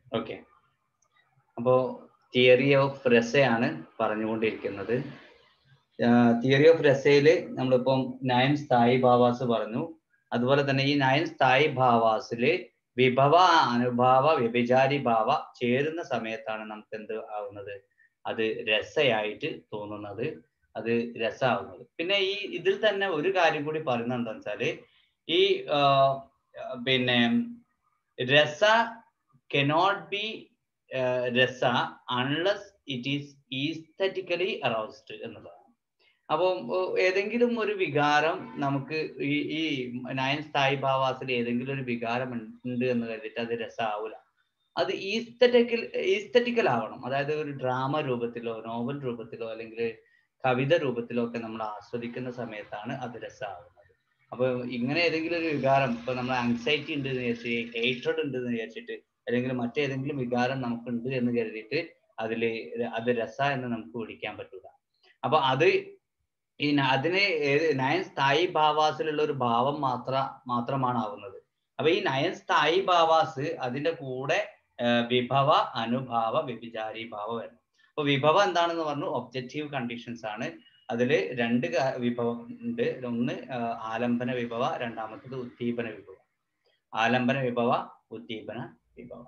Okay അപ്പോ theory of രസയാണ് പറഞ്ഞുകൊണ്ടിരിക്കുന്നത് theory of രസയില് നമ്മളിപ്പം നയൻ സ്ഥായി ഭാവാസ് പറഞ്ഞു അതുപോലെ തന്നെ ഈ നയൻ സ്ഥായി ഭാവാസില് വിഭവ അനുഭാവ വ്യഭിചാരി ഭാവ ചേരുന്ന സമയത്താണ് നമുക്ക് എന്ത് ആവുന്നത് അത് രസയായിട്ട് തോന്നുന്നത് അത് രസമാവുന്നത് പിന്നെ ഈ ഇതിൽ തന്നെ ഒരു കാര്യം കൂടി പറയുന്നത് എന്താ വെച്ചാല് ഈ ആ, പിന്നെ rasa cannot be rasa unless it is aesthetically aroused എന്നുള്ളതാണ് അപ്പം ഓ, ഏതെങ്കിലും ഒരു വികാരം നമുക്ക് ഈ ഈ നയൻ സ്ഥായി ഭാവാസിൽ ഏതെങ്കിലും ഒരു വികാരം ഉണ്ട് എന്ന് കരുതിയിട്ട് അത് രസമാവൂല അത് ഈസ്തറ്റിക്കൽ ഈസ്തറ്റിക്കൽ ആവണം അതായത് ഒരു ഡ്രാമ രൂപത്തിലോ നോവൽ രൂപത്തിലോ അല്ലെങ്കിൽ കവിത രൂപത്തിലോ ഒക്കെ നമ്മൾ ആസ്വദിക്കുന്ന സമയത്താണ് അത് രസമാവുന്നത് അപ്പൊ ഇങ്ങനെ ഏതെങ്കിലും ഒരു വികാരം ഇപ്പൊ നമ്മൾ ആങ്സൈറ്റി ഉണ്ട് എന്ന് വിചാരിച്ച് ഹേറ്റഡ് ഉണ്ട് എന്ന് വിചാരിച്ചിട്ട് അല്ലെങ്കിൽ മറ്റേതെങ്കിലും വികാരം നമുക്കുണ്ട് എന്ന് കരുതിയിട്ട് അതില് ര- അത് രസ എന്ന് നമുക്ക് വിളിക്കാൻ പറ്റൂല അപ്പൊ അത് ഈ ന- അതിന് ഏത് നയൻ സ്ഥായി ഭാവാസിലുള്ള ഒരു ഭാവം മാത്ര മാത്രമാണ് ആവുന്നത് അപ്പൊ ഈ നയൻ സ്ഥായി ഭാവാസ് അതിന്റെ കൂടെ ആ, വിഭവ അനുഭാവ വ്യഭിചാരി ഭാവ വരണം അപ്പൊ വിഭവ എന്താണെന്ന് പറഞ്ഞു ഒബ്ജക്റ്റീവ് കണ്ടീഷൻസ് ആണ് അതില് രണ്ട് ക- വിഭവം ഉണ്ട് ഒന്ന് ആ, ആലംബന വിഭവ രണ്ടാമത്തത് ഉദ്ദീപന വിഭവ ആലംബന വിഭവ ഉദ്ദീപന വിഭവ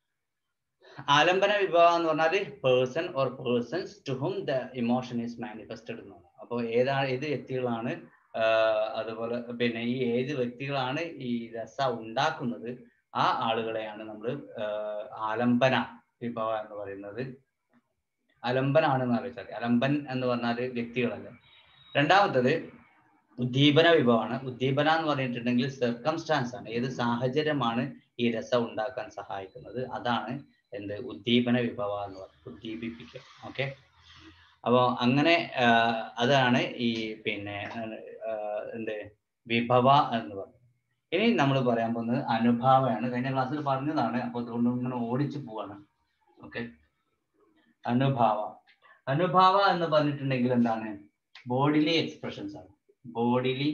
ആലംബന വിഭവ എന്ന് പറഞ്ഞാൽ person or persons to whom the emotion is manifested എന്നാണ് അപ്പോൾ ഏതാണ് ഏത് വ്യക്തികളാണ് ആഹ് അതുപോലെ പിന്നെ ഈ ഏത് വ്യക്തികളാണ് ഈ രസ ഉണ്ടാക്കുന്നത് ആ ആളുകളെയാണ് നമ്മൾ ആലംബന വിഭവ എന്ന് പറയുന്നത് അലംബനാണെന്ന് ആലോചിച്ചാൽ അലംബൻ എന്ന് പറഞ്ഞാൽ വ്യക്തികളല്ല രണ്ടാമത്തത് ഉദ്ദീപന വിഭവമാണ് ഉദ്ദീപന എന്ന് പറഞ്ഞിട്ടുണ്ടെങ്കിൽ സർക്കംസ്റ്റാൻസ് ആണ് ഏത് സാഹചര്യമാണ് ഈ രസം ഉണ്ടാക്കാൻ സഹായിക്കുന്നത് അതാണ് എന്ത് ഉദ്ദീപന വിഭവ എന്ന് പറയുന്നത് ഉദ്ദീപിപ്പിക്കുക ഓക്കെ അപ്പോൾ അങ്ങനെ ആഹ് അതാണ് ഈ പിന്നെ ആഹ് എന്ത് വിഭവ എന്ന് പറയുന്നത് ഇനി നമ്മൾ പറയാൻ പോകുന്നത് അനുഭാവമാണ് കഴിഞ്ഞ ക്ലാസ്സിൽ പറഞ്ഞതാണ് അപ്പോൾ അതുകൊണ്ട് ഇങ്ങനെ ഓടിച്ചു പോവാണ് ഓക്കെ അനുഭാവ അനുഭാവ എന്ന് പറഞ്ഞിട്ടുണ്ടെങ്കിൽ എന്താണ് ബോഡിലി എക്സ്പ്രഷൻസ് ആണ് ബോഡിലി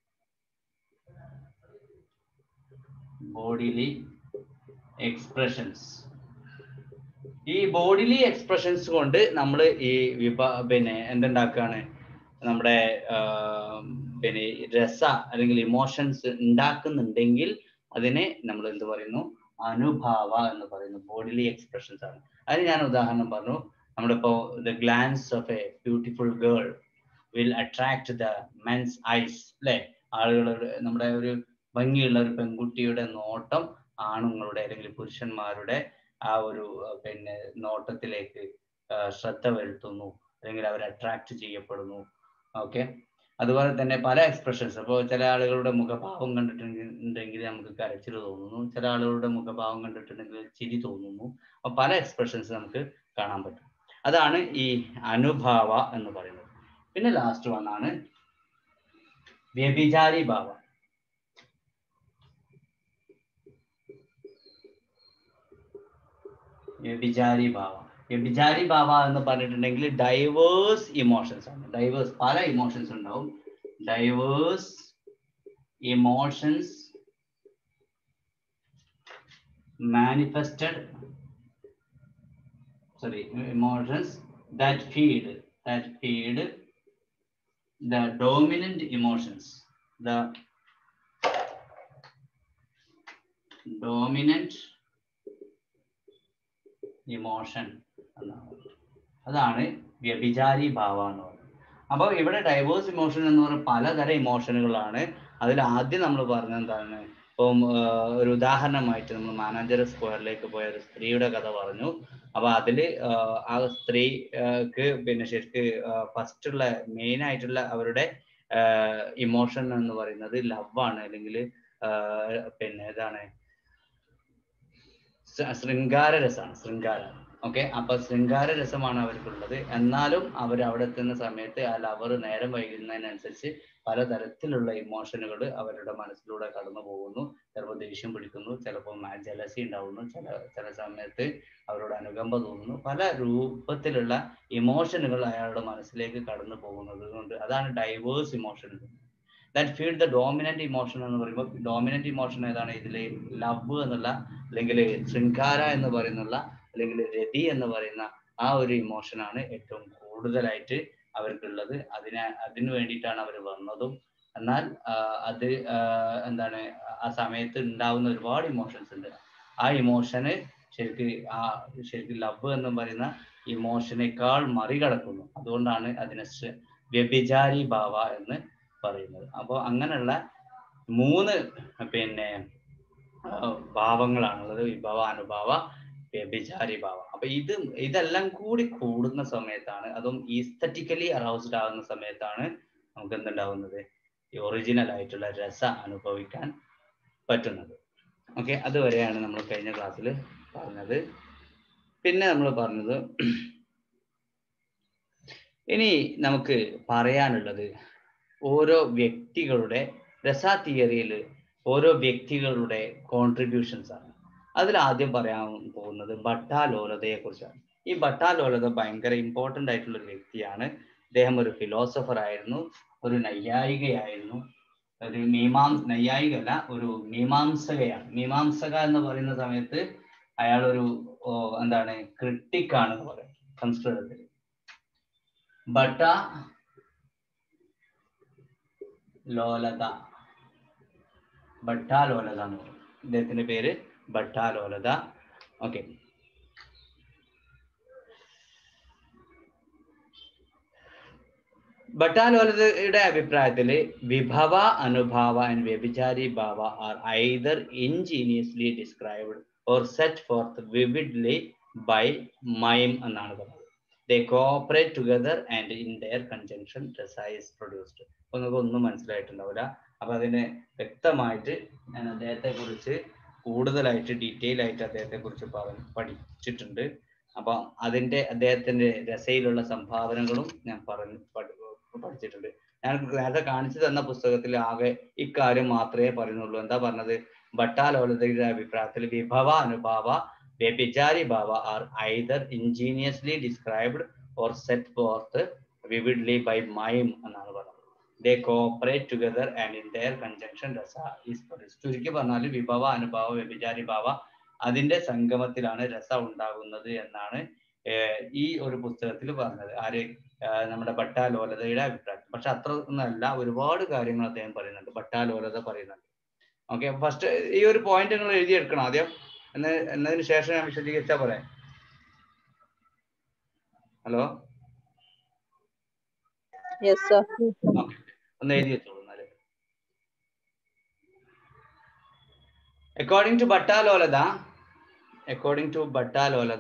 ബോഡിലി എക്സ്പ്രഷൻസ് ഈ ബോഡിലി എക്സ്പ്രഷൻസ് കൊണ്ട് നമ്മൾ ഈ വിഭ പിന്നെ എന്തുണ്ടാക്കുകയാണ് നമ്മുടെ ആഹ് പിന്നെ രസ അല്ലെങ്കിൽ ഇമോഷൻസ് ഉണ്ടാക്കുന്നുണ്ടെങ്കിൽ അതിനെ നമ്മൾ എന്ത് പറയുന്നു അനുഭാവ എന്ന് പറയുന്നു ബോഡിലി എക്സ്പ്രഷൻസ് ആണ് അതിന് ഞാൻ ഉദാഹരണം പറഞ്ഞു നമ്മളിപ്പോ the glance of a beautiful girl will attract the men's eyes അല്ലെ ആളുകളുടെ നമ്മുടെ ഒരു ഭംഗിയുള്ള ഒരു പെൺകുട്ടിയുടെ നോട്ടം ആണുങ്ങളുടെ അല്ലെങ്കിൽ പുരുഷന്മാരുടെ ആ ഒരു അഹ് പിന്നെ നോട്ടത്തിലേക്ക് ആഹ് ശ്രദ്ധ വരുത്തുന്നു അല്ലെങ്കിൽ അവർ അട്രാക്ട് ചെയ്യപ്പെടുന്നു ഓക്കെ അതുപോലെ തന്നെ പല എക്സ്പ്രഷൻസ് അപ്പോൾ ചില ആളുകളുടെ മുഖഭാവം കണ്ടിട്ടുണ്ടെങ്കിൽ നമുക്ക് കരച്ചിൽ തോന്നുന്നു ചില ആളുകളുടെ മുഖഭാവം കണ്ടിട്ടുണ്ടെങ്കിൽ ചിരി തോന്നുന്നു അപ്പൊ പല എക്സ്പ്രഷൻസ് നമുക്ക് കാണാൻ പറ്റും അതാണ് ഈ അനുഭാവ എന്ന് പറയുന്നത് പിന്നെ ലാസ്റ്റ് വന്നാണ് വ്യഭിചാരി ഭാവ വ്യഭിചാരി ഭാവ വ്യഭിചാരി ഭാവ എന്ന് പറഞ്ഞിട്ടുണ്ടെങ്കിൽ ഡൈവേഴ്സ് ഇമോഷൻസ് ആണ് ഡൈവേഴ്സ് പല ഇമോഷൻസ് ഉണ്ടാവും diverse emotions manifested sorry emotions that feed that feed the dominant emotions the dominant emotion എന്നാണ് അതാണ് വ്യഭിചാരി ഭാവ എന്ന് പറയുന്നത് അപ്പോൾ ഇവിടെ ഡൈവേഴ്സ് ഇമോഷൻ എന്ന് പറയുന്ന പലതരം ഇമോഷനുകളാണ് അതിൽ ആദ്യം നമ്മൾ പറഞ്ഞത് എന്താണ് ഇപ്പം ആഹ് ഒരു ഉദാഹരണമായിട്ട് നമ്മൾ മാനാഞ്ചർ സ്ക്വയറിലേക്ക് പോയ ഒരു സ്ത്രീയുടെ കഥ പറഞ്ഞു അപ്പൊ അതില് ആഹ് ആ സ്ത്രീക്ക് പിന്നെ ശരിക്ക് ഫസ്റ്റ് ഉള്ള മെയിൻ ആയിട്ടുള്ള അവരുടെ ഇമോഷൻ എന്ന് പറയുന്നത് ലവ് ആണ് അല്ലെങ്കിൽ പിന്നെ ഇതാണ് ശ- ശൃംഗാര രസമാണ് ശൃംഗാര ഓക്കെ അപ്പൊ ശൃംഗാര രസമാണ് അവർക്കുള്ളത് എന്നാലും അവർ അവിടെ എത്തുന്ന സമയത്ത് ആ ലവർ നേരം വൈകുന്നതിനനുസരിച്ച് പലതരത്തിലുള്ള ഇമോഷനുകൾ അവരുടെ മനസ്സിലൂടെ കടന്നു പോകുന്നു ചിലപ്പോൾ ദേഷ്യം പിടിക്കുന്നു ചിലപ്പോൾ ജലസി ഉണ്ടാവുന്നു ചില ചില സമയത്ത് അവരോട് അനുകമ്പ തോന്നുന്നു പല രൂപത്തിലുള്ള ഇമോഷനുകൾ അയാളുടെ മനസ്സിലേക്ക് കടന്നു പോകുന്നത് കൊണ്ട് അതാണ് diverse emotion that feel the dominant emotion എന്ന് പറയുമ്പോൾ ഡോമിനന്റ് ഇമോഷൻ ഏതാണ് ഇതിൽ ലവ് എന്നുള്ള അല്ലെങ്കിൽ ശൃംഖാര എന്ന് പറയുന്നുള്ള അല്ലെങ്കിൽ രതി എന്ന് പറയുന്ന ആ ഒരു ഇമോഷനാണ് ഏറ്റവും കൂടുതലായിട്ട് അവർക്കുള്ളത് അതിനെ അതിനു വേണ്ടിയിട്ടാണ് അവർ വന്നതും എന്നാൽ അത് എന്താണ് ആ സമയത്ത് ഉണ്ടാവുന്ന ഒരുപാട് ഇമോഷൻസ് ഉണ്ട് ആ ഇമോഷന് ശരിക്ക് ആ ശരിക്കും ലവ് എന്ന് പറയുന്ന ഇമോഷനേക്കാൾ മറികടക്കുന്നു അതുകൊണ്ടാണ് അതിനെ വ്യഭിചാരി ഭാവ എന്ന് പറയുന്നത് അപ്പോൾ അങ്ങനെയുള്ള മൂന്ന് പിന്നെ ഭാവങ്ങളാണുള്ളത് വിഭവ അനുഭാവ വ്യഭിചാരി ഭാവം അപ്പൊ ഇത് ഇതെല്ലാം കൂടി കൂടുന്ന സമയത്താണ് അതും ഈസ്തറ്റിക്കലി അറൗസ്ഡ് ആകുന്ന സമയത്താണ് നമുക്ക് എന്തുണ്ടാവുന്നത് ഈ ഒറിജിനൽ ആയിട്ടുള്ള രസ അനുഭവിക്കാൻ പറ്റുന്നത് ഓക്കെ അതുവരെയാണ് നമ്മൾ കഴിഞ്ഞ ക്ലാസ്സിൽ പറഞ്ഞത് പിന്നെ നമ്മൾ പറഞ്ഞത് ഇനി നമുക്ക് പറയാനുള്ളത് ഓരോ വ്യക്തികളുടെ രസ തിയറിയിൽ ഓരോ വ്യക്തികളുടെ കോൺട്രിബ്യൂഷൻസ് ആണ് അതിൽ ആദ്യം പറയാൻ പോകുന്നത് ഭട്ടാലോലതയെ കുറിച്ചാണ് ഈ ഭട്ടാലോലത ഭയങ്കര ഇമ്പോർട്ടൻ്റ് ആയിട്ടുള്ള ഒരു വ്യക്തിയാണ് അദ്ദേഹം ഒരു ഫിലോസഫർ ആയിരുന്നു ഒരു നൈയായികയായിരുന്നു ഒരു മീമാം നൈയായികല്ല ഒരു മീമാംസകയാണ് മീമാംസക എന്ന് പറയുന്ന സമയത്ത് അയാൾ ഒരു എന്താണ് ക്രിട്ടിക് ആണെന്ന് പറയാം സംസ്കൃതത്തിൽ ഭട്ട ലോലത ഭട്ടാലോലത എന്ന് പറയും ഇദ്ദേഹത്തിന്റെ പേര് ഭട്ടാലോലത ഓക്കെ ഭട്ടാലോലതയുടെ അഭിപ്രായത്തിൽ വിഭവ anubhava and vyabhichari bhava are either ingeniously described or set forth vividly by mime എന്നാണ് പറഞ്ഞത് they cooperate together and in their conjunction rasa is produced അപ്പൊ നിങ്ങൾക്ക് ഒന്നും മനസ്സിലായിട്ടുണ്ടാവില്ല അപ്പൊ അതിന് വ്യക്തമായിട്ട് ഞാൻ അദ്ദേഹത്തെ കുറിച്ച് കൂടുതലായിട്ട് ഡീറ്റെയിൽ ആയിട്ട് അദ്ദേഹത്തെ കുറിച്ച് പറഞ്ഞ് പഠിച്ചിട്ടുണ്ട് അപ്പൊ അതിന്റെ അദ്ദേഹത്തിന്റെ രസയിലുള്ള സംഭാവനകളും ഞാൻ പറഞ്ഞു പഠിച്ചിട്ടുണ്ട് ഞാൻ നേരത്തെ കാണിച്ചു തന്ന പുസ്തകത്തിൽ ആകെ ഇക്കാര്യം മാത്രമേ പറയുന്നുള്ളൂ എന്താ പറഞ്ഞത് ഭട്ടാലോലതയുടെ അഭിപ്രായത്തിൽ വിഭവ anubhava vyabhichari bhava are either ingeniously described or set forth vividly by mime എന്നാണ് പറഞ്ഞത് they cooperate together and in their conjunction rasa is produce ചുരുക്കി പറഞ്ഞാൽ വിഭവ അനുഭാവ വ്യഭിചാരി ഭാവ അതിന്റെ സംഗമത്തിലാണ് രസ ഉണ്ടാകുന്നത് എന്നാണ് ഈ ഒരു പുസ്തകത്തിൽ പറഞ്ഞത് ആര് നമ്മുടെ ഭട്ടാലോലതയുടെ അഭിപ്രായം പക്ഷെ അത്ര ഒന്നല്ല ഒരുപാട് കാര്യങ്ങൾ അദ്ദേഹം പറയുന്നുണ്ട് ഭട്ടാലോലത പറയുന്നുണ്ട് ഓക്കെ ഫസ്റ്റ് ഈ ഒരു പോയിന്റ് നിങ്ങൾ എഴുതിയെടുക്കണം ആദ്യം എന്ന് എന്നതിന് ശേഷം ഞാൻ വിശദീകരിച്ചാൽ പറയാം ഹലോ ഒന്ന് എഴുതി വെച്ചോളൂ എന്നാല് according to Bhattalollata according to Bhattalollata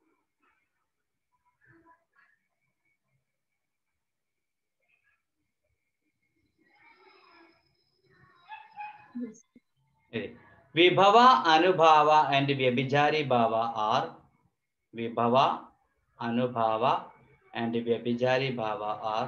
vibhava anubhava and vyabhichari bhava R വിഭവ anubhava and vyabhichari bhava are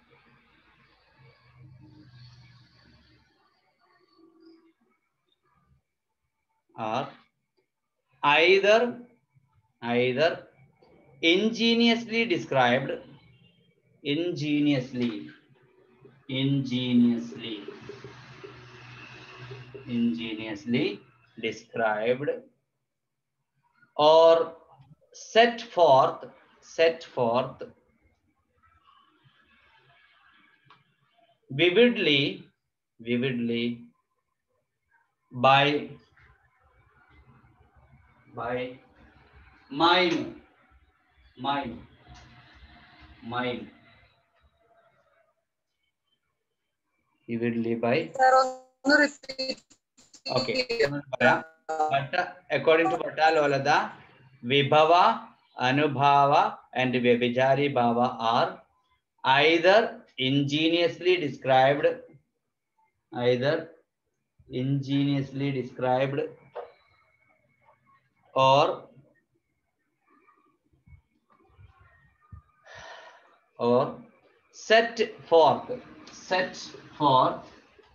are either either ingeniously described ingeniously ingeniously ingeniously described or set forth set forth vividly vividly by by mime mime mime vividly by okay but according to Bhattalolada vibhava anubhava and vyabhichari bhava are either ingeniously described either ingeniously described or or set forth set forth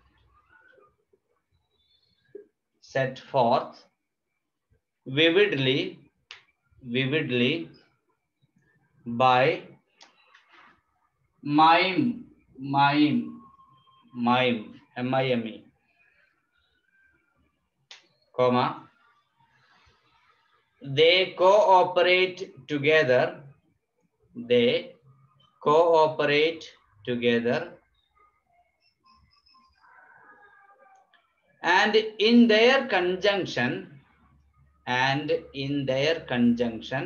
set forth vividly vividly by mime mime mime m i m e comma they cooperate together they cooperate together and in their conjunction and in their conjunction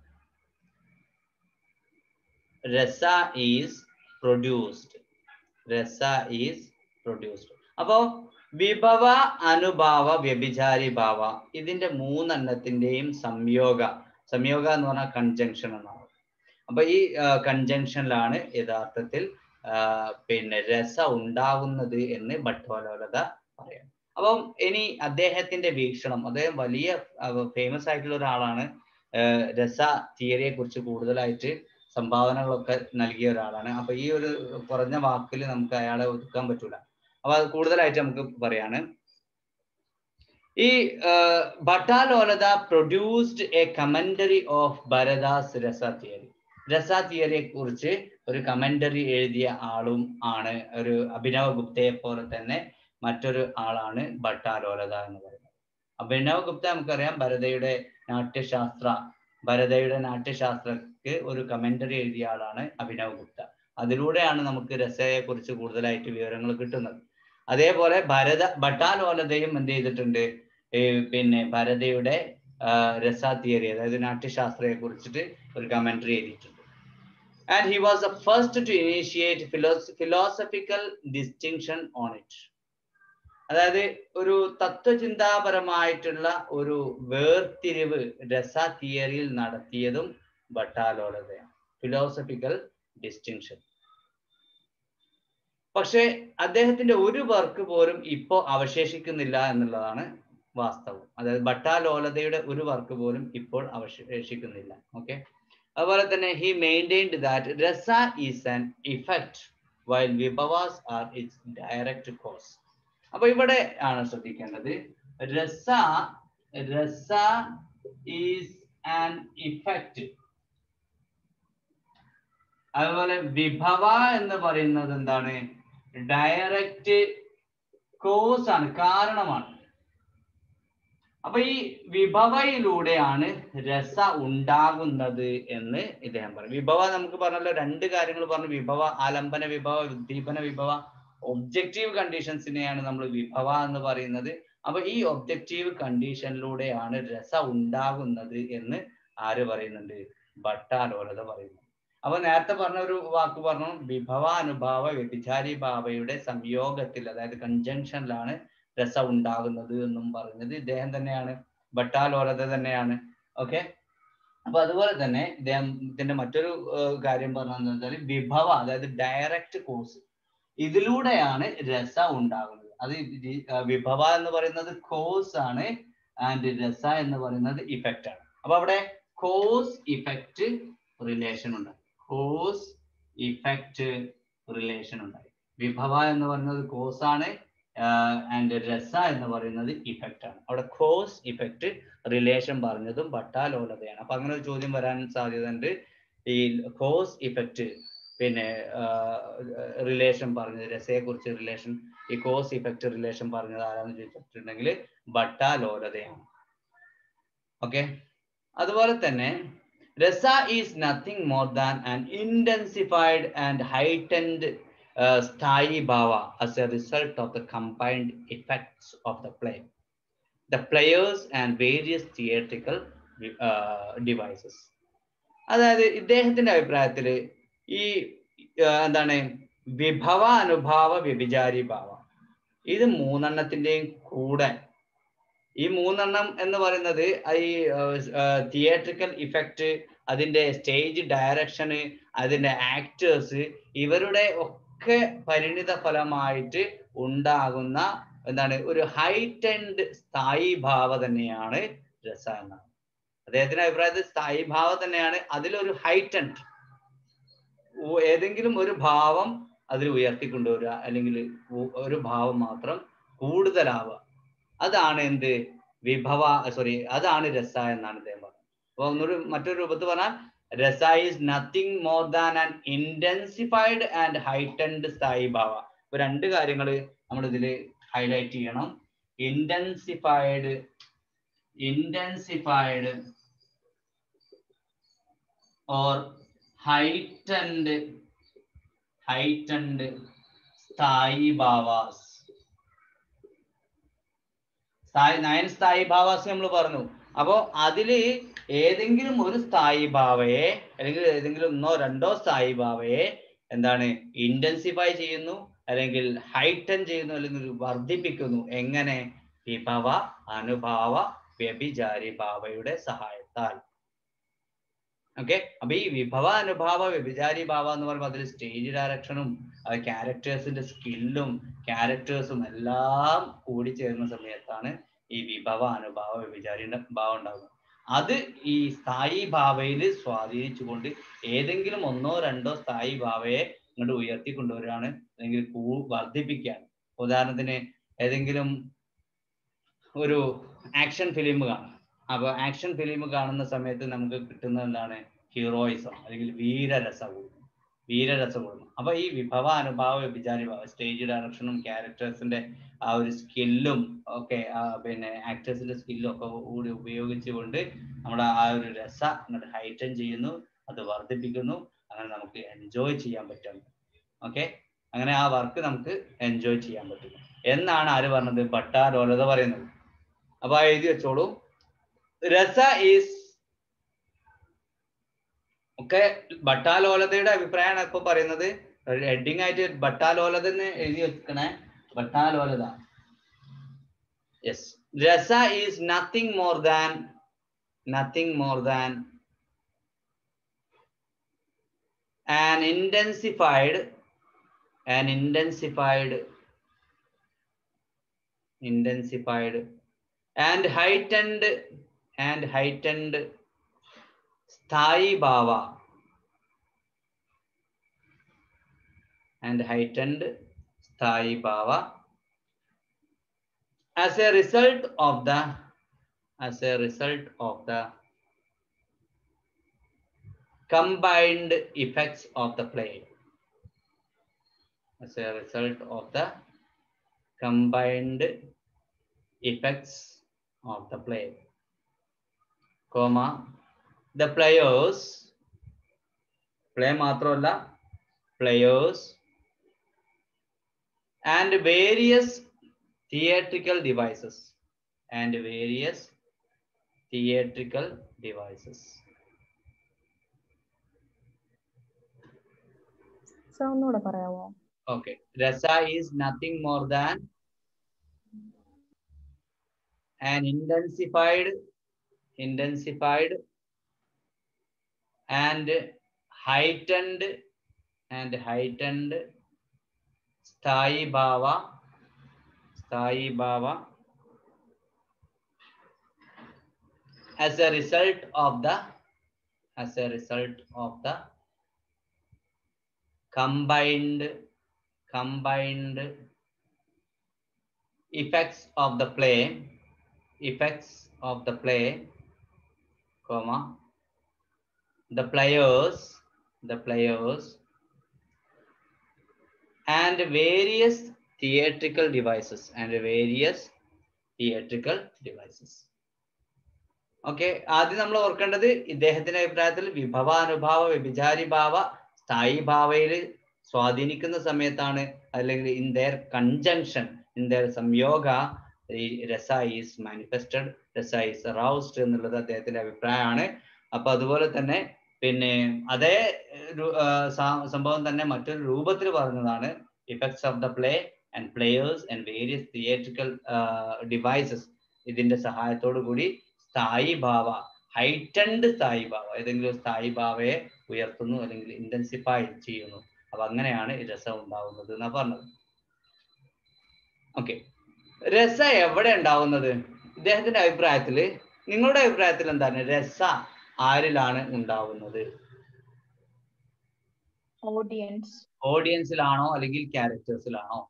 rasa is produced rasa is produced അപ്പോ വിഭവ അനുഭാവ വ്യഭിചാരി ഭാവ ഇതിന്റെ മൂന്നെണ്ണത്തിന്റെയും സംയോഗ സംയോഗ എന്ന് പറഞ്ഞാൽ conjunction എന്നാണ് അപ്പൊ ഈ കൺജങ്ഷനിലാണ് യഥാർത്ഥത്തിൽ ആ, പിന്നെ രസ ഉണ്ടാവുന്നത് എന്ന് ഭട്ടോലോലത പറയാം അപ്പം ഇനി അദ്ദേഹത്തിന്റെ വീക്ഷണം അദ്ദേഹം വലിയ ഫേമസ് ആയിട്ടുള്ള ഒരാളാണ് ആ, രസ തിയറിയെ കുറിച്ച് കൂടുതലായിട്ട് സംഭാവനകളൊക്കെ നൽകിയ ഒരാളാണ് അപ്പൊ ഈ ഒരു കുറഞ്ഞ വാക്കിൽ നമുക്ക് അയാളെ ഒതുക്കാൻ പറ്റൂല അപ്പൊ അത് കൂടുതലായിട്ട് നമുക്ക് പറയാണ് ഈ Bhattalollata produced a commentary of Bharata's rasa theory രസ തിയറിയെ കുറിച്ച് ഒരു കമന്ററി എഴുതിയ ആളും ആണ് ഒരു അഭിനവ് ഗുപ്തയെ പോലെ തന്നെ മറ്റൊരു ആളാണ് ഭട്ടാലോലത എന്ന് പറയുന്നത് അഭിനവ് ഗുപ്ത നമുക്കറിയാം ഭരതയുടെ നാട്യശാസ്ത്ര ഭരതയുടെ നാട്യശാസ്ത്രക്ക് ഒരു കമന്ററി എഴുതിയ ആളാണ് അഭിനവ് ഗുപ്ത അതിലൂടെയാണ് നമുക്ക് രസയെ കുറിച്ച് കൂടുതലായിട്ട് വിവരങ്ങൾ കിട്ടുന്നത് അതേപോലെ ഭരത ഭട്ടാലോലതയും എന്ത് ചെയ്തിട്ടുണ്ട് ഈ പിന്നെ ഭരതയുടെ ആ, രസ തിയറി അതായത് നാട്യശാസ്ത്രയെ കുറിച്ചിട്ട് ഒരു കമന്ററി എഴുതിയിട്ടുണ്ട് and he was the first to initiate philosophical distinction on it അതായത് ഒരു തത്വചിന്താപരമായിട്ടുള്ള ഒരു വേർതിരിവ് രസ തിയറിയിൽ നടത്തിയതും ഭട്ടാലോലതയാണ് ഫിലോസഫിക്കൽ ഡിസ്റ്റിങ്ഷൻ പക്ഷെ അദ്ദേഹത്തിന്റെ ഒരു വർക്ക് പോലും ഇപ്പോ അവശേഷിക്കുന്നില്ല എന്നുള്ളതാണ് വാസ്തവം അതായത് ഭട്ടാലോലതയുടെ ഒരു വർക്ക് പോലും ഇപ്പോൾ അവശേഷിക്കുന്നില്ല ഓക്കെ അതുപോലെ തന്നെ he maintained that rasa is an effect while vibhavas are its direct cause അപ്പൊ ഇവിടെ ആണ് ശ്രദ്ധിക്കേണ്ടത് രസ രസ ഈസ് ആൻ ഇഫക്റ്റ് അതുപോലെ വിഭവ എന്ന് പറയുന്നത് എന്താണ് ഡയറക്റ്റ് കോസ് ആണ് കാരണമാണ് അപ്പൊ ഈ വിഭവയിലൂടെയാണ് രസ ഉണ്ടാകുന്നത് എന്ന് ഇദ്ദേഹം പറയും വിഭവ നമുക്ക് പറഞ്ഞല്ലോ രണ്ട് കാര്യങ്ങൾ പറഞ്ഞു വിഭവ ആലംബന വിഭവ ഉദ്ദീപന വിഭവ ഒബ്ജക്റ്റീവ് കണ്ടീഷൻസിനെയാണ് നമ്മൾ വിഭവ എന്ന് പറയുന്നത് അപ്പൊ ഈ ഒബ്ജക്റ്റീവ് കണ്ടീഷനിലൂടെയാണ് രസ ഉണ്ടാകുന്നത് എന്ന് ആര് പറയുന്നുണ്ട് ഭട്ടാലോലത പറയുന്നു അപ്പൊ നേരത്തെ പറഞ്ഞ ഒരു വാക്ക് പറഞ്ഞു വിഭവ അനുഭാവ വ്യഭിചാരി ഭാവയുടെ സംയോഗത്തിൽ അതായത് കൺജങ്ഷനിലാണ് രസ ഉണ്ടാകുന്നത് എന്നും പറഞ്ഞത് ഇദ്ദേഹം തന്നെയാണ് ഭട്ടാലോലത തന്നെയാണ് ഓക്കെ അപ്പൊ അതുപോലെ തന്നെ ഇദ്ദേഹം ഇതിന്റെ മറ്റൊരു ഏർ കാര്യം പറഞ്ഞതെന്ന് വെച്ചാൽ വിഭവ അതായത് ഡയറക്റ്റ് കോഴ്സ് ഇതിലൂടെയാണ് രസ ഉണ്ടാകുന്നത് അത് ഈ, ആ, വിഭവ എന്ന് പറയുന്നത് കോസ് ആണ് ആൻഡ് രസ എന്ന് പറയുന്നത് ഇഫക്റ്റ് ആണ് അപ്പൊ അവിടെ കോസ് ഇഫക്റ്റ് റിലേഷൻ ഉണ്ട് കോസ് ഇഫക്റ്റ് റിലേഷൻ ഉണ്ടായി വിഭവ എന്ന് പറയുന്നത് കോസ് ആണ് ആൻഡ് രസ എന്ന് പറയുന്നത് ഇഫക്റ്റ് ആണ് അവിടെ കോസ് ഇഫക്റ്റ് റിലേഷൻ പറഞ്ഞതും ഭട്ടാലോലതയാണ് അപ്പൊ അങ്ങനെ ഒരു ചോദ്യം വരാൻ സാധ്യതയുണ്ട് ഈ കോസ് ഇഫക്റ്റ് പിന്നെ റിലേഷൻ പറഞ്ഞത് രസയെ കുറിച്ച് റിലേഷൻ ഈ കോസ് ഇഫക്റ്റ് റിലേഷൻ പറഞ്ഞത് ആരാന്ന് ചോദിച്ചിട്ടുണ്ടെങ്കിൽ ഭട്ടാലോലതയാണ് ഓക്കെ അതുപോലെ തന്നെ rasa is nothing more than an intensified and heightened sthayi bhava as a result of the combined effects of the play the players and various theatrical devices അതായത് ഇദ്ദേഹത്തിന്റെ അഭിപ്രായത്തിൽ ഈ ആ, എന്താണ് വിഭവ അനുഭാവ വ്യഭിചാരി ഭാവ ഇത് മൂന്നെണ്ണത്തിന്റെയും കൂടെ ഈ മൂന്നെണ്ണം എന്ന് പറയുന്നത് ഈ തിയേറ്ററിക്കൽ ഇഫക്റ്റ് അതിന്റെ സ്റ്റേജ് ഡയറക്ഷന് അതിന്റെ ആക്ടേഴ്സ് ഇവരുടെ ഒക്കെ പരിണിത ഫലമായിട്ട് ഉണ്ടാകുന്ന എന്താണ് ഒരു ഹൈറ്റൻഡ് സ്ഥായി ഭാവ തന്നെയാണ് രസ എന്നാണ് അദ്ദേഹത്തിന്റെ അഭിപ്രായത്തിൽ സ്ഥായി ഭാവ തന്നെയാണ് അതിലൊരു ഹൈറ്റൻഡ് ഏതെങ്കിലും ഒരു ഭാവം അതിൽ ഉയർത്തിക്കൊണ്ടുവരിക അല്ലെങ്കിൽ ഉ- ഒരു ഭാവം മാത്രം കൂടുതലാവുക അതാണ് എന്ത് വിഭവ സോറി അതാണ് രസ എന്നാണ് ഇദ്ദേഹം പറഞ്ഞത് അപ്പൊ ഒന്നൊരു മറ്റൊരു രൂപത്തിൽ പറഞ്ഞാൽ രസ is nothing more than an intensified and heightened sthayi ഭാവ ഇപ്പൊ രണ്ട് കാര്യങ്ങൾ നമ്മൾ ഇതിൽ ഹൈലൈറ്റ് ചെയ്യണം intensified intensified or heightened heightened സ്ഥായി ഭാവാസ് സ്ഥായി nine സ്ഥായി ഭാവാസ് നമ്മൾ പറഞ്ഞു അപ്പോ അതില് ഏതെങ്കിലും ഒരു സ്ഥായി ഭാവയെ അല്ലെങ്കിൽ ഏതെങ്കിലും ഒന്നോ രണ്ടോ സ്ഥായി ഭാവയെ എന്താണ് ഇന്റൻസിഫൈ ചെയ്യുന്നു അല്ലെങ്കിൽ ഹൈറ്റൻ ചെയ്യുന്നു അല്ലെങ്കിൽ വർദ്ധിപ്പിക്കുന്നു എങ്ങനെ വിഭവ അനുഭാവ വ്യഭിചാരി ഭാവയുടെ സഹായത്താൽ ഓക്കെ അപ്പൊ ഈ വിഭവ അനുഭാവ വ്യഭിചാരി ഭാവ എന്ന് പറയുമ്പോൾ അതിൽ സ്റ്റേജ് ഡയറക്ഷനും ക്യാരക്ടേഴ്സിന്റെ സ്കില്ലും ക്യാരക്ടേഴ്സും എല്ലാം കൂടി ചേരുന്ന സമയത്താണ് ഈ വിഭവ അനുഭാവ വ്യഭിചാരിയുടെ ഭാവം ഉണ്ടാകുന്നത് അത് ഈ സ്ഥായി ഭാവയിൽ സ്വാധീനിച്ചുകൊണ്ട് ഏതെങ്കിലും ഒന്നോ രണ്ടോ സ്ഥായി ഭാവയെ ഇങ്ങോട്ട് ഉയർത്തി കൊണ്ടുവരികയാണ് അല്ലെങ്കിൽ കൂ വർദ്ധിപ്പിക്കുകയാണ് ഉദാഹരണത്തിന് ഏതെങ്കിലും ഒരു ആക്ഷൻ ഫിലിം കാണാം അപ്പൊ ആക്ഷൻ ഫിലിം കാണുന്ന സമയത്ത് നമുക്ക് കിട്ടുന്നത് എന്താണ് ഹീറോയിസം അല്ലെങ്കിൽ വീരരസം വീരരസം കൊടുക്കും അപ്പൊ ഈ വിഭവ അനുഭാവ വ്യഭിചാരി ഭാവ സ്റ്റേജ് ഡയറക്ഷനും ക്യാരക്ടേഴ്സിന്റെ ആ ഒരു സ്കില്ലും ഒക്കെ പിന്നെ ആക്ടേഴ്സിന്റെ സ്കില്ലും ഒക്കെ കൂടി ഉപയോഗിച്ചുകൊണ്ട് നമ്മുടെ ആ ഒരു രസ അങ്ങോട്ട് ഹൈറ്റൻ ചെയ്യുന്നു അത് വർദ്ധിപ്പിക്കുന്നു അങ്ങനെ നമുക്ക് എൻജോയ് ചെയ്യാൻ പറ്റും ഓക്കെ അങ്ങനെ ആ വർക്ക് നമുക്ക് എൻജോയ് ചെയ്യാൻ പറ്റും എന്നാണ് ആര് പറഞ്ഞത് ഭട്ടാലോലത പറയുന്നത് അപ്പൊ ആ എഴുതി വെച്ചോളൂ രസ ഈസ് ഒക്കെ ഭട്ടാലോലതയുടെ അഭിപ്രായമാണ് ഇപ്പൊ പറയുന്നത് ഹെഡിങ് ആയിട്ട് ഭട്ടാലോലത എന്ന് എഴുതി വെക്കണേ Bhattalollata yes rasa is nothing more than nothing more than an intensified an intensified intensified and heightened and heightened sthayi bhava and heightened sthayi ഭാവ as a result of the as a result of the combined effects of the play as a result of the combined effects of the play comma the players play മാത്രമല്ല players and various theatrical devices and various theatrical devices sir ഒന്നുകൂടെ പറയാമോ Okay. Rasa is nothing more than an intensified, intensified and heightened and heightened Sthai Bhava, Sthai Bhava as a result of the, as a result of the combined combined effects of the play effects of the play comma the players the players and various theatrical devices and various theatrical devices okay ആദ്യം നമ്മൾ ഓർക്കേണ്ടത് ഇദ്ദേഹത്തിന്റെ അഭിപ്രായത്തിൽ വിഭവാനുഭാവ വ്യഭിചാരി ഭാവ സ്ഥായി ഭാവയിൽ സ്വാധീനിക്കുന്ന സമയത്താണ് അല്ലെങ്കിൽ in their conjunction in their സംയോഗ ഈ rasa is manifested rasa is aroused എന്നുള്ളത് അദ്ദേഹത്തിന്റെ അഭിപ്രായമാണ് അപ്പൊ അതുപോലെ തന്നെ പിന്നെ അതേ രു- ആ, സ- സംഭവം തന്നെ മറ്റൊരു രൂപത്തിൽ പറഞ്ഞതാണ് effects of the play and players and various theatrical devices ഇതിന്റെ സഹായത്തോടു കൂടി സ്ഥായി ഭാവ ഹൈറ്റൻഡ് സ്ഥായി ഭാവ ഏതെങ്കിലും ഒരു സ്ഥായി ഭാവയെ ഉയർത്തുന്നു അല്ലെങ്കിൽ ഇന്റൻസിഫൈ ചെയ്യുന്നു അപ്പൊ അങ്ങനെയാണ് ഈ രസം ഉണ്ടാവുന്നത് എന്നാ പറഞ്ഞത് ഓക്കെ രസ എവിടെ ഉണ്ടാവുന്നത് ഇദ്ദേഹത്തിന്റെ അഭിപ്രായത്തില് നിങ്ങളുടെ അഭിപ്രായത്തിൽ എന്താണ് രസ ആരിലാണ് ഉണ്ടാവുന്നത് ഓഡിയൻസ് ഓഡിയൻസിലാണോ അല്ലെങ്കിൽ ക്യാരക്ടേഴ്സിലാണോ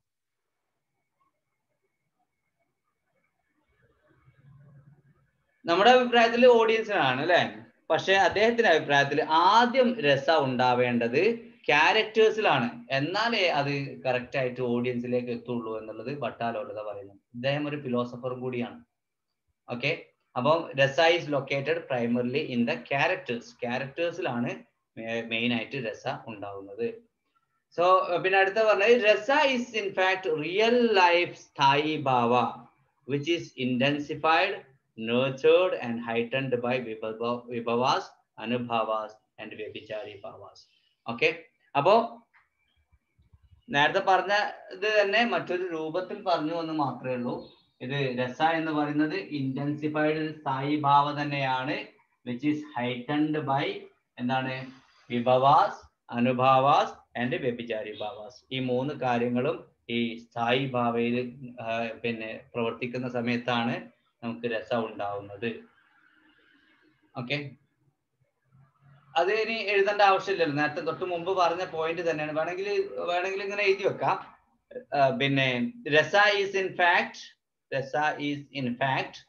നമ്മുടെ അഭിപ്രായത്തിൽ ഓഡിയൻസിനാണ് അല്ലെ പക്ഷെ അദ്ദേഹത്തിന്റെ അഭിപ്രായത്തിൽ ആദ്യം രസ ഉണ്ടാവേണ്ടത് ക്യാരക്ടേഴ്സിലാണ് എന്നാലേ അത് കറക്റ്റ് ആയിട്ട് ഓഡിയൻസിലേക്ക് എത്തുള്ളൂ എന്നുള്ളത് ഭട്ടാലോലത പറയുന്നു ഇദ്ദേഹം ഒരു ഫിലോസഫറും കൂടിയാണ് ഓക്കെ അപ്പം rasa is located primarily in the characters ക്യാരക്ടേഴ്സിലാണ് മെയിൻ ആയിട്ട് രസ ഉണ്ടാവുന്നത് സോ പിന്നെ അടുത്ത പറഞ്ഞത് rasa is in fact real life sthayi bhava which is intensified nurtured and heightened by vibhava, vibhavas, anubhavas and vyabhichari bhavas okay അപ്പോ നേരത്തെ പറഞ്ഞ ഇത് തന്നെ മറ്റൊരു രൂപത്തിൽ പറഞ്ഞു എന്ന് മാത്രമേ ഉള്ളൂ ഇത് രസ എന്ന് പറയുന്നത് ഇന്റൻസിഫൈഡ് സ്ഥായി ഭാവ തന്നെയാണ് വിച്ച് ഈസ് ഹൈറ്റൻഡ് ബൈ എന്താണ് വിഭവാസ് അനുഭാവാസ് ആൻഡ് വ്യഭിചാരി ഭാവാസ് ഈ മൂന്ന് കാര്യങ്ങളും ഈ സ്ഥായി ഭാവയിൽ പിന്നെ പ്രവർത്തിക്കുന്ന സമയത്താണ് നമുക്ക് രസം ഉണ്ടാവുന്നത് ഓക്കെ അത് ഇനി എഴുതേണ്ട ആവശ്യമില്ലല്ലോ നേരത്തെ തൊട്ട് മുമ്പ് പറഞ്ഞ പോയിന്റ് തന്നെയാണ് വേണമെങ്കിൽ വേണമെങ്കിൽ ഇങ്ങനെ എഴുതി വെക്കാം പിന്നെ rasa is in fact rasa is in fact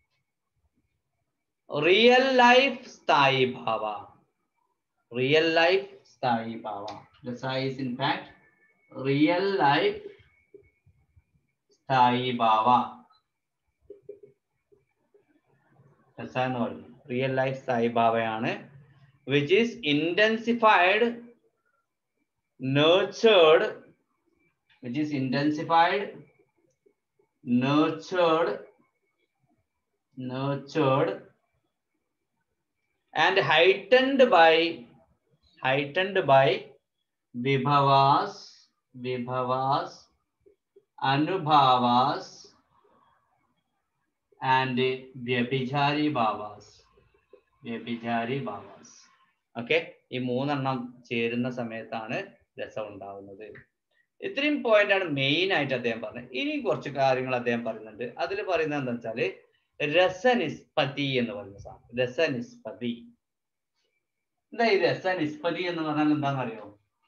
real life sthayi bhava real life sthayi bhava rasa is in fact real life sthayi bhava rasa എന്ന് പറയുന്നത് റിയൽ ലൈഫ് സായിബാബയാണ് which is intensified nurtured which is intensified nurtured nurtured and heightened by heightened by vibhavas vibhavas anubhavas and vyabhichari bhavas vyabhichari bhavas okay ഈ മൂന്നെണ്ണം ചേരുന്ന സമയത്താണ് രസം ഉണ്ടാവുന്നത് ഇത്രയും പോയിന്റ് ആണ് മെയിൻ ആയിട്ട് അദ്ദേഹം പറഞ്ഞത് ഇനി കുറച്ച് കാര്യങ്ങൾ അദ്ദേഹം പറയുന്നുണ്ട് അതിൽ പറയുന്നത് എന്താ വെച്ചാല് രസനിസ്പതി എന്ന് പറയുന്ന സാധനം രസനിസ്പതി എന്താ ഈ രസനിസ്പതി എന്ന് പറഞ്ഞാൽ എന്താണെന്ന് അറിയോ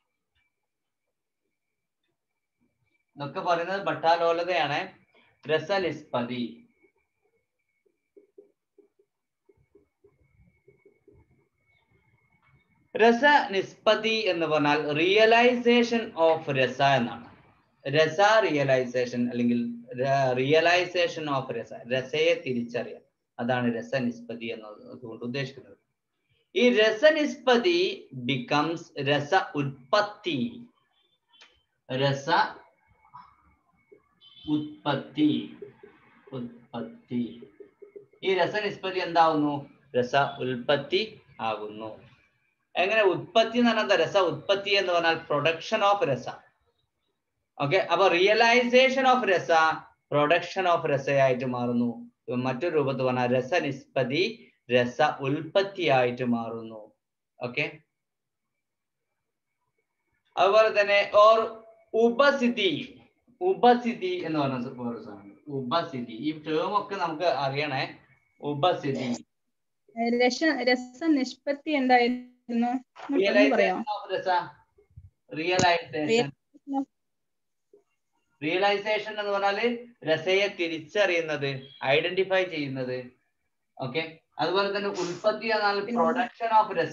ഇതൊക്കെ പറയുന്നത് ഭട്ടാലോലതയാണ് രസനിസ്പതി രസ നിസ്പതി എന്ന് പറഞ്ഞാൽ റിയലൈസേഷൻ ഓഫ് രസ എന്നാണ് രസ റിയലൈസേഷൻ അല്ലെങ്കിൽ റിയലൈസേഷൻ ഓഫ് രസ രസയെ തിരിച്ചറിയാൻ അതാണ് രസനിസ്പതി എന്നതുകൊണ്ട് ഉദ്ദേശിക്കുന്നത് ഈ രസനിസ്പതി ബിക്കംസ് രസ ഉത്പത്തി രസ ഉത്പത്തി ഉത്പത്തി ഈ രസനിസ്പതി എന്താവുന്നു രസ ഉൽപ്പത്തി ആകുന്നു എങ്ങനെ ഉത്പത്തി എന്ന് പറഞ്ഞാൽ രസ ഉത്പത്തി എന്ന് പറഞ്ഞാൽ പ്രൊഡക്ഷൻ ഓഫ് രസ ഓക്കെ അപ്പൊ realization of rasa production of രസയായിട്ട് മാറുന്നു മറ്റൊരു രൂപത്തിൽ പറഞ്ഞാൽ രസനിസ്പതി രസ ഉൽപ്പത്തി ആയിട്ട് മാറുന്നു ഓക്കെ അതുപോലെ തന്നെ ഓർ ഉപസിദ്ധി ഉപസിദ്ധി എന്ന് പറഞ്ഞ വേറൊരു സാധനം ഉപസിദ്ധി ഈ ടേം ഒക്കെ നമുക്ക് അറിയണേ ഉപസിദ്ധി രസ രസ നിഷ്പത്തി എന്തായിരുന്നു realization of rasa realization realization എന്ന് പറഞ്ഞാല് രസയെ തിരിച്ചറിയുന്നത് ഐഡന്റിഫൈ ചെയ്യുന്നത് ഓക്കെ അതുപോലെ തന്നെ ഉൽപ്പത്തി എന്നാൽ പ്രൊഡക്ഷൻ ഓഫ് രസ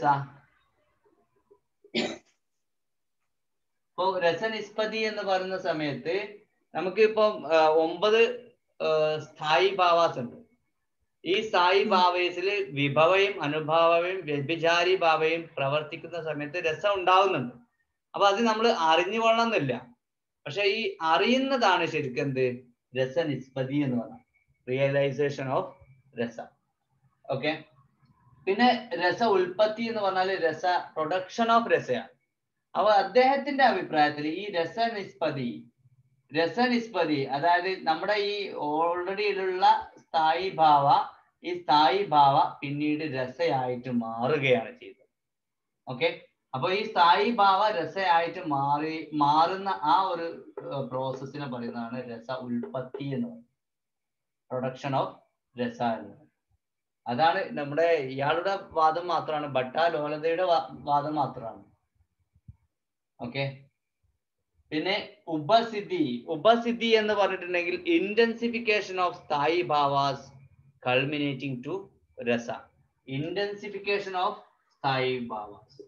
ഇപ്പൊ രസനിസ്പതി എന്ന് പറയുന്ന സമയത്ത് നമുക്ക് ഇപ്പം ഒമ്പത് സ്ഥായി ഭാവാസ് ഉണ്ട് ഈ സ്ഥായി ഭാവേസിൽ വിഭവയും അനുഭാവയും വ്യഭിചാരി ഭാവയും പ്രവർത്തിക്കുന്ന സമയത്ത് രസം ഉണ്ടാവുന്നുണ്ട് അപ്പൊ അത് നമ്മൾ അറിഞ്ഞുകൊള്ളണമെന്നില്ല പക്ഷെ ഈ അറിയുന്നതാണ് ശരിക്കും എന്ത് രസനിസ്പതി എന്ന് പറഞ്ഞാൽ റിയലൈസേഷൻ ഓഫ് രസ ഓക്കെ പിന്നെ രസ ഉൽപ്പത്തി എന്ന് പറഞ്ഞാൽ രസ പ്രൊഡക്ഷൻ ഓഫ് രസയാണ് അപ്പൊ അദ്ദേഹത്തിന്റെ അഭിപ്രായത്തിൽ ഈ രസനിസ്പതി രസനിസ്പതി അതായത് നമ്മുടെ ഈ ഓൾറെഡി ഉള്ള സ്ഥായി ഭാവ ഈ സ്ഥായി ഭാവ പിന്നീട് രസയായിട്ട് മാറുകയാണ് ചെയ്തത് ഓക്കെ അപ്പൊ ഈ സ്ഥായി ഭാവ രസയായിട്ട് മാറി മാറുന്ന ആ ഒരു പ്രോസസ്സിനെ പറയുന്നതാണ് രസ ഉൽപ്പത്തി എന്ന് പറയുന്നത് പ്രൊഡക്ഷൻ ഓഫ് രസ എന്ന് പറയുന്നത് അതാണ് നമ്മുടെ ഇയാളുടെ വാദം മാത്രമാണ് ഭട്ടാലോലതയുടെ വാദം മാത്രമാണ് ഓക്കെ പിന്നെ ഉപസിദ്ധി ഉപസിദ്ധി എന്ന് പറഞ്ഞിട്ടുണ്ടെങ്കിൽ intensification of sthayi bhavas culminating to rasa intensification of sthayi bhavas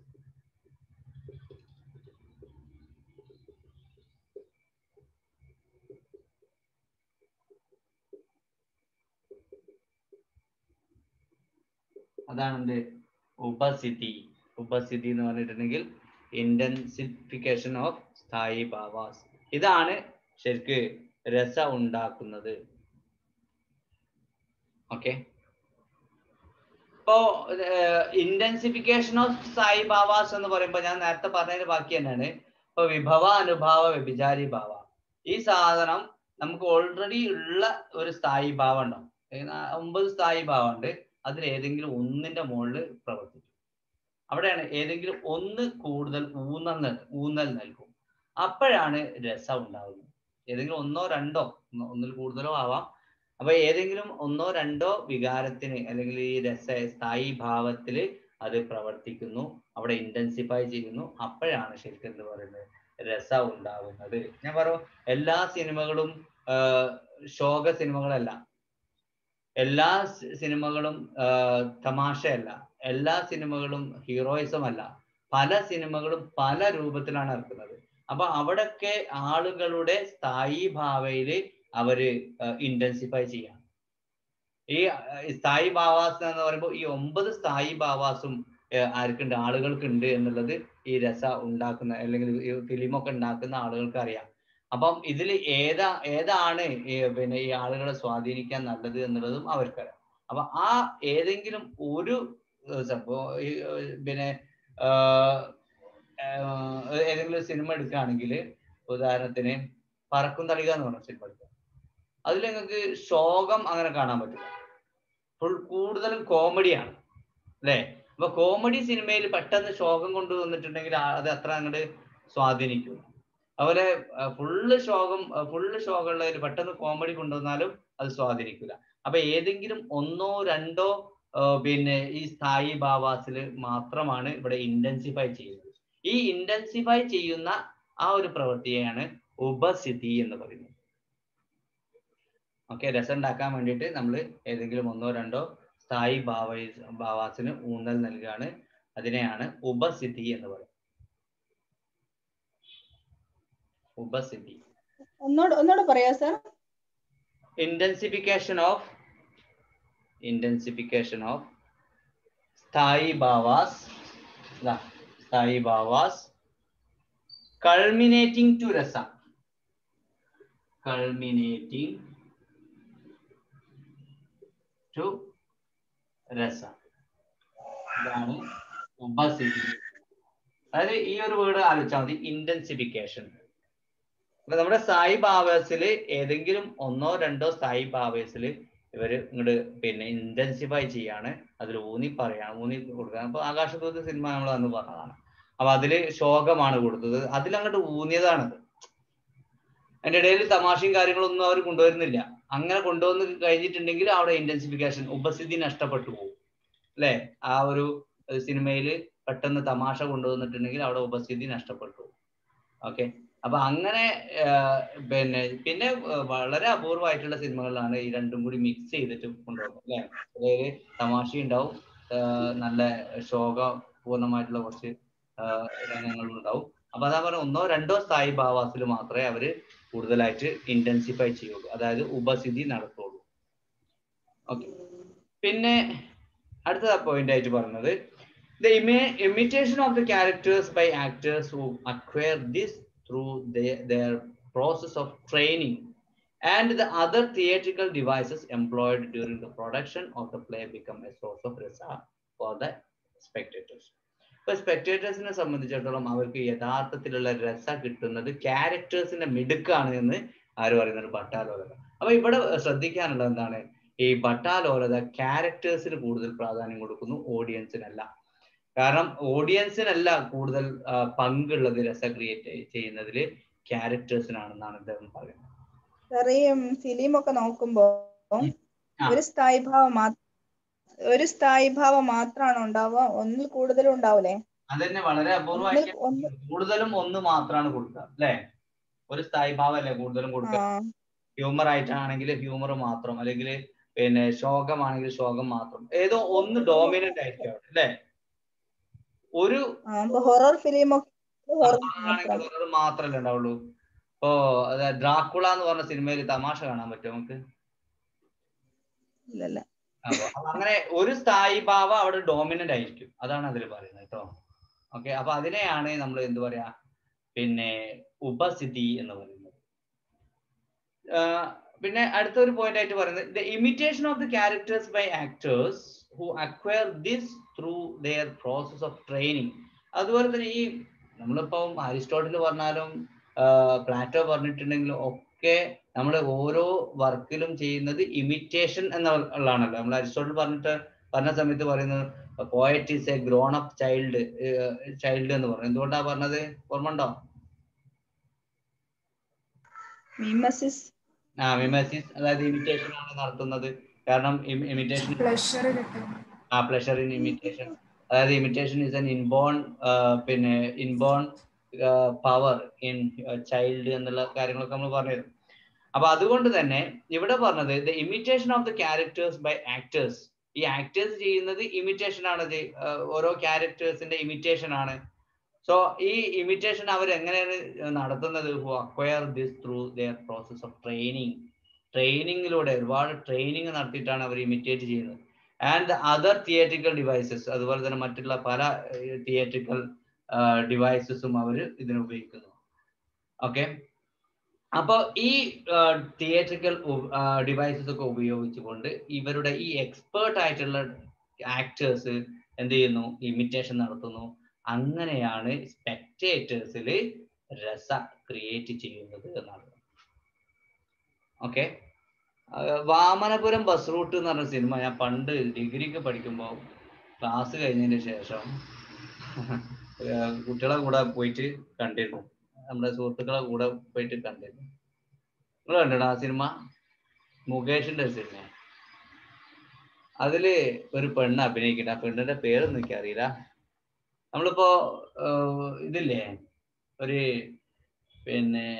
അതാണ് എന്ത് ഉപസ്ഥിതി ഉപസ്ഥിതി എന്ന് പറഞ്ഞിട്ടുണ്ടെങ്കിൽ ഇന്റൻസിഫിക്കേഷൻ ഓഫ് സ്ഥായി ഭാവാസ് ഇതാണ് ശരിക്ക് രസ ഉണ്ടാക്കുന്നത് ഓക്കെ ഇപ്പോ ഇന്റൻസിഫിക്കേഷൻ ഓഫ് സായി ഭാവാസ് എന്ന് പറയുമ്പോൾ ഞാൻ നേരത്തെ പറഞ്ഞതിന് ബാക്കി തന്നെയാണ് ഇപ്പൊ വിഭവ അനുഭാവ വ്യഭിചാരി ഭാവ ഈ സാധനം നമുക്ക് ഓൾറെഡി ഉള്ള ഒരു സ്ഥായി ഭാവം ഉണ്ടാവും ഏ, നാ- ഒമ്പത് സ്ഥായി ഭാവം ഉണ്ട് അതിൽ ഏതെങ്കിലും ഒന്നിന്റെ മുകളിൽ പ്രവർത്തിക്കും അവിടെയാണ് ഏതെങ്കിലും ഒന്ന് കൂടുതൽ ഊന്നൽ നൽ- ഊന്നൽ നൽകും അപ്പോഴാണ് രസം ഉണ്ടാകുന്നത് ഏതെങ്കിലും ഒന്നോ രണ്ടോ ഒന്ന് ഒന്നിൽ കൂടുതലോ ആവാം അപ്പൊ ഏതെങ്കിലും ഒന്നോ രണ്ടോ വികാരത്തിന് അല്ലെങ്കിൽ ഈ രസ സ്ഥായി ഭാവത്തിൽ അത് പ്രവർത്തിക്കുന്നു അവിടെ ഇന്റൻസിഫൈ ചെയ്യുന്നു അപ്പോഴാണ് ശരിക്കും എന്ത് പറയുന്നത് രസ ഉണ്ടാകുന്നത് ഞാൻ പറയും എല്ലാ സിനിമകളും ആഹ് ശോക സിനിമകളല്ല എല്ലാ സി- സിനിമകളും ആഹ് തമാശയല്ല എല്ലാ സിനിമകളും ഹീറോയിസം അല്ല പല സിനിമകളും പല രൂപത്തിലാണ് ഇറക്കുന്നത് അപ്പൊ അവിടൊക്കെ ആളുകളുടെ സ്ഥായി ഭാവയില് അവര് ഇന്റൻസിഫൈ ചെയ്യാം ഈ അഹ് സ്ഥായി ഭാവാസ് എന്ന് പറയുമ്പോൾ ഈ ഒമ്പത് സ്ഥായി ഭാവാസും ഏർ ആർക്കുണ്ട് ആളുകൾക്കുണ്ട് എന്നുള്ളത് ഈ രസ ഉണ്ടാക്കുന്ന അല്ലെങ്കിൽ ഈ ഫിലിമൊക്കെ ഉണ്ടാക്കുന്ന ആളുകൾക്ക് അറിയാം അപ്പം ഇതിൽ ഏതാ ഏതാണ് ഈ പിന്നെ ഈ ആളുകളെ സ്വാധീനിക്കാൻ നല്ലത് എന്നുള്ളതും അവർക്കറിയാം അപ്പൊ ആ ഏതെങ്കിലും ഒരു ഏർ സംഭവം ഈ ഏർ പിന്നെ ആഹ് ആഹ് ഏതെങ്കിലും സിനിമ എടുക്കുകയാണെങ്കിൽ ഉദാഹരണത്തിന് പറക്കും തളിക എന്ന് പറഞ്ഞ സിനിമ എടുക്കുക അതിൽ നിങ്ങൾക്ക് ശോകം അങ്ങനെ കാണാൻ പറ്റില്ല ഫുൾ കൂടുതലും കോമഡിയാണ് അല്ലേ അപ്പൊ കോമഡി സിനിമയിൽ പെട്ടെന്ന് ശോകം കൊണ്ടുവന്നിട്ടുണ്ടെങ്കിൽ ആ- അത് അത്ര അങ്ങോട്ട് സ്വാധീനിക്കും അതുപോലെ ഫുള്ള് ശോകം ഫുള്ള് ശോകമുള്ളതിൽ പെട്ടെന്ന് കോമഡി കൊണ്ടുവന്നാലും അത് സ്വാധീനിക്കില്ല അപ്പൊ ഏതെങ്കിലും ഒന്നോ രണ്ടോ ആ, പിന്നെ ഈ സ്ഥായി ഭാവാസിൽ മാത്രമാണ് ഇവിടെ ഇന്റൻസിഫൈ ചെയ്യുന്നത് ഈ ഇന്റൻസിഫൈ ചെയ്യുന്ന ആ ഒരു പ്രവൃത്തിയെയാണ് ഉപസ്ഥിതി എന്ന് പറയുന്നത് ഓക്കെ രസം ഉണ്ടാക്കാൻ വേണ്ടിയിട്ട് നമ്മൾ ഏതെങ്കിലും ഒന്നോ രണ്ടോ സ്ഥായി ഭാവ ഭാവാസിന് ഊന്നൽ നൽകുകയാണ് അതിനെയാണ് ഉപസ്ഥിതി എന്ന് പറയുന്നത് ഉപസ്ഥിതി ഒന്നോട് ഒന്നോട് പറയാ sir intensification of intensification of sthayi bhavas ഇതാ, സ്ഥായി ഭാവാസ് culminating to രസ culminating to രസ ഇതാണ് ഉപസ്ഥിതി അതായത് ഈ ഒരു വേർഡ് ആലോചിച്ചാൽ മതി ഇന്റൻസിഫിക്കേഷൻ അപ്പൊ നമ്മുടെ സ്ഥായി ഭാവേഴ്സിൽ ഏതെങ്കിലും ഒന്നോ രണ്ടോ സ്ഥായി ഭാവേഴ്സിൽ ഇവര് ഇങ്ങോട്ട് പിന്നെ ഇന്റൻസിഫൈ ചെയ്യാണ് അതിൽ ഊന്നി പറയാണ് ഊന്നി കൊടുക്കാൻ അപ്പൊ ആകാശദൂത് സിനിമ നമ്മൾ അന്ന് പറഞ്ഞതാണ് അപ്പൊ അതില് ശോകമാണ് കൊടുത്തത് അതിലങ്ങോട്ട് ഊന്നിയതാണത് അതിന്റെ ഇടയിൽ തമാശയും കാര്യങ്ങളൊന്നും അവർ കൊണ്ടുവരുന്നില്ല അങ്ങനെ കൊണ്ടുവന്ന് കഴിഞ്ഞിട്ടുണ്ടെങ്കിൽ അവിടെ ഇന്റൻസിഫിക്കേഷൻ ഉപസ്ഥിതി നഷ്ടപ്പെട്ടു പോകും അല്ലെ ആ ഒരു സിനിമയിൽ പെട്ടെന്ന് തമാശ കൊണ്ടുവന്നിട്ടുണ്ടെങ്കിൽ അവിടെ ഉപസ്ഥിതി നഷ്ടപ്പെട്ടു ഓക്കെ അപ്പൊ അങ്ങനെ ആഹ് പിന്നെ പിന്നെ ആഹ് വളരെ അപൂർവമായിട്ടുള്ള സിനിമകളിലാണ് ഈ രണ്ടും കൂടി മിക്സ് ചെയ്തിട്ട് കൊണ്ടുപോകുന്നത് അല്ലെ അതായത് തമാശ ഉണ്ടാവും ആഹ് നല്ല ശോക പൂർണ്ണമായിട്ടുള്ള കുറച്ച് രംഗങ്ങളും ഉണ്ടാവും അപ്പൊ അതാ പറഞ്ഞ ഒന്നോ രണ്ടോ സ്ഥായി ഭാവാസിൽ മാത്രമേ അവര് കൂടുതലായിട്ട് ഇന്റൻസിഫൈ ചെയ്യുള്ളൂ അതായത് ഉപസ്ഥിതി നടത്തുള്ളൂ ഓക്കെ പിന്നെ അടുത്ത പോയിന്റ് ആയിട്ട് പറയുന്നത് the ima- imitation of the characters by actors who acquire this through their, their process of training and the other theatrical devices employed during the production of the play become a source of rasa for the spectators. ഇപ്പൊ സ്പെക്ടേറ്റേഴ്സിനെ സംബന്ധിച്ചിടത്തോളം അവർക്ക് യഥാർത്ഥത്തിലുള്ള രസ കിട്ടുന്നത് ക്യാരക്ടേഴ്സിന്റെ മിടുക്കാണ് എന്ന് ആര് പറയുന്നത് ഭട്ടാലോലത അപ്പൊ ഇവിടെ ശ്രദ്ധിക്കാനുള്ളത് എന്താണ് ഈ ഭട്ടാലോലത ക്യാരക്ടേഴ്സിന് കൂടുതൽ പ്രാധാന്യം കൊടുക്കുന്നു ഓഡിയൻസിനല്ല കാരണം ഓഡിയൻസിനല്ല കൂടുതൽ ആ, പങ്കുള്ളത് രസ ക്രിയേറ്റ് ചെയ്യുന്നതിൽ ക്യാരക്ടേഴ്സിനാണെന്നാണ് ഇദ്ദേഹം പറയുന്നത് സാർ ഈ ഫിലിം ഒക്കെ നോക്കുമ്പോ ആ. ഒരു സ്ഥായി ഭാവം മാത്രം ഒരു സ്ഥായി ഭാവം മാത്രമാണ് ഉണ്ടാവുക ഒന്നിൽ കൂടുതലും ഉണ്ടാവൂലേ അതന്നെ വളരെ ഒന്നിൽ അപൂർവമായിട്ട് ഒന്ന് കൂടുതലും ഒന്ന് മാത്രമാണ് കൊടുക്കുക അല്ലെ ഒരു സ്ഥായി ഭാവമല്ലേ കൂടുതലും കൊടുക്കുക ആ ഹ്യൂമർ ആയിട്ടാണെങ്കിൽ ഹ്യൂമർ മാത്രം അല്ലെങ്കിൽ പിന്നെ ശോകമാണെങ്കിൽ ശോകം മാത്രം ഏതോ ഒന്ന് ഡോമിനന്റ് ആയിരിക്കും അവിടെ അല്ലെ ഒരു ആ ഇപ്പൊ ഹൊറർ ഫിലിം ഒക്കെ ഹൊറർ ആണെങ്കിൽ മാത്രം horror മാത്രല്ലേ ഉണ്ടാവുള്ളൂ ഇപ്പോ ഡ്രാക്കുള എന്ന് പറഞ്ഞ സിനിമയിൽ തമാശ കാണാൻ പറ്റും നമുക്ക് ഇല്ലല്ല അപ്പൊ അപ്പൊ അങ്ങനെ ഒരു സ്ഥായി ഭാവ അവിടെ ഡോമിനന്റ് ആയിരിക്കും അതാണ് അതിൽ പറയുന്നത് കേട്ടോ ഓക്കെ അപ്പൊ അതിനെയാണ് നമ്മൾ എന്ത് പറയാ പിന്നെ ഉപസ്ഥിതി എന്ന് പറയുന്നത് ആഹ് പിന്നെ അടുത്ത ഒരു പോയിന്റ് ആയിട്ട് പറയുന്നത് the imitation of the characters by actors who acquire this through their process of training അതുപോലെ തന്നെ ഈ നമ്മളിപ്പം അരിസ്റ്റോട്ടിൽ പറഞ്ഞാലും പ്ലാറ്റോ പറഞ്ഞിട്ടുണ്ടെങ്കിലും ഒക്കെ നമ്മൾ ഓരോ വർക്കിലും ചെയ്യുന്നത് ഇമിറ്റേഷൻ എന്നുള്ളതാണല്ലോ നമ്മൾ അരിസ്റ്റോട്ടിൽ പറഞ്ഞിട്ട് പറഞ്ഞ സമയത്ത് പറയുന്നത് poet is a grown up child child എന്ന് പറഞ്ഞു എന്തുകൊണ്ടാ പറഞ്ഞത് ഓർമ്മ ഉണ്ടോ മിമസിസ് ആ മിമസിസ് അതായത് ഇമിറ്റേഷൻ ആണ് നടത്തുന്നത് കാരണം ഇമിറ്റേഷൻ പ്ലഷർ കിട്ടും ആ പ്ലഷർ ഇൻ ഇമിറ്റേഷൻ അതായത് ഇമിറ്റേഷൻ ഇസ് എൻ ഇൻബോൺ പിന്നെ ഇൻബോൺ പവർ ഇൻ ചൈൽഡ് എന്നുള്ള കാര്യങ്ങളൊക്കെ നമ്മൾ പറഞ്ഞിരുന്നു അപ്പൊ അതുകൊണ്ട് തന്നെ ഇവിടെ പറഞ്ഞത് the imitation of the characters by actors ഈ ആക്ടേഴ്സ് ചെയ്യുന്നത് ഇമിറ്റേഷൻ ആണ് ചെയ്- ആ, ഓരോ ക്യാരക്ടേഴ്സിന്റെ ഇമിറ്റേഷൻ ആണ് സോ ഈ ഇമിറ്റേഷൻ അവർ എങ്ങനെയാണ് നടത്തുന്നത് who acquire this through their process of training ട്രെയിനിങ്ങിലൂടെ ഒരുപാട് ട്രെയിനിങ് നടത്തിയിട്ടാണ് അവർ ഇമിറ്റേറ്റ് ചെയ്യുന്നത് ആൻഡ് അതർ തിയേറ്ററിക്കൽ ഡിവൈസസ് അതുപോലെ തന്നെ മറ്റുള്ള പല തിയേറ്ററിക്കൽ ഡിവൈസസും അവർ ഇതിന് ഉപയോഗിക്കുന്നു ഓക്കെ അപ്പോൾ ഈ തിയേറ്ററിക്കൽ ഡിവൈസസ് ഒക്കെ ഉപയോഗിച്ചുകൊണ്ട് ഇവരുടെ ഈ എക്സ്പേർട്ട് ആയിട്ടുള്ള ആക്ടേഴ്സ് എന്ത് ചെയ്യുന്നു ഇമിറ്റേഷൻ നടത്തുന്നു അങ്ങനെയാണ് സ്പെക്ടേറ്റേഴ്സിൽ രസ ക്രിയേറ്റ് ചെയ്യുന്നത് എന്നാണ് ഓക്കെ വാമനപുരം ബസ് റൂട്ട് എന്ന് പറഞ്ഞ സിനിമ ഞാൻ പണ്ട് ഡിഗ്രിക്ക് പഠിക്കുമ്പോൾ ക്ലാസ് കഴിഞ്ഞതിന് ശേഷം ഏർ കുട്ടികളെ കൂടെ പോയിട്ട് കണ്ടിരുന്നു നമ്മുടെ സുഹൃത്തുക്കളെ കൂടെ പോയിട്ട് കണ്ടിരുന്നു നിങ്ങൾ കണ്ടിട്ടോ ആ സിനിമ മുകേഷിന്റെ സിനിമ അതില് ഒരു പെണ്ണ് അഭിനയിക്കുന്നുണ്ട് ആ പെണ്ണിന്റെ പേരൊന്നും എനിക്ക് അറിയില്ല നമ്മളിപ്പോ ഏർ ഇതില്ലേ ഒരു പിന്നെ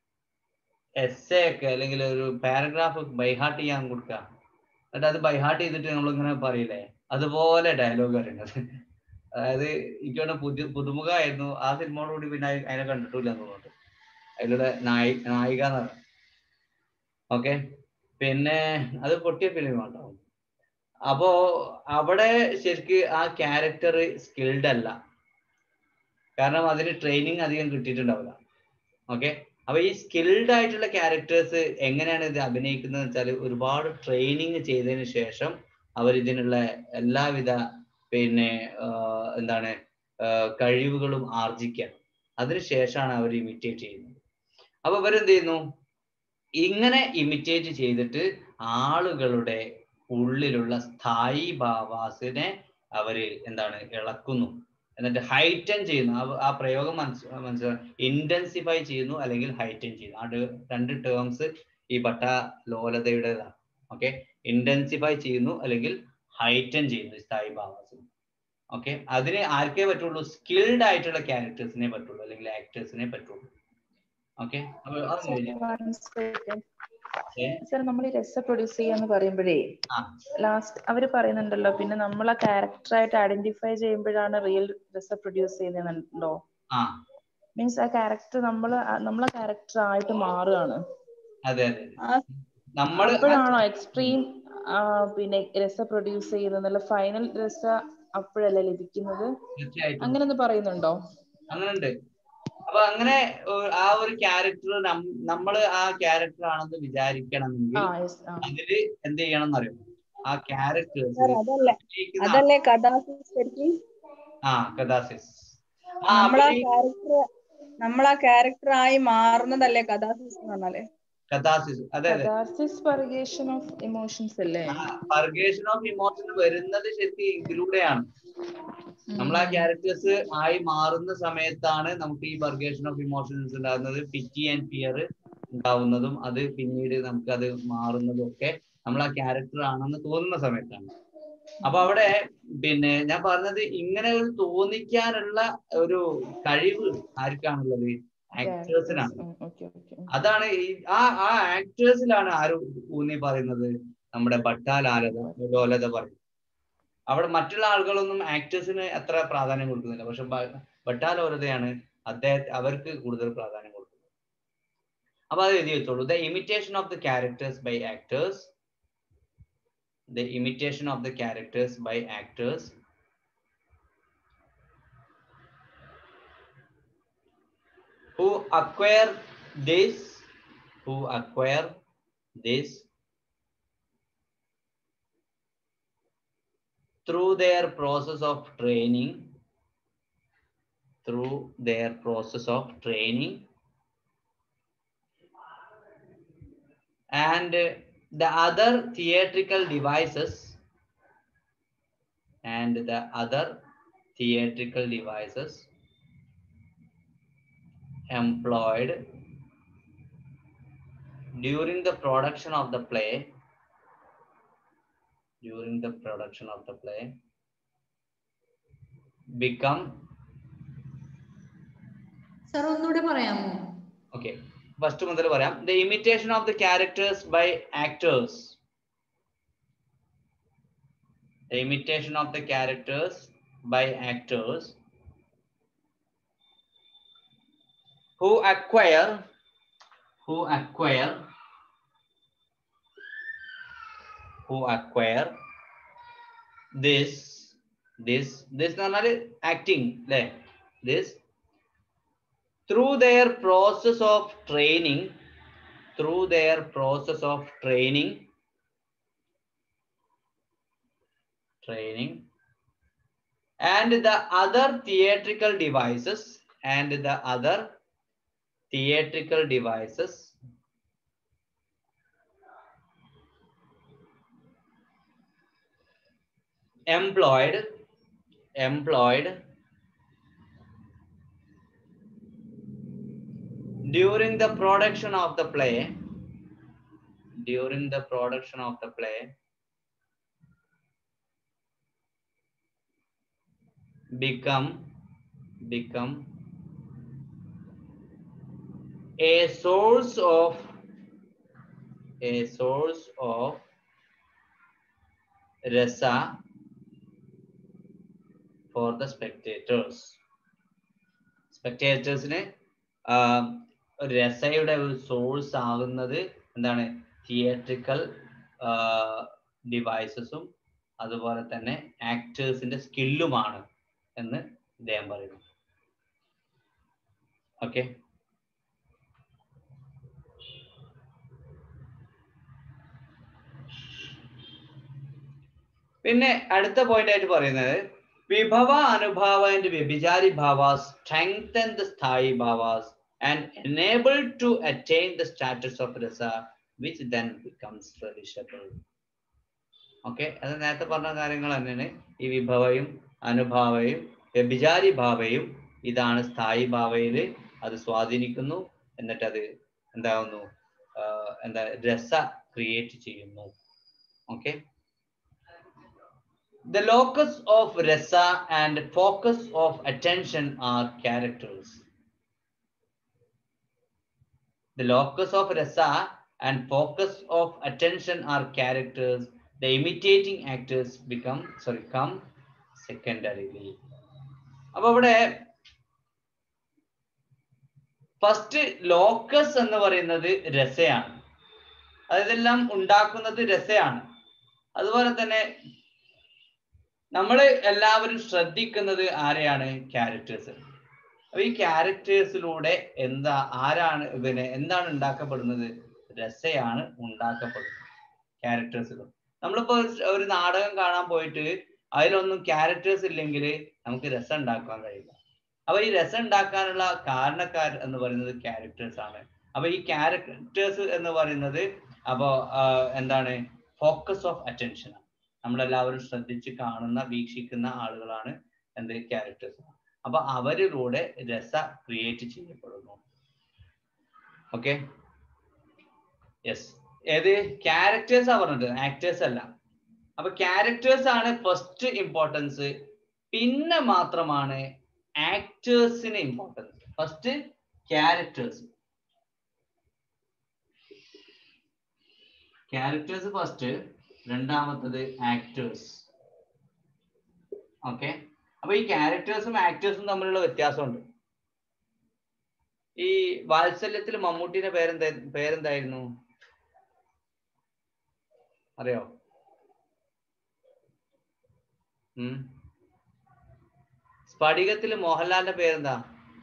എസ് ഒക്കെ അല്ലെങ്കിൽ ഒരു പാരഗ്രാഫ് ബൈഹാർട്ട് ചെയ്യാൻ കൊടുക്കുക എന്നിട്ട് അത് ബൈഹാർട്ട് ചെയ്തിട്ട് നമ്മൾ ഇങ്ങനെ പറയില്ലേ അതുപോലെ ഡയലോഗ് അറിയുന്നത് അതായത് എനിക്ക് തോന്നുന്നു പുതിയ പുതുമുഖമായിരുന്നു ആ സിനിമയോടുകൂടി പിന്നെ അയി- അതിനെ കണ്ടിട്ടില്ല എന്ന് തോന്നുന്നുണ്ട് അതിലൂടെ നായി നായിക എന്ന് പറയാം ഓക്കെ പിന്നെ അത് പൊട്ടിയ ഫിലിം ഉണ്ടാവും അപ്പോ അവിടെ ശരിക്ക് ആ ക്യാരക്ടർ സ്കിൽഡ് അല്ല കാരണം അതിന് ട്രെയിനിങ് അധികം കിട്ടിയിട്ടുണ്ടാവില്ല ഓക്കെ അപ്പൊ ഈ സ്കിൽഡ് ആയിട്ടുള്ള ക്യാരക്ടേഴ്സ് എങ്ങനെയാണ് ഇത് അഭിനയിക്കുന്നത് വെച്ചാൽ ഒരുപാട് ട്രെയിനിങ് ചെയ്തതിന് ശേഷം അവർ ഇതിനുള്ള എല്ലാവിധ പിന്നെ ആഹ് എന്താണ് ആഹ് കഴിവുകളും ആർജിക്കണം അതിനുശേഷമാണ് അവർ ഇമിറ്റേറ്റ് ചെയ്യുന്നത് അപ്പൊ ഇവരെന്ത് ചെയ്യുന്നു ഇങ്ങനെ ഇമിറ്റേറ്റ് ചെയ്തിട്ട് ആളുകളുടെ ഉള്ളിലുള്ള സ്ഥായി ഭാവാസിനെ അവര് എന്താണ് ഇളക്കുന്നു എന്നിട്ട് ഹൈറ്റൻ ചെയ്യുന്നു ആ- ആ പ്രയോഗം മനസ് മനസ്സിലാ ഇന്റൻസിഫൈ ചെയ്യുന്നു അല്ലെങ്കിൽ ഹൈറ്റൻ ചെയ്യുന്നു ആ ഡ് രണ്ട് ടേംസ് ഈ പട്ട ലോലതയുടേതാണ് ഓക്കെ ഇന്റൻസിഫൈ ചെയ്യുന്നു അല്ലെങ്കിൽ ഹൈറ്റൻ ചെയ്യുന്നു ഈ സ്ഥായി ഭാവാസിന് ഓക്കെ അതിന് ആർക്കേ പറ്റുള്ളൂ സ്കിൽഡ് ആയിട്ടുള്ള ക്യാരക്ടേഴ്സിനെ പറ്റുള്ളൂ അല്ലെങ്കിൽ ആക്ടേഴ്സിനെ പറ്റുള്ളൂ ഓക്കെ അപ്പൊ അത് കഴിഞ്ഞു ഏ? സർ നമ്മൾ ഈ രസ പ്രൊഡ്യൂസ് ചെയ്യാന്ന് പറയുമ്പോഴേ ആ ലാസ്റ്റ് അവര് പറയുന്നുണ്ടല്ലോ പിന്നെ നമ്മൾ ആ ക്യാരക്ടറായിട്ട് ഐഡന്റിഫൈ ചെയ്യുമ്പോഴാണ് റിയൽ രസ പ്രൊഡ്യൂസ് ചെയ്യുന്നുണ്ടോ ആ മീൻസ് ആ ക്യാരക്ടർ നമ്മൾ നമ്മളെ ക്യാരക്ടർ ആയിട്ട് മാറുകയാണ് അതെ അതെ ആ നമ്മള് അപ്പോഴാണോ എക്സ്ട്രീം പിന്നെ രസ പ്രൊഡ്യൂസ് ചെയ്യുന്നത് ഫൈനൽ രസ അപ്പോഴല്ലേ ലഭിക്കുന്നത് തീർച്ചയായിട്ടും അങ്ങനെ ഒന്ന് പറയുന്നുണ്ടോ അങ്ങനെ ഉണ്ട് അപ്പൊ അങ്ങനെ ഏർ ആ ഒരു ക്യാരക്ടർ നമ്മൾ ആ ക്യാരക്ടർ ആണെന്ന് വിചാരിക്കണമെങ്കിൽ ആ യെസ് ആ അതില് എന്ത് ചെയ്യണം എന്നറിയോ ആ ക്യാരക്ടേഴ്സ് സാർ അതല്ലേ അതല്ലേ കഥാസിസ് ശരിക്കും ആ കഥാസിസ് ആ നമ്മളാ അഭിനയി- ക്യാരക്ടർ നമ്മളാ ക്യാരക്ടർ ആയി മാറുന്നതല്ലേ കഥാസിസ് എന്ന് പറഞ്ഞാല് കഥാസിസ് അതെ അതെ കഥാർസിസ് പർഗേഷൻ ഓഫ് ഇമോഷൻസ് അല്ലേ പർഗേഷൻ ഓഫ് ഇമോഷൻ വരുന്നത് ശരിക്കും ഇതിലൂടെയാണ് നമ്മൾ ആ ക്യാരക്ടേഴ്സ് ആയി മാറുന്ന സമയത്താണ് നമുക്ക് ഈ പർഗേഷൻ ഓഫ് ഇമോഷൻസ് ഉണ്ടാകുന്നത് പിറ്റി ആൻഡ് ഫിയർ ഉണ്ടാവുന്നതും അത് പിന്നീട് നമുക്ക് അത് മാറുന്നതും ഒക്കെ നമ്മൾ ആ ക്യാരക്ടർ ആണെന്ന് തോന്നുന്ന സമയത്താണ് അപ്പൊ അവിടെ പിന്നെ ഞാൻ പറഞ്ഞത് ഇങ്ങനെ ഒരു തോന്നിക്കാനുള്ള ഒരു കഴിവ് ആർക്കാണുള്ളത് ആക്ടേഴ്സിനാണ് ഓക്കെ ഓക്കെ അതാണ് ഈ ആ ആ ആക്ടേഴ്സിലാണ് ആര് ഊന്നി പറയുന്നത് നമ്മുടെ ഭട്ടാലാലത ലോലത പറയും അവിടെ മറ്റുള്ള ആളുകളൊന്നും ആക്ടേഴ്സിന് അത്ര പ്രാധാന്യം കൊടുക്കുന്നില്ല പക്ഷെ ഭ- ഭട്ടാലോലതയാണ് അദ്ദേഹത്തെ അവർക്ക് കൂടുതൽ പ്രാധാന്യം കൊടുക്കുന്നത് അപ്പൊ അത് എഴുതി വെച്ചോളൂ the imitation of the characters by actors the imitation of the characters by actors who acquire this who acquire this through their process of training through their process of training and uh, the other theatrical devices and the other theatrical devices employed during the production of the play during the production of the play become sir ഒന്നുകൂടെ പറയാമോ okay first മുതൽ പറയാം the imitation of the characters by actors the imitation of the characters by actors who acquire who acquire who acquire this this this എന്ന് പറഞ്ഞാല് acting അല്ലേ this through their process of training through their process of training training and the other theatrical devices and the other theatrical devices employed employed during the production of the play during the production of the play become become a source of a source of rasa for the spectators spectatorsനെ രസയുടെ ഒരു source ആകുന്നത് എന്താണ് theatrical ഡിവൈസസും അതുപോലെ തന്നെ ആക്ടേഴ്സിന്റെ സ്കില്ലുമാണ് എന്ന് ഇദ്ദേഹം പറയുന്നു okay പിന്നെ അടുത്ത പോയിന്റ് ആയിട്ട് പറയുന്നത് vibhava anubhava and vyabhichari bhavas strengthen the sthayi bhavas and enable to attain the status of rasa which then becomes traditional okay അത് നേരത്തെ പറഞ്ഞ കാര്യങ്ങൾ തന്നെയാണ് ഈ വിഭവയും അനുഭാവയും വ്യഭിചാരി ഭാവയും ഇതാണ് സ്ഥായി ഭാവയിൽ അത് സ്വാധീനിക്കുന്നു എന്നിട്ട് അത് എന്താകുന്നു ആഹ് എന്താ രസ ക്രിയേറ്റ് ചെയ്യുന്നു okay The locus of rasa and focus of attention are characters. The locus of rasa and focus of attention are characters. The imitating actors become, sorry, come secondarily. അപ്പൊ ഇവിടെ ഫസ്റ്റ് ലോക്കസ് എന്ന് പറയുന്നത് രസയാണ് അതെല്ലാം ഉണ്ടാക്കുന്നത് രസയാണ് അതുപോലെ തന്നെ നമ്മൾ എല്ലാവരും ശ്രദ്ധിക്കുന്നത് ആരെയാണ് ക്യാരക്ടേഴ്സ് അപ്പൊ ഈ ക്യാരക്ടേഴ്സിലൂടെ എന്താ ആരാണ് പിന്നെ എന്താണ് ഉണ്ടാക്കപ്പെടുന്നത് രസയാണ് ഉണ്ടാക്കപ്പെടുന്നത് ക്യാരക്ടേഴ്സിലും നമ്മളിപ്പോ ഒരു- ഒരു നാടകം കാണാൻ പോയിട്ട് അതിലൊന്നും ക്യാരക്ടേഴ്സ് ഇല്ലെങ്കിൽ നമുക്ക് രസം ഉണ്ടാക്കാൻ കഴിയില്ല അപ്പൊ ഈ രസം ഉണ്ടാക്കാനുള്ള കാരണക്കാർ എന്ന് പറയുന്നത് ക്യാരക്ടേഴ്സ് ആണ് അപ്പൊ ഈ ക്യാരക്ടേഴ്സ് എന്ന് പറയുന്നത് അപ്പോ ആഹ് എന്താണ് ഫോക്കസ് ഓഫ് അറ്റൻഷൻ ആണ് നമ്മളെല്ലാവരും ശ്രദ്ധിച്ച് കാണുന്ന വീക്ഷിക്കുന്ന ആളുകളാണ് എന്ത് ക്യാരക്ടേഴ്സ് അപ്പൊ അവരിലൂടെ രസ ക്രിയേറ്റ് ചെയ്യപ്പെടുന്നു ഓക്കെ യെസ് ഏത് ക്യാരക്ടേഴ്സ് ആ പറഞ്ഞത് ആക്ടേഴ്സ് അല്ല അപ്പൊ ക്യാരക്ടേഴ്സ് ആണ് ഫസ്റ്റ് ഇമ്പോർട്ടൻസ് പിന്നെ മാത്രമാണ് ആക്ടേഴ്സിന് importance first characters characters first രണ്ടാമത്തത് ആക്ടേഴ്സ് ഓക്കെ അപ്പൊ ഈ ക്യാരക്ടേഴ്സും ആക്ടേഴ്സും തമ്മിലുള്ള വ്യത്യാസമുണ്ട് ഈ വാത്സല്യത്തിൽ മമ്മൂട്ടിയുടെ പേരെന്താ പേരെന്തായിരുന്നു അറിയോ ഉം സ്ഫടികത്തില് മോഹൻലാലിന്റെ പേരെന്താ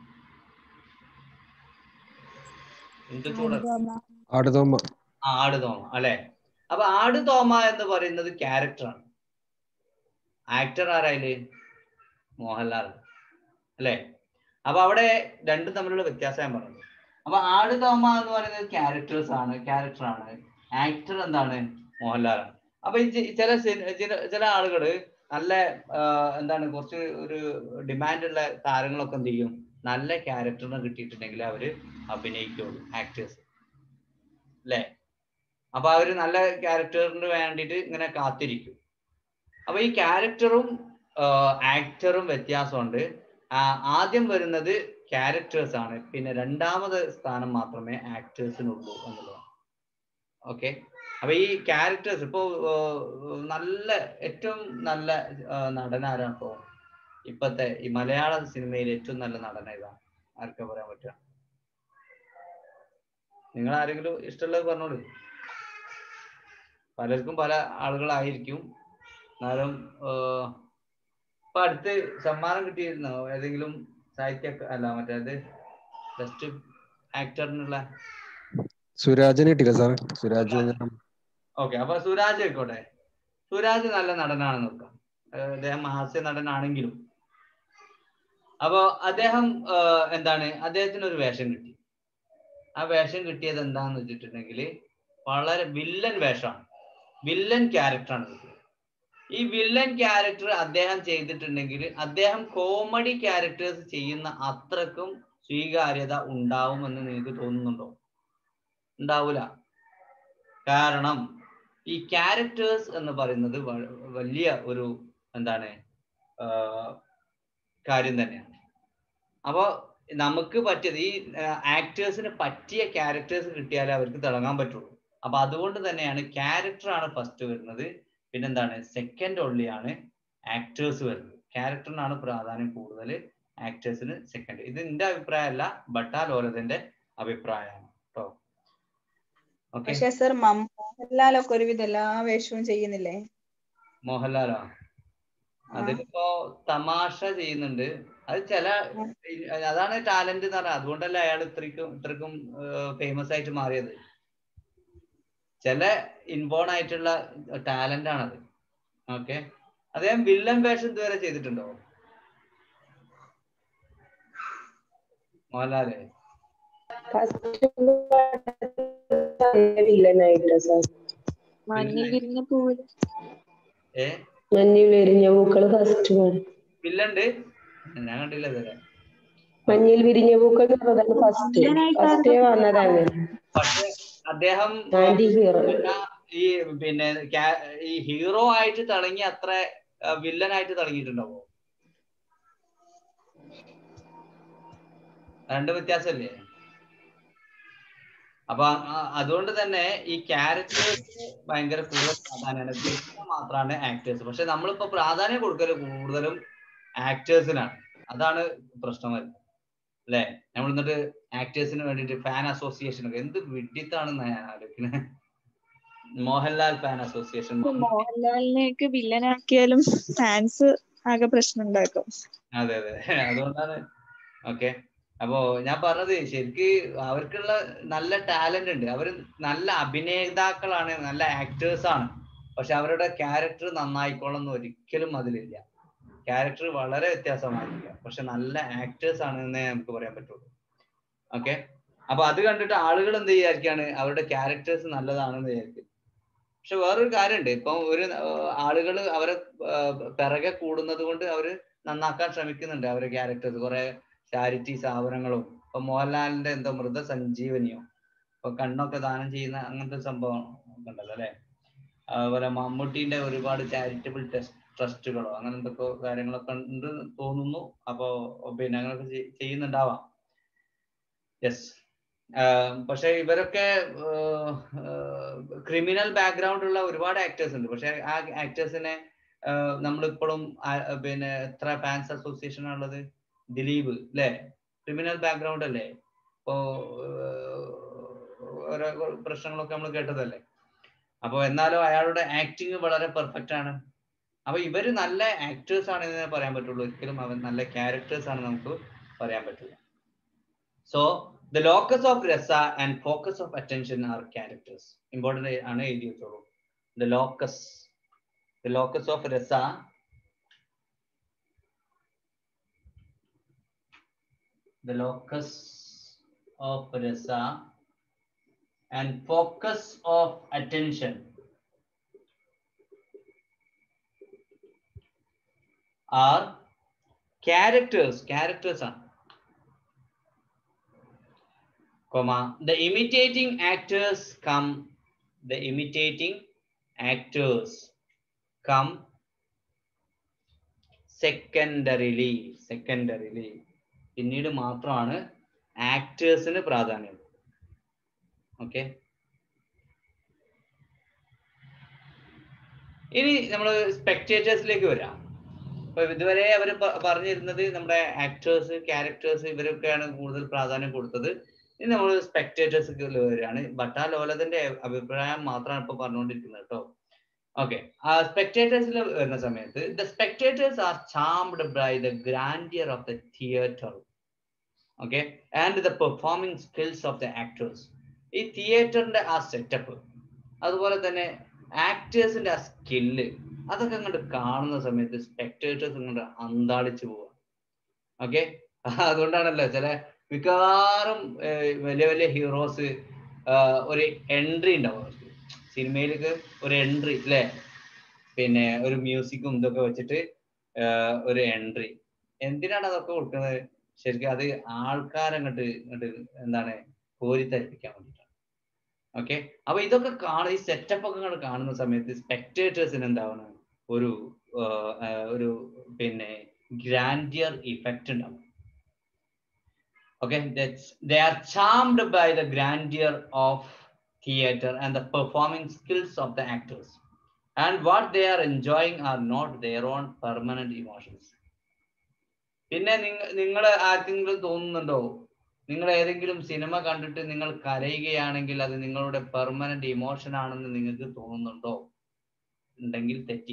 എന്ത് ചൂട് ആടുതോമ ആ, ആട് തോമ അല്ലെ അപ്പൊ ആട് തോമ എന്ന് പറയുന്നത് ക്യാരക്ടറാണ് ആക്ടർ ആരായാല് മോഹൻലാൽ അല്ലെ അപ്പൊ അവിടെ രണ്ടും തമ്മിലുള്ള വ്യത്യാസം ഞാൻ പറഞ്ഞത് അപ്പൊ ആട് തോമ എന്ന് പറയുന്നത് ക്യാരക്ടേഴ്സ് ആണ് ക്യാരക്ടറാണ് ആക്ടർ എന്താണ് മോഹൻലാലാണ് അപ്പൊ ഈ ചി- ചില സിനി- ചില- ചില ആളുകള് നല്ല ആ, എന്താണ് കുറച്ച് ഒരു ഡിമാൻഡ് ഉള്ള താരങ്ങളൊക്കെ എന്ത് ചെയ്യും നല്ല ക്യാരക്ടറിനെ കിട്ടിയിട്ടുണ്ടെങ്കിൽ അവര് അഭിനയിക്കുള്ളൂ ആക്ടേഴ്സ് അല്ലേ അപ്പൊ അവര് നല്ല ക്യാരക്ടറിന് വേണ്ടിയിട്ട് ഇങ്ങനെ കാത്തിരിക്കും അപ്പൊ ഈ ക്യാരക്ടറും ആക്ടറും വ്യത്യാസമുണ്ട് ആ, ആദ്യം വരുന്നത് ക്യാരക്ടേഴ്സ് ആണ് പിന്നെ രണ്ടാമത് സ്ഥാനം മാത്രമേ ആക്ടേഴ്സിനുള്ളൂ എന്നുള്ളതാണ് ഓക്കെ അപ്പൊ ഈ ക്യാരക്ടേഴ്സ് ഇപ്പോ ആ, നല്ല ഏറ്റവും നല്ല ആ, നടൻ ആരാണ് ഇപ്പോ ഇപ്പത്തെ ഈ മലയാള സിനിമയിൽ ഏറ്റവും നല്ല നടൻ ഏതാ ആർക്കാ പറയാൻ പറ്റുക നിങ്ങൾ ആരെങ്കിലും ഇഷ്ടമുള്ളത് പറഞ്ഞോളൂ പലർക്കും പല ആളുകളായിരിക്കും എന്നാലും ആഹ്, ഇപ്പൊ അടുത്ത് സമ്മാനം കിട്ടിയിരുന്നോ ഏതെങ്കിലും സാഹിത്യ അല്ല മറ്റേത് ബെസ്റ്റ് ആക്ടറിനുള്ള സുരാജിന് കിട്ടില്ല സാർ സുരാജ് വെഞ്ഞാറമ്മൂട്. ഓക്കെ അപ്പൊ സുരാജ് ആയിക്കോട്ടെ സുരാജ് നല്ല നടനാണെന്ന് നോക്കാം ഏഹ് അദ്ദേഹം ഹാസ്യ നടനാണെങ്കിലും അപ്പോ അദ്ദേഹം ആഹ് എന്താണ് അദ്ദേഹത്തിന് ഒരു വേഷം കിട്ടി ആ വേഷം കിട്ടിയത് എന്താന്ന് വെച്ചിട്ടുണ്ടെങ്കിൽ വളരെ വില്ലൻ വേഷമാണ് വില്ലൻ ക്യാരക്ടറാണ് കിട്ടിയത് ഈ വില്ലൻ ക്യാരക്ടർ അദ്ദേഹം ചെയ്തിട്ടുണ്ടെങ്കിൽ അദ്ദേഹം കോമഡി ക്യാരക്ടേഴ്സ് ചെയ്യുന്ന അത്രക്കും സ്വീകാര്യത ഉണ്ടാവുമെന്ന് നിങ്ങൾക്ക് തോന്നുന്നുണ്ടോ ഉണ്ടാവൂല കാരണം ഈ ക്യാരക്ടേഴ്സ് എന്ന് പറയുന്നത് വ- വലിയ ഒരു എന്താണ് ആഹ് കാര്യം തന്നെയാണ് അപ്പോൾ നമുക്ക് പറ്റിയത് ഈ ആക്ടേഴ്സിന് പറ്റിയ ക്യാരക്ടേഴ്സ് കിട്ടിയാലേ അവർക്ക് തിളങ്ങാൻ പറ്റുള്ളൂ അപ്പൊ അതുകൊണ്ട് തന്നെയാണ് ക്യാരക്ടറാണ് ഫസ്റ്റ് വരുന്നത് പിന്നെന്താണ് സെക്കൻഡ് ഓൺലി ആണ് ആക്ടേഴ്സ് വരുന്നത് ക്യാരക്ടറിനാണ് പ്രാധാന്യം കൂടുതൽ ആക്ടേഴ്സിന് സെക്കൻഡ് ഇത് എന്റെ അഭിപ്രായമല്ല ബട്ടാ ലോലതിന്റെ അഭിപ്രായമാണ് കേട്ടോ ഓക്കെ പക്ഷെ സർ മോഹൻലാലൊക്കെ ഒരുവിധം എല്ലാ വേഷവും ചെയ്യുന്നില്ലേ മോഹൻലാലോ അതിലിപ്പോ തമാശ ചെയ്യുന്നുണ്ട് അത് ചില അതാണ് ടാലന്റ് എന്ന് പറഞ്ഞാൽ അതുകൊണ്ടല്ലേ അയാൾ ഇത്രയ്ക്കും ഇത്രക്കും ഫേമസ് ആയിട്ട് മാറിയത് ചില ഇൻബോൺ ആയിട്ടുള്ള ടാലന്റ് ആണത് ഓക്കെ അദ്ദേഹം വില്ലൻ വേഷം ഇതുവരെ ചെയ്തിട്ടുണ്ടോ മോഹൻലാല് വില്ലനായിട്ട് സാർ മഞ്ഞിൽ വിരിഞ്ഞ പൂവിൽ ഏ മഞ്ഞിൽ വിരിഞ്ഞ പൂക്കൾ ഫസ്റ്റ് വില്ലണ്ട് ഞാൻ കണ്ടില്ല ഇതുവരെ മഞ്ഞിൽ വിരിഞ്ഞ പൂക്കൾ എന്ന് പറഞ്ഞതാണ് ഫസ്റ്റ് ഫസ്റ്റ് വന്നതാണ് പക്ഷെ അദ്ദേഹം ആന്റി ഹീറോ പിന്നെ ഈ പിന്നെ ക്യാ- ഈ ഹീറോ ആയിട്ട് തിളങ്ങി അത്ര വില്ലൻ ആയിട്ട് തിളങ്ങിയിട്ടുണ്ടാവോ രണ്ട് വ്യത്യാസമല്ലേ അപ്പൊ ആ- അതുകൊണ്ട് തന്നെ ഈ ക്യാരക്ടേഴ്സ് ഭയങ്കര കൂടുതൽ പ്രാധാന്യമാണ് പിന്നെ മാത്രമാണ് ആക്ടേഴ്സ് പക്ഷെ നമ്മളിപ്പോ പ്രാധാന്യം കൊടുക്കല് കൂടുതലും ആക്ടേഴ്സിനാണ് അതാണ് പ്രശ്നം വരുന്നത് അല്ലെ നമ്മൾ എന്നിട്ട് ആക്ടേഴ്സിന് വേണ്ടിയിട്ട് ഫാൻ അസോസിയേഷൻ ഒക്കെ എന്ത് വിഡിത്താണെന്ന് ഞാൻ ആലോചിക്കുന്നത് മോഹൻലാൽ ഫാൻ അസോസിയേഷൻ മോഹൻലാലിനെയൊക്കെ വില്ലനാക്കിയാലും ഫാൻസ് ആകെ പ്രശ്നം ഉണ്ടാക്കും അതെ അതെ അതുകൊണ്ടാണ് ഓക്കെ അപ്പോ ഞാൻ പറഞ്ഞത് ശരിക്ക് അവർക്കുള്ള നല്ല ടാലന്റ് ഉണ്ട് അവർ നല്ല അഭിനേതാക്കളാണ് നല്ല ആക്ടേഴ്സ് ആണ് പക്ഷെ അവരുടെ ക്യാരക്ടർ നന്നായിക്കോളെന്ന് ഒരിക്കലും അതിലില്ല ക്യാരക്ടർ വളരെ വ്യത്യാസമായിരിക്കാം പക്ഷെ നല്ല ആക്ടേഴ്സ് ആണ് എന്നേ നമുക്ക് പറയാൻ പറ്റുള്ളൂ ഓക്കെ അപ്പൊ അത് കണ്ടിട്ട് ആളുകൾ എന്ത് വിചാരിക്കാണ് അവരുടെ ക്യാരക്ടേഴ്സ് നല്ലതാണെന്ന് വിചാരിക്കും പക്ഷെ വേറൊരു കാര്യമുണ്ട് ഇപ്പൊ ഒരു ആളുകൾ അവരെ ആ, പിറകെ കൂടുന്നത് കൊണ്ട് അവര് നന്നാക്കാൻ ശ്രമിക്കുന്നുണ്ട് അവരെ ക്യാരക്ടേഴ്സ് കുറെ ചാരിറ്റി സ്ഥാപനങ്ങളും ഇപ്പൊ മോഹൻലാലിന്റെ എന്തോ മൃതസഞ്ജീവനിയോ ഇപ്പൊ കണ്ണൊക്കെ ദാനം ചെയ്യുന്ന അങ്ങനത്തെ സംഭവം ഒക്കെ ഉണ്ടല്ലോ അല്ലെ അതുപോലെ മമ്മൂട്ടിന്റെ ഒരുപാട് ചാരിറ്റബിൾ ട്രസ്റ്റുകളോ അങ്ങനെ എന്തൊക്കെ കാര്യങ്ങളൊക്കെ ഉണ്ട് എന്ന് തോന്നുന്നു അപ്പോ പിന്നെ അങ്ങനെയൊക്കെ ചെയ്- ചെയ്യുന്നുണ്ടാവാം യെസ് പക്ഷെ ഇവരൊക്കെ ക്രിമിനൽ ബാക്ക്ഗ്രൗണ്ട് ഉള്ള ഒരുപാട് ആക്ടേഴ്സ് ഉണ്ട് പക്ഷെ ആ ആക്ടേഴ്സിനെ നമ്മളിപ്പോഴും പിന്നെ എത്ര ഫാൻസ് അസോസിയേഷൻ ഉള്ളത് ദിലീപ് അല്ലേ ക്രിമിനൽ ബാക്ക്ഗ്രൗണ്ട് അല്ലേ ഇപ്പോ ഏഹ്, ഓരോ പ്രശ്നങ്ങളൊക്കെ നമ്മൾ കേട്ടതല്ലേ അപ്പൊ എന്നാലും അയാളുടെ ആക്ടിങ് വളരെ പെർഫെക്റ്റ് ആണ് അപ്പൊ ഇവര് നല്ല ആക്ടേഴ്സ് ആണ് എന്ന് പറയാൻ പറ്റുള്ളൂ ഒരിക്കലും അവർ നല്ല ക്യാരക്ടേഴ്സ് ആണ് നമുക്ക് പറയാൻ പറ്റില്ല so the locus of rasa and focus of attention are characters important ആണ് എഴുതി വെച്ചോളൂ the locus the locus of rasa the locus of rasa and focus of attention are characters characters are comma the imitating actors come the imitating actors come secondarily secondarily പിന്നീട് മാത്രമാണ് ആക്ടേഴ്സിന് പ്രാധാന്യം okay ഇനി നമ്മൾ സ്പെക്ടേറ്റേഴ്സിലേക്ക് വരാം അപ്പൊ ഇതുവരെ അവർ പറഞ്ഞിരുന്നത് നമ്മുടെ ആക്ടേഴ്സ് ക്യാരക്ടേഴ്സ് ഇവരൊക്കെയാണ് കൂടുതൽ പ്രാധാന്യം കൊടുത്തത് ഇനി നമ്മൾ സ്പെക്ടേറ്റേഴ്സ് വരികയാണ് ഭട്ടാലോലത്തിന്റെ അഭിപ്രായം മാത്രമാണ് ഇപ്പൊ പറഞ്ഞുകൊണ്ടിരിക്കുന്നത് കേട്ടോ ഓക്കെ സ്പെക്ടേറ്റേഴ്സിൽ വരുന്ന സമയത്ത് the spectators are charmed by the grandeur of the theatre okay and the performing skills of the actors ഈ തിയേറ്ററിന്റെ ആ സെറ്റപ്പ് അതുപോലെ തന്നെ ആക്ടേഴ്സിന്റെ ആ സ്കില്ല് അതൊക്കെ അങ്ങോട്ട് കാണുന്ന സമയത്ത് സ്പെക്ടേറ്റേഴ്സ് അങ്ങോട്ട് അന്താളിച്ചു പോവുക ഓക്കെ അതുകൊണ്ടാണല്ലോ ചില മിക്കവാറും വലിയ വലിയ ഹീറോസ് ഒരു എൻട്രി ഉണ്ടാവും അവർക്ക് സിനിമയിലേക്ക് ഒരു എൻട്രി അല്ലേ പിന്നെ ഒരു മ്യൂസിക്കും ഇതൊക്കെ വെച്ചിട്ട് ഒരു എൻട്രി എന്തിനാണ് അതൊക്കെ കൊടുക്കുന്നത് ശരിക്കും അത് ആൾക്കാരങ്ങോട്ട് ഇങ്ങോട്ട് എന്താണ് കോരിത്തരിപ്പിക്കാൻ വേണ്ടിയിട്ടാണ് ഓക്കെ അപ്പൊ ഇതൊക്കെ കാണുന്ന ഈ സെറ്റപ്പ് ഒക്കെ അങ്ങോട്ട് കാണുന്ന സമയത്ത് സ്പെക്ടേറ്റേഴ്സിന് എന്താണ് ഒരു ഒരു പിന്നെ ഗ്രാൻഡിയർ ഇഫക്റ്റ് ഉണ്ടാവും okay they are charmed by the grandeur of theater and the performing skills of the actors. And what they are enjoying are not their own permanent emotions. പിന്നെ നിങ്ങൾ ആർക്കെങ്കിലും തോന്നുന്നുണ്ടോ നിങ്ങൾ ഏതെങ്കിലും സിനിമ കണ്ടിട്ട് നിങ്ങൾ കരയുകയാണെങ്കിൽ അത് നിങ്ങളുടെ പെർമനന്റ് ഇമോഷൻ ആണെന്ന് നിങ്ങൾക്ക് തോന്നുന്നുണ്ടോ ഉണ്ടെങ്കിൽ തെറ്റി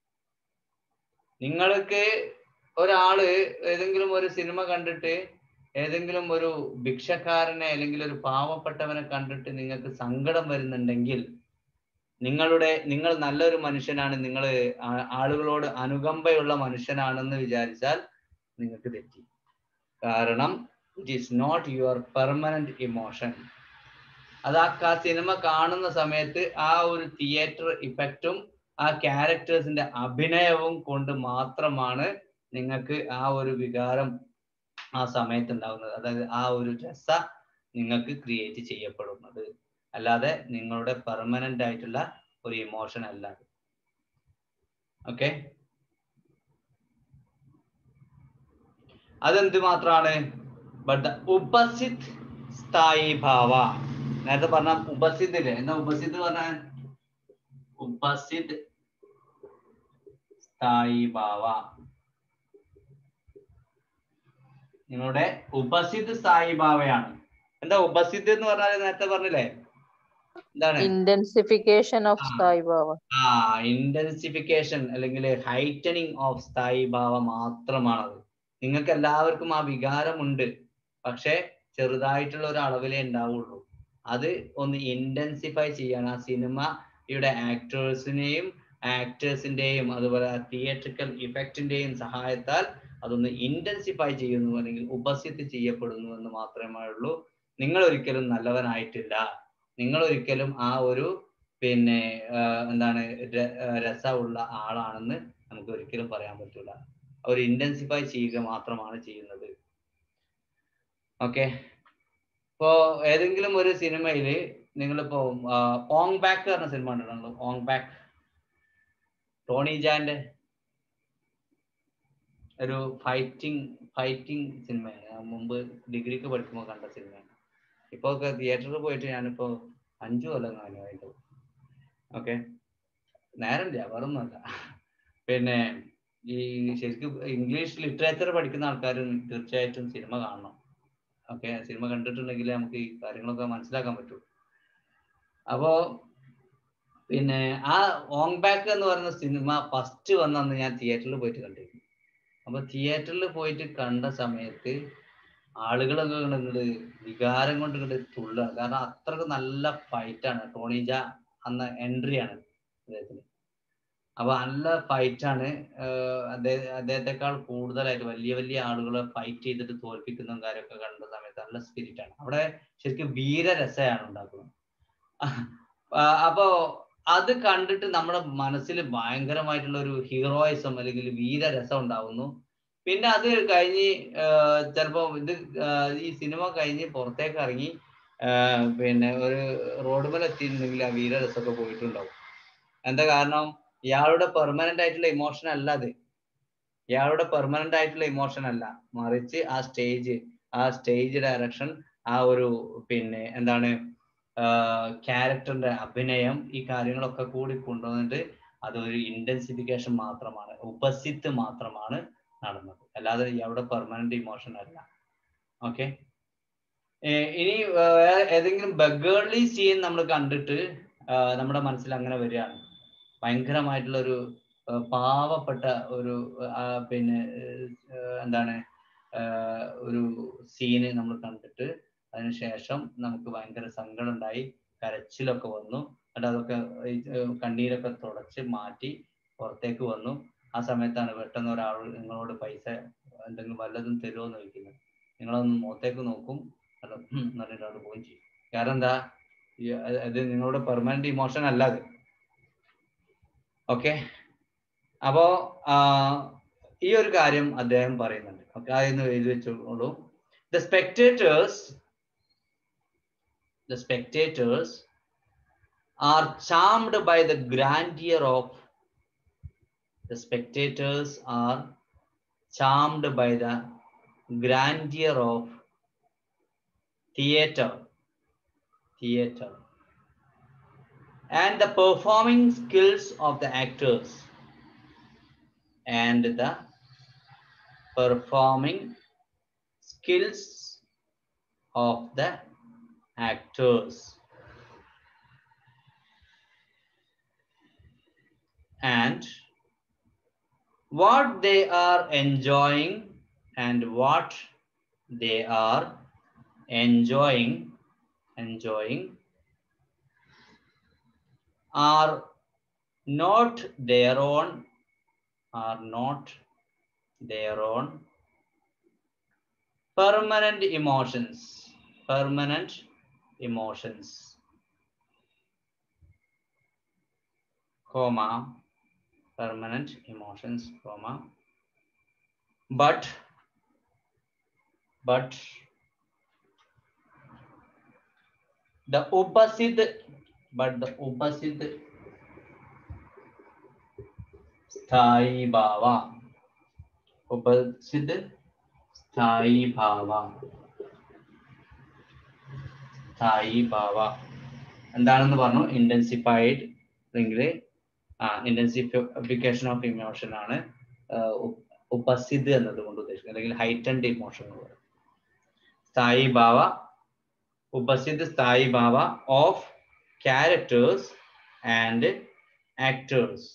നിങ്ങൾക്ക് ഒരാള് ഏതെങ്കിലും ഒരു സിനിമ കണ്ടിട്ട് ഏതെങ്കിലും ഒരു ഭിക്ഷക്കാരനെ അല്ലെങ്കിൽ ഒരു പാവപ്പെട്ടവനെ കണ്ടിട്ട് നിങ്ങൾക്ക് സങ്കടം വരുന്നുണ്ടെങ്കിൽ നിങ്ങളുടെ നിങ്ങൾ നല്ലൊരു മനുഷ്യനാണ് നിങ്ങൾ ആളുകളോട് അനുകമ്പയുള്ള മനുഷ്യനാണെന്ന് വിചാരിച്ചാൽ നിങ്ങൾക്ക് തെറ്റി കാരണം it is not your permanent emotion അത് ആ സിനിമ കാണുന്ന സമയത്ത് ആ ഒരു തിയേറ്റർ ഇഫക്റ്റും ആ ക്യാരക്ടേഴ്സിന്റെ അഭിനയവും കൊണ്ട് മാത്രമാണ് നിങ്ങൾക്ക് ആ ഒരു വികാരം ആ സമയത്ത് ഉണ്ടാകുന്നത് അതായത് ആ ഒരു രസ നിങ്ങൾക്ക് ക്രിയേറ്റ് ചെയ്യപ്പെടുന്നത് അല്ലാതെ നിങ്ങളുടെ പെർമനന്റ് ആയിട്ടുള്ള ഒരു ഇമോഷൻ അല്ല ഓക്കെ അതെന്ത് മാത്രമാണ് ബട്ട് ദ ഉപസിത് സ്ഥായി ഭാവ നേരത്തെ പറഞ്ഞ ഉപസിത് ഇല്ലേ എന്താ ഉപസിത് പറഞ്ഞ ഉപസിത് സ്ഥായി ഭാവ നിങ്ങളുടെ ഉപസിത് സ്ഥായി ഭാവയാണ് എന്താ ഉപസിത് എന്ന് പറഞ്ഞാൽ നേരത്തെ പറഞ്ഞില്ലേ എന്താണ് ഇന്റൻസിഫിക്കേഷൻ ഓഫ് സ്ഥായി ഭാവ ആ ഇന്റൻസിഫിക്കേഷൻ അല്ലെങ്കിൽ ഹൈറ്റനിങ് ഓഫ് സ്ഥായി ഭാവ മാത്രമാണത് നിങ്ങൾക്ക് എല്ലാവർക്കും ആ വികാരമുണ്ട് പക്ഷെ ചെറുതായിട്ടുള്ള ഒരു അളവിലേ ഉണ്ടാവുള്ളൂ അത് ഒന്ന് ഇന്റൻസിഫൈ ചെയ്യാൻ ആ സിനിമയുടെ ആക്ടേഴ്സിനെയും ആക്ടേഴ്സിന്റെയും അതുപോലെ തിയേറ്ററിക്കൽ ഇഫക്റ്റിന്റെയും സഹായത്താൽ അതൊന്ന് ഇന്റൻസിഫൈ ചെയ്യുന്നു അല്ലെങ്കിൽ ഉപസ്ഥിതി ചെയ്യപ്പെടുന്നു എന്ന് മാത്രമേ ഉള്ളൂ നിങ്ങൾ ഒരിക്കലും നല്ലവനായിട്ടില്ല നിങ്ങൾ ഒരിക്കലും ആ ഒരു പിന്നെ എന്താണ് രസമുള്ള ആളാണെന്ന് നമുക്ക് ഒരിക്കലും പറയാൻ പറ്റൂല ഒരു ഇന്റൻസിഫൈ ചെയ്യുക മാത്രമാണ് ചെയ്യുന്നത് ഓക്കെ ഇപ്പോ ഏതെങ്കിലും ഒരു സിനിമയിൽ നിങ്ങളിപ്പോ ഓങ് ബാക്ക് പറഞ്ഞ സിനിമ ഉണ്ടല്ലോ ഓങ് ബാക്ക് ടോണി ജാന്റെ ഒരു ഫൈറ്റിംഗ് ഫൈറ്റിംഗ് സിനിമയാണ് ഞാൻ മുമ്പ് ഡിഗ്രിക്ക് പഠിക്കുമ്പോൾ കണ്ട സിനിമയാണ് ഇപ്പൊ ഒക്കെ തിയേറ്ററിൽ പോയിട്ട് ഞാനിപ്പോ അഞ്ചു കൊല്ലം കാലമായിട്ട് ഓക്കെ നേരമില്ല വേറൊന്നുമല്ല പിന്നെ ഈ ശരിക്കും ഇംഗ്ലീഷ് ലിറ്ററേച്ചർ പഠിക്കുന്ന ആൾക്കാർ തീർച്ചയായിട്ടും സിനിമ കാണണം ഓക്കെ സിനിമ കണ്ടിട്ടുണ്ടെങ്കിൽ നമുക്ക് ഈ കാര്യങ്ങളൊക്കെ മനസ്സിലാക്കാൻ പറ്റൂ അപ്പോ പിന്നെ ആ ഓങ് ബാക്ക് എന്ന് പറയുന്ന സിനിമ ഫസ്റ്റ് വന്നന്ന് ഞാൻ തിയേറ്ററിൽ പോയിട്ട് കണ്ടിരുന്നു അപ്പൊ തിയേറ്ററിൽ പോയിട്ട് കണ്ട സമയത്ത് ആളുകളൊക്കെ ഇങ്ങോട്ട് വികാരം കൊണ്ട് ഇങ്ങോട്ട് തുള്ളുക കാരണം അത്രക്ക് നല്ല ഫൈറ്റാണ് ടോണിജ അന്ന് എൻട്രി ആണ് അദ്ദേഹത്തിന് അപ്പൊ നല്ല ഫൈറ്റാണ് അദ്ദേഹം അദ്ദേഹത്തെക്കാൾ കൂടുതലായിട്ട് വലിയ വലിയ ആളുകളെ ഫൈറ്റ് ചെയ്തിട്ട് തോൽപ്പിക്കുന്ന കാര്യമൊക്കെ കണ്ട സമയത്ത് നല്ല സ്പിരിറ്റ് ആണ് അവിടെ ശരിക്കും വീരരസയാണ് ഉണ്ടാക്കുന്നത് ആ, അപ്പോ അത് കണ്ടിട്ട് നമ്മുടെ മനസ്സിൽ ഭയങ്കരമായിട്ടുള്ള ഒരു ഹീറോയിസം അല്ലെങ്കിൽ വീരരസം ഉണ്ടാവുന്നു പിന്നെ അത് കഴിഞ്ഞ് ചിലപ്പോ ഇത് ആ, ഈ സിനിമ കഴിഞ്ഞ് പുറത്തേക്ക് ഇറങ്ങി ആ, പിന്നെ ഒരു റോഡ് മേലെ എത്തിയിട്ടുണ്ടെങ്കിൽ ആ വീരരസമൊക്കെ പോയിട്ടുണ്ടാവും എന്താ കാരണം ഇയാളുടെ പെർമനന്റ് ആയിട്ടുള്ള ഇമോഷൻ അല്ല അത് ഇയാളുടെ പെർമനന്റ് ആയിട്ടുള്ള ഇമോഷൻ അല്ല മറിച്ച് ആ സ്റ്റേജ് ആ സ്റ്റേജ് ഡയറക്ഷൻ ആ ഒരു പിന്നെ എന്താണ് ക്യാരക്ടറിന്റെ അഭിനയം ഈ കാര്യങ്ങളൊക്കെ കൂടി കൊണ്ടുവന്നിട്ട് അതൊരു ഇന്റൻസിഫിക്കേഷൻ മാത്രമാണ് ഉപസിത്ത് മാത്രമാണ് നടന്നത് അല്ലാതെ ഇയാളുടെ പെർമനന്റ് ഇമോഷൻ അല്ല ഓക്കെ ഇനി വേറെ ഏതെങ്കിലും ബഗേർലി സീൻ നമ്മൾ കണ്ടിട്ട് ആ, നമ്മുടെ മനസ്സിൽ അങ്ങനെ വരികയാണ് ഭയങ്കരമായിട്ടുള്ള ഒരു ആ, പാവപ്പെട്ട ഒരു ആ, പിന്നെ ആ, എന്താണ് ആ, ഒരു സീന് നമ്മൾ കണ്ടിട്ട് അതിനുശേഷം നമുക്ക് ഭയങ്കര സങ്കടം ഉണ്ടായി കരച്ചിലൊക്കെ വന്നു എന്നിട്ട് അതൊക്കെ ഈ, ഏ, കണ്ണീരൊക്കെ തുടച്ച് മാറ്റി പുറത്തേക്ക് വന്നു ആ സമയത്താണ് പെട്ടെന്ന് ഒരാൾ നിങ്ങളോട് പൈസ എന്തെങ്കിലും വല്ലതും തരുമോ എന്ന് ചോദിക്കുന്നത് നിങ്ങളൊന്ന് മുഖത്തേക്ക് നോക്കും അത് ഉം എന്ന് പറഞ്ഞിട്ട് അവിടെ പോവുകയും ചെയ്യും കാരണം എന്താ ഈ അത് അത് നിങ്ങളുടെ പെർമനന്റ് ഇമോഷൻ അല്ല അത് ഓക്കെ അപ്പോ ആ, ഈ ഒരു കാര്യം അദ്ദേഹം പറയുന്നുണ്ട് ഓക്കെ അതൊന്ന് എഴുതി വെച്ചോളൂ the spectators the spectators are charmed by the grandeur of the spectators are charmed by the grandeur of theater theater and the performing skills of the actors and the performing skills of the actors and what they are enjoying and what they are enjoying enjoying are not their own are not their own permanent emotions permanent emotions comma permanent emotions comma but but the opposite but the opposite स्थाई भावा उपसिद्ध स्थाई भावा സ്ഥായി ഭാവ എന്താണെന്ന് പറഞ്ഞു intensified അല്ലെങ്കിൽ ആ intensification of emotion ആണ് ഉപസിദ് എന്നതുകൊണ്ട് ഉദ്ദേശിക്കുന്നത് അല്ലെങ്കിൽ ഹൈറ്റൻഡ് ഇമോഷൻ എന്ന് പറയും സ്ഥായി ഭാവ ഉപസിദ് sthayi bhava of characters and actors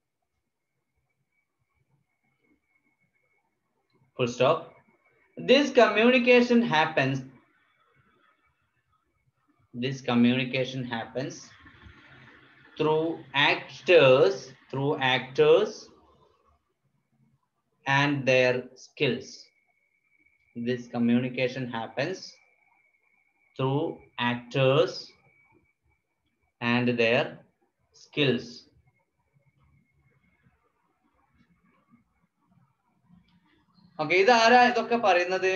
full stop this communication happens this communication happens through actors through actors and their skills this communication happens through actors and their skills okay ഇത് ആരാ ഇതൊക്കെ പറയുന്നത്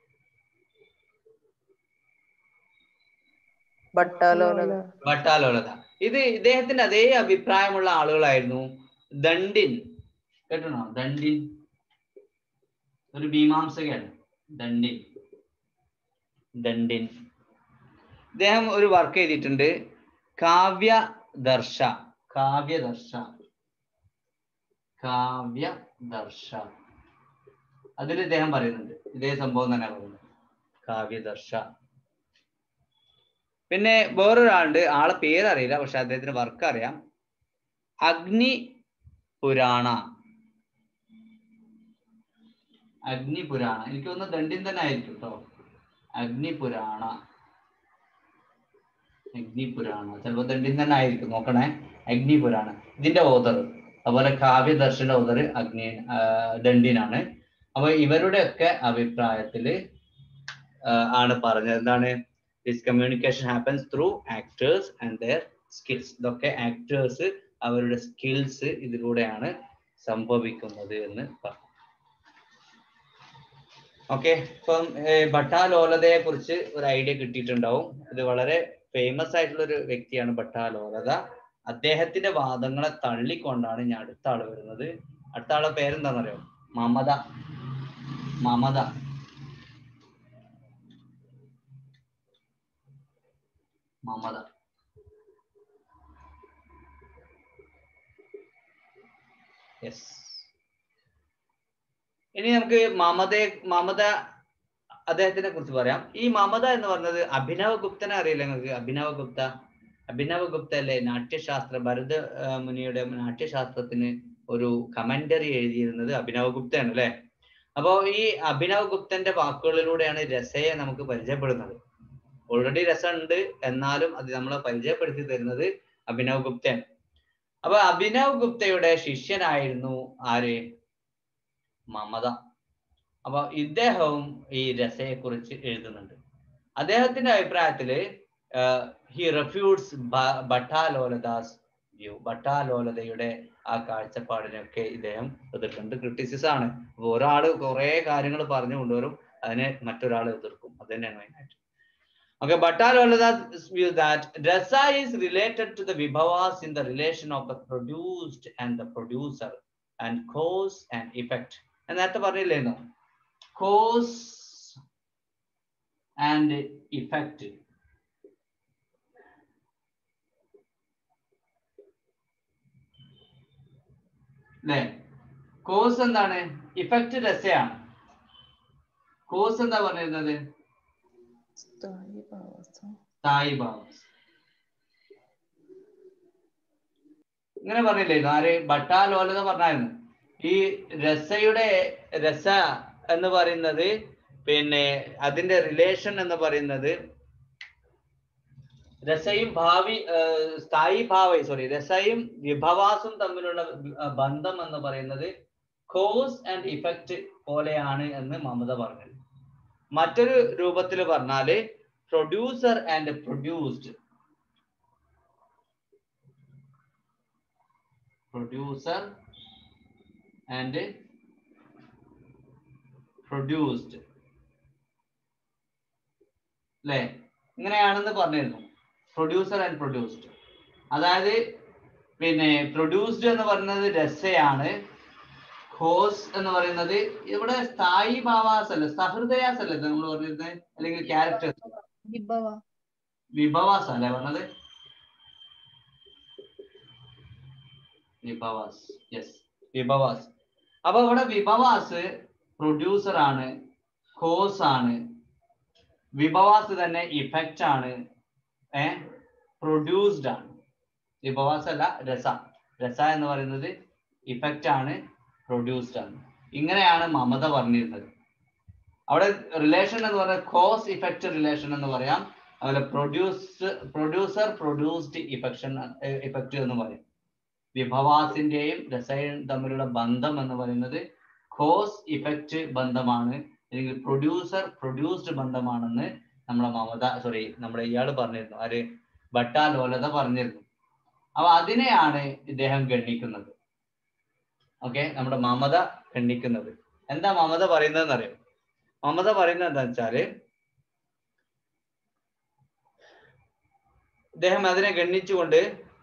ഭട്ടാലോല ഭട്ടാലോലത ഇത് ഇദ്ദേഹത്തിന്റെ അതേ അഭിപ്രായമുള്ള ആളുകളായിരുന്നു ദണ്ഡിൻ കേട്ടോ ദണ്ഡിൻ ഒരു മീമാംസകയാണ് ദണ്ഡിൻ ദണ്ഡിൻ ഇദ്ദേഹം ഒരു വർക്ക് ചെയ്തിട്ടുണ്ട് കാവ്യദർശ കാവ്യദർശ കാവ്യദർശ അതിൽ ഇദ്ദേഹം പറയുന്നുണ്ട് ഇതേ സംഭവം തന്നെ പറയുന്നത് കാവ്യദർശ പിന്നെ വേറൊരാളുണ്ട് ആളെ പേരറിയില്ല പക്ഷെ അദ്ദേഹത്തിന് വർക്ക് അറിയാം അഗ്നി പുരാണ അഗ്നി പുരാണ എനിക്ക് തോന്നുന്നു ദണ്ഡിൻ തന്നെ ആയിരിക്കും കേട്ടോ അഗ്നി പുരാണ അഗ്നി പുരാണ ചിലപ്പോ ദണ്ഡിൻ തന്നെ ആയിരിക്കും നോക്കണേ അഗ്നി പുരാണ ഇതിന്റെ ഓതർ അതുപോലെ കാവ്യദർശന ഓതർ അഗ്നി ആ, ദണ്ഡിനാണ് അപ്പൊ ഇവരുടെ ഒക്കെ അഭിപ്രായത്തില് ആ, ആണ് പറഞ്ഞത് എന്താണ് this communication happens through actors and their skills ഇതൊക്കെ ആക്ടേഴ്സ് അവരുടെ സ്കിൽസ് ഇതിലൂടെയാണ് സംഭവിക്കുന്നത് എന്ന് പറഞ്ഞു ഓക്കെ ഇപ്പം ഏർ ഭട്ടാലോലതയെ കുറിച്ച് ഒരു ഐഡിയ കിട്ടിയിട്ടുണ്ടാവും ഇത് വളരെ ഫേമസ് ആയിട്ടുള്ള ഒരു വ്യക്തിയാണ് ഭട്ടാലോലത അദ്ദേഹത്തിന്റെ വാദങ്ങളെ തള്ളിക്കൊണ്ടാണ് ഞാൻ അടുത്ത ആള് വരുന്നത് അടുത്ത ആളെ പേരെന്താണെന്നറിയോ മമത മമത മമത യെസ് ഇനി നമുക്ക് മമതയെ മമത അദ്ദേഹത്തിനെ കുറിച്ച് പറയാം ഈ മമത എന്ന് പറഞ്ഞത് അഭിനവ ഗുപ്തനെ അറിയില്ല നിങ്ങൾക്ക് അഭിനവ ഗുപ്ത അഭിനവ ഗുപ്ത അല്ലേ നാട്യശാസ്ത്ര ഭരത ആ, മുനിയുടെ നാട്യശാസ്ത്രത്തിന് ഒരു കമന്ററി എഴുതിയിരുന്നത് അഭിനവ ഗുപ്തയാണ് അല്ലെ അപ്പോ ഈ അഭിനവ് ഗുപ്തന്റെ വാക്കുകളിലൂടെയാണ് രസയെ നമുക്ക് പരിചയപ്പെടുന്നത് ഓൾറെഡി രസമുണ്ട് എന്നാലും അത് നമ്മളെ പരിചയപ്പെടുത്തി തരുന്നത് അഭിനവ് ഗുപ്തയാണ് അപ്പൊ അഭിനവ് ഗുപ്തയുടെ ശിഷ്യനായിരുന്നു ആര് മമത അപ്പൊ ഇദ്ദേഹവും ഈ രസയെ കുറിച്ച് എഴുതുന്നുണ്ട് അദ്ദേഹത്തിന്റെ അഭിപ്രായത്തില് ഹി റെഫ്യൂട്ട്സ് ഭട്ടാലോലദാസ് വ്യൂ ഭട്ടാലോലതയുടെ ആ കാഴ്ചപ്പാടിനൊക്കെ ഇദ്ദേഹം എതിർക്കുന്നുണ്ട് ക്രിറ്റിസിസ് ആണ് അപ്പൊ ഒരാള് കുറെ കാര്യങ്ങൾ പറഞ്ഞു കൊണ്ടുവരും അതിനെ മറ്റൊരാൾ എതിർക്കും അത് തന്നെയാണ് മെയിനായിട്ട് Okay, Bhattalola's view that rasa is related to the vibhavas in the relation of the produced and the producer and cause and effect. ഞാൻ നേരത്തെ പറഞ്ഞില്ലേന്നോ cause and effect. അല്ലേ കോസ് എന്താണ് ഇഫക്റ്റ് രസയാണ് കോസ് എന്താ പറഞ്ഞിരുന്നത് സായി ഭാവം ഇങ്ങനെ പറഞ്ഞില്ലേ ആര് ഭട്ടാലോലത പറഞ്ഞായിരുന്നു ഈ രസയുടെ രസ എന്ന് പറയുന്നത് പിന്നെ അതിന്റെ റിലേഷൻ എന്ന് പറയുന്നത് രസയും ഭാവി ഏർ സ്ഥായി ഭാവ സോറി രസയും വിഭവാസും തമ്മിലുള്ള ബ- ബന്ധം എന്ന് പറയുന്നത് കോസ് ആൻഡ് ഇഫക്റ്റ് പോലെയാണ് എന്ന് മമത പറഞ്ഞത് മറ്റൊരു രൂപത്തിൽ പറഞ്ഞാല് producer and produced producer and produced അല്ലേ ഇങ്ങനെയാണെന്ന് പറഞ്ഞിരുന്നു പ്രൊഡ്യൂസർ ആൻഡ് പ്രൊഡ്യൂസ്ഡ് അതായത് പിന്നെ പ്രൊഡ്യൂസ്ഡ് എന്ന് പറയുന്നത് രസയാണ് ഹോസ് എന്ന് പറയുന്നത് ഇവിടെ സ്ഥായി ഭാവാസ് അല്ല സഹൃദയാസ് അല്ലേ നമ്മൾ പറഞ്ഞിരുന്നത് അല്ലെങ്കിൽ ക്യാരക്ടേഴ്സ് വിഭവ വിഭവാസ് അല്ലേ പറഞ്ഞത് വിഭവാസ് യെസ് വിഭവാസ് അപ്പൊ ഇവിടെ വിഭവാസ് പ്രൊഡ്യൂസർ ആണ് കോസ് ആണ് വിഭവാസ് തന്നെ ഇഫക്റ്റ് ആണ് ഏ പ്രൊഡ്യൂസ്ഡ് ആണ് വിഭവാസ് അല്ല രസ രസ എന്ന് പറയുന്നത് ഇഫക്റ്റ് ആണ് പ്രൊഡ്യൂസ്ഡ് ആണ് ഇങ്ങനെയാണ് മമത പറഞ്ഞിരുന്നത് അവിടെ റിലേഷൻ എന്ന് പറയുന്നത് കോസ് ഇഫക്റ്റ് റിലേഷൻ എന്ന് പറയാം അതുപോലെ പ്രൊഡ്യൂസ് പ്രൊഡ്യൂസർ പ്രൊഡ്യൂസ്ഡ് ഇഫക്ഷൻ ഇഫക്റ്റ് എന്ന് പറയും വിഭവാസിന്റെയും രസയും തമ്മിലുള്ള ബന്ധം എന്ന് പറയുന്നത് കോസ് ഇഫക്റ്റ് ബന്ധമാണ് അല്ലെങ്കിൽ പ്രൊഡ്യൂസർ പ്രൊഡ്യൂസ്ഡ് ബന്ധമാണെന്ന് നമ്മളെ മമത സോറി നമ്മുടെ ഇയാൾ പറഞ്ഞിരുന്നു ആര് ഭട്ടാലോലത പറഞ്ഞിരുന്നു അപ്പൊ അതിനെയാണ് ഇദ്ദേഹം ഗണ്ണിക്കുന്നത് ഓക്കെ നമ്മുടെ മമത ഗണ്ണിക്കുന്നത് എന്താ മമത പറയുന്നതെന്ന് അറിയാം മമത പറയുന്നത് എന്താ വെച്ചാല് ഇദ്ദേഹം അതിനെ ഗണ്ണിച്ചുകൊണ്ട്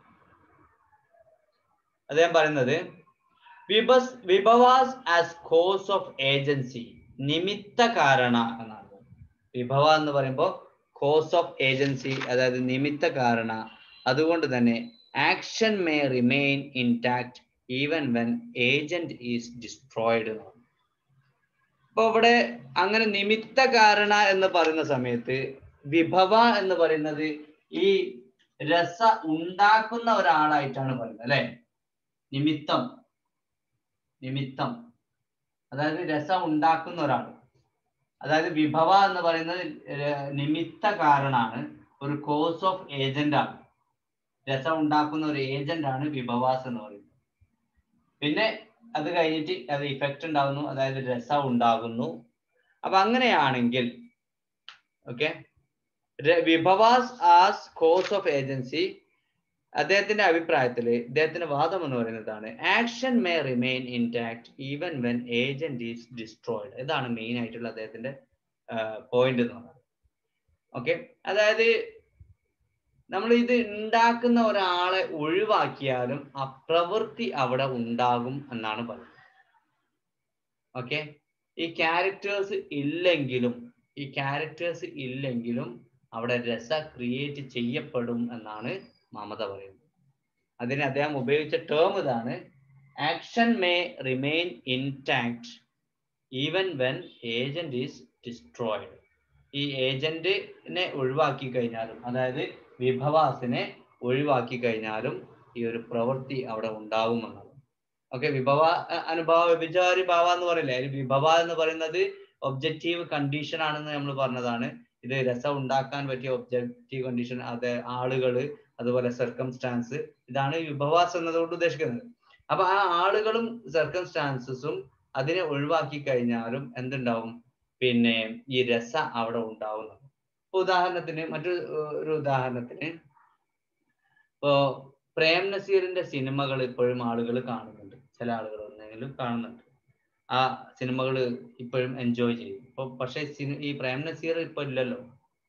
അദ്ദേഹം പറയുന്നത് വിബസ് vibhavas as cause of agency നിമിത്ത കാരണ എന്നാണ് വിഭവ എന്ന് പറയുമ്പോൾ കോസ് ഓഫ് ഏജൻസി അതായത് നിമിത്ത കാരണ അതുകൊണ്ട് തന്നെ action may remain intact even when agent is destroyed അപ്പൊ ഇവിടെ അങ്ങനെ നിമിത്ത കാരണ എന്ന് പറയുന്ന സമയത്ത് വിഭവ എന്ന് പറയുന്നത് ഈ രസ ഉണ്ടാക്കുന്ന ഒരാളായിട്ടാണ് പറയുന്നത് അല്ലെ നിമിത്തം നിമിത്തം അതായത് രസം ഉണ്ടാക്കുന്ന ഒരാൾ അതായത് വിഭവ എന്ന് പറയുന്നത് ര- നിമിത്ത കാരണാണ് ഒരു കോസ് ഓഫ് ഏജന്റ് ആണ് രസം ഉണ്ടാക്കുന്ന ഒരു ഏജന്റ് ആണ് വിഭവാസ് എന്ന് പറയുന്നത് പിന്നെ അത് കഴിഞ്ഞിട്ട് അത് ഇഫക്റ്റ് ഉണ്ടാകുന്നു അതായത് രസം ഉണ്ടാകുന്നു അപ്പൊ അങ്ങനെയാണെങ്കിൽ okay vibhavas as cause of agency അദ്ദേഹത്തിന്റെ അഭിപ്രായത്തില് ഇദ്ദേഹത്തിന്റെ വാദം എന്ന് പറയുന്നതാണ് action may remain intact even when agent is destroyed ഇതാണ് മെയിൻ ആയിട്ടുള്ള അദ്ദേഹത്തിന്റെ പോയിന്റ് എന്ന് പറയുന്നത് ഓക്കെ അതായത് നമ്മൾ ഇത് ഉണ്ടാക്കുന്ന ഒരാളെ ഒഴിവാക്കിയാലും ആ പ്രവൃത്തി അവിടെ ഉണ്ടാകും എന്നാണ് പറയുന്നത് ഓക്കെ ഈ ക്യാരക്ടേഴ്സ് ഇല്ലെങ്കിലും ഈ ക്യാരക്ടേഴ്സ് ഇല്ലെങ്കിലും അവിടെ രസ ക്രിയേറ്റ് ചെയ്യപ്പെടും എന്നാണ് മമത പറയുന്നത് അതിന് അദ്ദേഹം ഉപയോഗിച്ച ടേം ഇതാണ് action may remain intact even when agent is destroyed ഈ ഏജന്റിനെ ഒഴിവാക്കി കഴിഞ്ഞാലും അതായത് വിഭവാസിനെ ഒഴിവാക്കി കഴിഞ്ഞാലും ഈ ഒരു പ്രവൃത്തി അവിടെ ഉണ്ടാകുമെന്നാണ് ഓക്കെ വിഭവ അ- അനുഭവ വ്യഭിചാരി ഭാവ എന്ന് പറയില്ലേ അതിൽ വിഭവ എന്ന് പറയുന്നത് ഒബ്ജക്റ്റീവ് കണ്ടീഷൻ ആണെന്ന് നമ്മൾ പറഞ്ഞതാണ് ഇത് രസം ഉണ്ടാക്കാൻ പറ്റിയ ഒബ്ജക്റ്റീവ് കണ്ടീഷൻ അത് ആളുകള് അതുപോലെ സർക്കംസ്റ്റാൻസ് ഇതാണ് വിഭവാസ് എന്നതുകൊണ്ട് ഉദ്ദേശിക്കുന്നത് അപ്പൊ ആ ആളുകളും സർക്കംസ്റ്റാൻസസും അതിനെ ഒഴിവാക്കി കഴിഞ്ഞാലും എന്തുണ്ടാവും പിന്നെ ഈ രസ അവിടെ ഉണ്ടാവുന്നത് ഇപ്പൊ ഉദാഹരണത്തിന് മറ്റൊരു ഏർ ഒരു ഉദാഹരണത്തിന് ഇപ്പോ പ്രേം നസീറിന്റെ സിനിമകൾ ഇപ്പോഴും ആളുകൾ കാണുന്നുണ്ട് ചില ആളുകൾ ഒന്നെങ്കിലും കാണുന്നുണ്ട് ആ സിനിമകൾ ഇപ്പോഴും എൻജോയ് ചെയ്യും ഇപ്പൊ പക്ഷെ സിനി- ഈ പ്രേം നസീർ ഇപ്പൊ ഇല്ലല്ലോ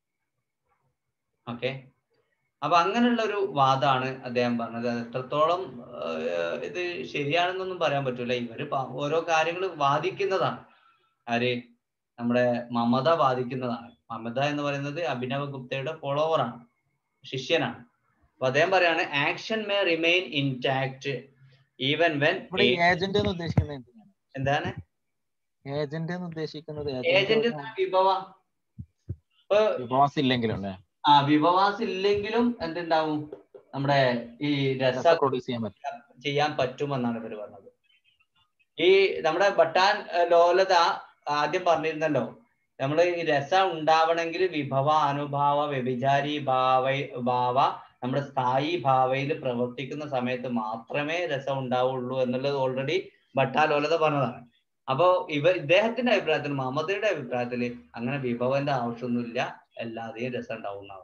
ഓക്കെ അപ്പൊ അങ്ങനെയുള്ള ഒരു വാദമാണ് അദ്ദേഹം പറഞ്ഞത് അത് എത്രത്തോളം ഏർ, ഇത് ശരിയാണെന്നൊന്നും പറയാൻ പറ്റൂല ഇവര് പ- ഓരോ കാര്യങ്ങൾ വാദിക്കുന്നതാണ് ആര് നമ്മുടെ മമത വാദിക്കുന്നതാണ് മമത എന്ന് പറയുന്നത് അഭിനവ ഗുപ്തയുടെ ഫോളോവർ ആണ് ശിഷ്യനാണ് അപ്പൊ അദ്ദേഹം പറയാണ് action may remain intact even when ഇവിടെ ഏജന്റ് എന്ന് ഉദ്ദേശിക്കുന്നത് എന്തിനാണ് എന്താണ് ഏജന്റ് എന്ന് ഉദ്ദേശിക്കുന്നത് ഏജന്റ് വിഭവ ഇപ്പൊ വിഭവാസം ഇല്ലെങ്കിലും അല്ലേ ആ വിഭവാസ് ഇല്ലെങ്കിലും എന്തുണ്ടാവും നമ്മുടെ ഈ രസ പ്രൊഡ്യൂസ് ചെയ്യാൻ പറ്റും ചെയ്യാൻ പറ്റുമെന്നാണ് ഇവർ പറഞ്ഞത് ഈ നമ്മുടെ ബട്ടാൻ ഏർ, ലോലത ആദ്യം പറഞ്ഞിരുന്നല്ലോ നമ്മൾ ഈ രസം ഉണ്ടാവണമെങ്കിൽ വിഭവ അനുഭാവ വ്യഭിചാരി ഭാവ ഭാവ നമ്മുടെ സ്ഥായി ഭാവയിൽ പ്രവർത്തിക്കുന്ന സമയത്ത് മാത്രമേ രസം ഉണ്ടാവുള്ളൂ എന്നുള്ളത് ഓൾറെഡി ഭട്ടാലോലത പറഞ്ഞതാണ് അപ്പോ ഇവ ഇദ്ദേഹത്തിന്റെ അഭിപ്രായത്തിൽ മമതയുടെ അഭിപ്രായത്തിൽ അങ്ങനെ വിഭവന്റെ ആവശ്യമൊന്നുമില്ല എല്ലാതെയും രസം ഉണ്ടാവുന്നതാണ്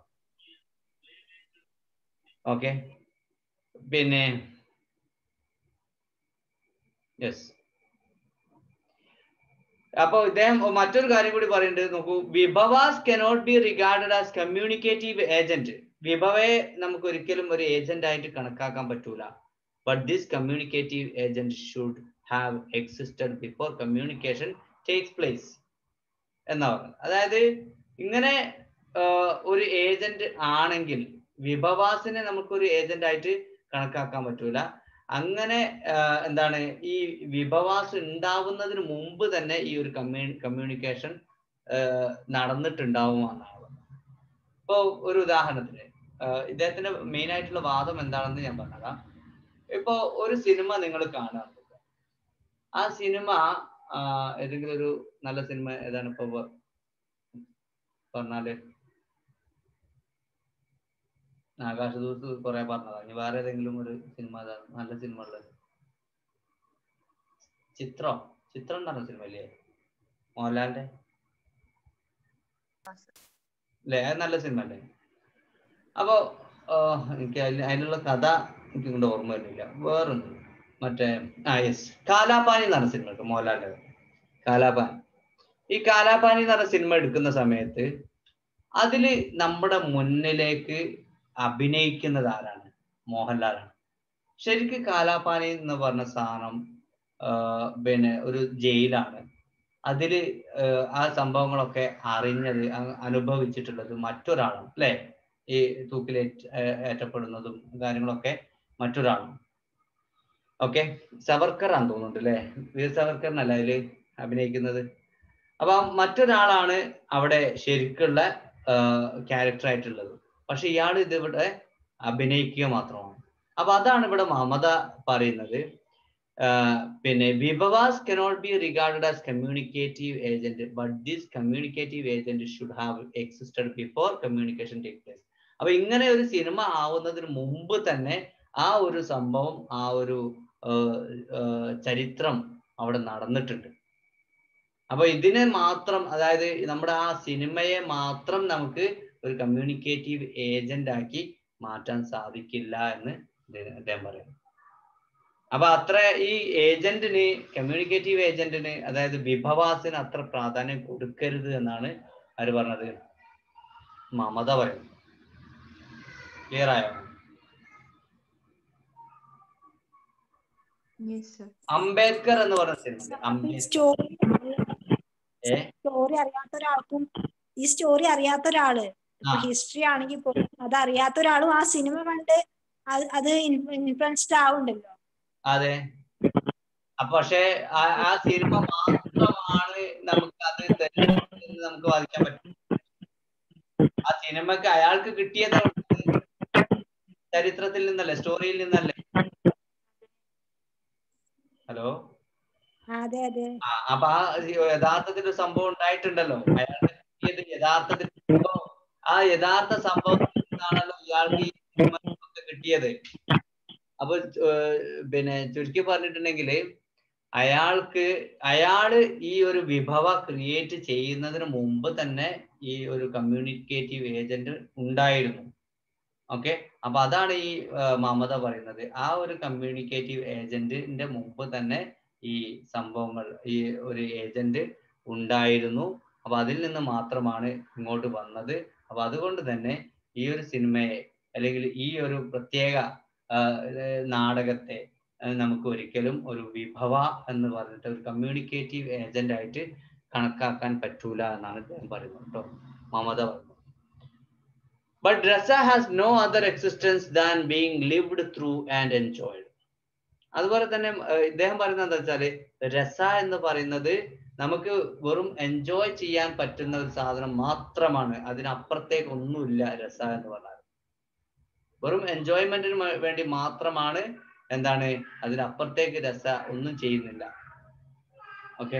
ഓക്കെ പിന്നെ യെസ് അപ്പൊ ഇദ്ദേഹം മറ്റൊരു കാര്യം കൂടി പറയുന്നുണ്ട് നോക്കൂ vibhavas cannot be regarded as communicative agent വിഭവയെ നമുക്ക് ഒരിക്കലും ഒരു ഏജന്റ് ആയിട്ട് കണക്കാക്കാൻ പറ്റൂല but this communicative agent should have existed before communication takes place എന്നാ പറഞ്ഞത് അതായത് ഇങ്ങനെ ആഹ്, ഒരു ഏജന്റ് ആണെങ്കിൽ വിഭവാസിനെ നമുക്കൊരു ഏജന്റ് ആയിട്ട് കണക്കാക്കാൻ പറ്റൂല അങ്ങനെ ആഹ്, എന്താണ് ഈ വിഭവാസ് ഉണ്ടാവുന്നതിന് മുമ്പ് തന്നെ ഈ ഒരു കമ്മ്യൂ കമ്മ്യൂണിക്കേഷൻ നടന്നിട്ടുണ്ടാവുമെന്നാണ് ഇപ്പോ ഒരു ഉദാഹരണത്തിന് ആഹ്, ഇദ്ദേഹത്തിന്റെ മെയിൻ ആയിട്ടുള്ള വാദം എന്താണെന്ന് ഞാൻ പറഞ്ഞതാ ഇപ്പോ ഒരു സിനിമ നിങ്ങൾ കാണാൻ ആ സിനിമ ആഹ്, ഏതെങ്കിലും ഒരു നല്ല സിനിമ ഏതാണ് ഇപ്പൊ പ- പറഞ്ഞാല് ആകാശദൂത് കുറെ പറഞ്ഞതാ ഇനി വേറെ ഏതെങ്കിലും ഒരു സിനിമ ഏതാണ് നല്ല സിനിമ ഉള്ളത് ചിത്രം ചിത്രം എന്ന് പറഞ്ഞ സിനിമ അല്ലേ മോഹൻലാലിന്റെ അല്ലേ അത് നല്ല സിനിമ അല്ലേ അപ്പോ ആഹ്, എനിക്ക് അതിൽ അതിനുള്ള കഥ എനിക്ക് ഇങ്ങോട്ട് ഓർമ്മ വരുന്നില്ല വേറൊന്ന് മറ്റേ ആ യെസ് കാലാപാനി എന്ന് പറഞ്ഞ സിനിമ ഉണ്ട് മോഹൻലാലിന്റെ കാലാപാനി ഈ കാലാപാനി എന്ന് പറഞ്ഞ സിനിമ എടുക്കുന്ന സമയത്ത് അതില് നമ്മുടെ മുന്നിലേക്ക് അഭിനയിക്കുന്നത് ആരാണ് മോഹൻലാലാണ് ശരിക്കും കാലാപാനി എന്ന് പറഞ്ഞ സാധനം ആഹ് പിന്നെ ഒരു ജയിലാണ് അതില് ആഹ് ആ സംഭവങ്ങളൊക്കെ അറിഞ്ഞത് അ- അനുഭവിച്ചിട്ടുള്ളത് മറ്റൊരാളാണ് അല്ലെ ഈ തൂക്കിലേറ്റ് ഏ- ഏറ്റപ്പെടുന്നതും കാര്യങ്ങളൊക്കെ മറ്റൊരാളാണ് ഓക്കെ സവർക്കറാന്ന് തോന്നുന്നുണ്ട് അല്ലെ വീർ സവർക്കറിനല്ല അതില് അഭിനയിക്കുന്നത് അപ്പൊ മറ്റൊരാളാണ് അവിടെ ശരിക്കുള്ള ക്യാരക്ടർ ആയിട്ടുള്ളത് പക്ഷെ ഇയാൾ ഇതിവിടെ അഭിനയിക്കുക മാത്രമാണ് അപ്പൊ അതാണ് ഇവിടെ മമത പറയുന്നത് ആഹ് പിന്നെ vibhavas cannot be regarded as communicative agent but this communicative agent should have existed before communication take place അപ്പൊ ഇങ്ങനെ ഒരു സിനിമ ആവുന്നതിന് മുമ്പ് തന്നെ ആ ഒരു സംഭവം ആ ഒരു ആഹ് ആഹ് ചരിത്രം അവിടെ നടന്നിട്ടുണ്ട് അപ്പൊ ഇതിനെ മാത്രം അതായത് നമ്മുടെ ആ സിനിമയെ മാത്രം നമുക്ക് ഒരു കമ്മ്യൂണിക്കേറ്റീവ് ഏജന്റ് ആക്കി മാറ്റാൻ സാധിക്കില്ല എന്ന് ഇത് അദ്ദേഹം പറയുന്നു അപ്പൊ അത്ര ഈ ഏജന്റിന് കമ്മ്യൂണിക്കേറ്റീവ് ഏജന്റിന് അതായത് വിഭവാസിന് അത്ര പ്രാധാന്യം കൊടുക്കരുത് എന്നാണ് ആര് പറഞ്ഞത് മമത പറയുന്നത് ക്ലിയർ ആയോ അംബേദ്കർ എന്ന് പറഞ്ഞ cinema Ambedkar story a story അറിയാത്ത ഒരാൾക്കും ഈ സ്റ്റോറി അറിയാത്ത ഒരാള് ആ. ഹിസ്റ്ററി ആണെങ്കിൽ പോലും അത് അറിയാത്ത ഒരാളും ആ സിനിമ കണ്ട് അത് അത് ഇൻഫ്ലുവൻസ്ഡ് ആവുണ്ടല്ലോ അതെ അപ്പൊ പക്ഷെ ആ ആ സിനിമ മാത്രമാണ് നമുക്ക് അത് തരുന്നത് എന്ന് നമുക്ക് വാദിക്കാൻ പറ്റും ആ സിനിമക്ക് അയാൾക്ക് കിട്ടിയത് ചരിത്രത്തിൽ നിന്നല്ലേ സ്റ്റോറിയിൽ നിന്നല്ലേ ഹലോ അതെ അതെ ആ അപ്പൊ ആ യഥാർത്ഥത്തിൽ ഒരു സംഭവം ഉണ്ടായിട്ടുണ്ടല്ലോ അയാൾക്ക് കിട്ടിയത് യഥാർത്ഥത്തിൽ ഇപ്പൊ ആ യഥാർത്ഥ സംഭവത്തിൽ നിന്നാണല്ലോ ഇയാൾക്ക് ഈ സിനിമ ഒക്കെ കിട്ടിയത് അപ്പൊ ഏർ പിന്നെ ചുരുക്കി പറഞ്ഞിട്ടുണ്ടെങ്കിൽ അയാൾക്ക് അയാള് ഈ ഒരു വിഭവ ക്രിയേറ്റ് ചെയ്യുന്നതിന് മുമ്പ് തന്നെ ഈ ഒരു കമ്മ്യൂണിക്കേറ്റീവ് ഏജന്റ് ഉണ്ടായിരുന്നു ഓക്കെ അപ്പൊ അതാണ് ഈ ഏർ മമത പറയുന്നത് ആ ഒരു കമ്മ്യൂണിക്കേറ്റീവ് ഏജന്റിന്റെ മുമ്പ് തന്നെ ഈ സംഭവങ്ങൾ ഈ ഒരു ഏജന്റ് ഉണ്ടായിരുന്നു അപ്പൊ അതിൽ നിന്ന് മാത്രമാണ് ഇങ്ങോട്ട് വന്നത് അപ്പൊ അതുകൊണ്ട് തന്നെ ഈ ഒരു സിനിമയെ അല്ലെങ്കിൽ ഈ ഒരു പ്രത്യേക ആ, ഏർ നാടകത്തെ ആ, നമുക്ക് ഒരിക്കലും ഒരു വിഭവ എന്ന് പറഞ്ഞിട്ട് ഒരു കമ്മ്യൂണിക്കേറ്റീവ് ഏജന്റ് ആയിട്ട് കണക്കാക്കാൻ പറ്റൂല എന്നാണ് അദ്ദേഹം പറയുന്നത് കേട്ടോ മമത പറയുന്നത് but rasa has no other existence than being lived through and enjoyed അതുപോലെ തന്നെ ഏർ ഇദ്ദേഹം പറയുന്നത് എന്താ വെച്ചാല് രസ എന്ന് പറയുന്നത് നമുക്ക് വെറും എൻജോയ് ചെയ്യാൻ പറ്റുന്ന ഒരു സാധനം മാത്രമാണ് അതിനപ്പുറത്തേക്ക് ഒന്നുമില്ല രസ എന്ന് പറഞ്ഞാൽ വെറും എൻജോയ്മെന്റിന് മ- വേണ്ടി മാത്രമാണ് എന്താണ് അതിനപ്പുറത്തേക്ക് രസ ഒന്നും ചെയ്യുന്നില്ല ഓക്കെ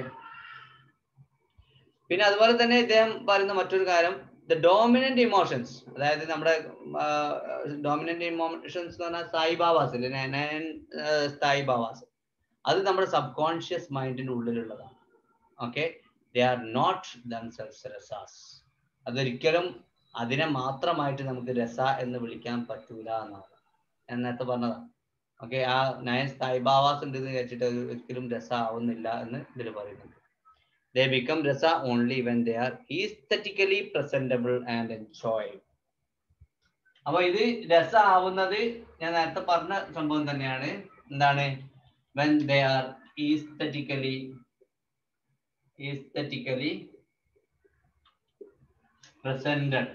പിന്നെ അതുപോലെ തന്നെ ഇദ്ദേഹം പറയുന്ന മറ്റൊരു കാര്യം ദ ഡോമിനന്റ് ഇമോഷൻസ് അതായത് നമ്മുടെ ഡോമിനന്റ് ഇമോഷൻസ് എന്ന് പറഞ്ഞാൽ സായിബാവാസ് ഇല്ലേ നയൻ സായിബാവാസ് അത് നമ്മുടെ സബ് കോൺഷ്യസ് മൈൻഡിന്റെ ഉള്ളിലുള്ളതാണ് okay they are not themselves rasas അതൊരിക്കലും അതിനെ മാത്രമായിട്ട് നമുക്ക് രസ എന്ന് വിളിക്കാൻ പറ്റൂല എന്നാണ് ഞാൻ നേരത്തെ പറഞ്ഞതാണ് ഓക്കെ ആ നയൻ സായിബാവാസ് ഉണ്ട് എന്ന് വിചാരിച്ചിട്ട് അത് ഒരിക്കലും രസ ആവുന്നില്ല എന്ന് ഇതിൽ പറയുന്നുണ്ട് they become rasa only when they are aesthetically presentable and enjoy അപ്പൊ ഇത് രസ ആവുന്നത് ഞാൻ നേരത്തെ പറഞ്ഞ സംഭവം തന്നെയാണ് എന്താണ് when they are aesthetically aesthetically presented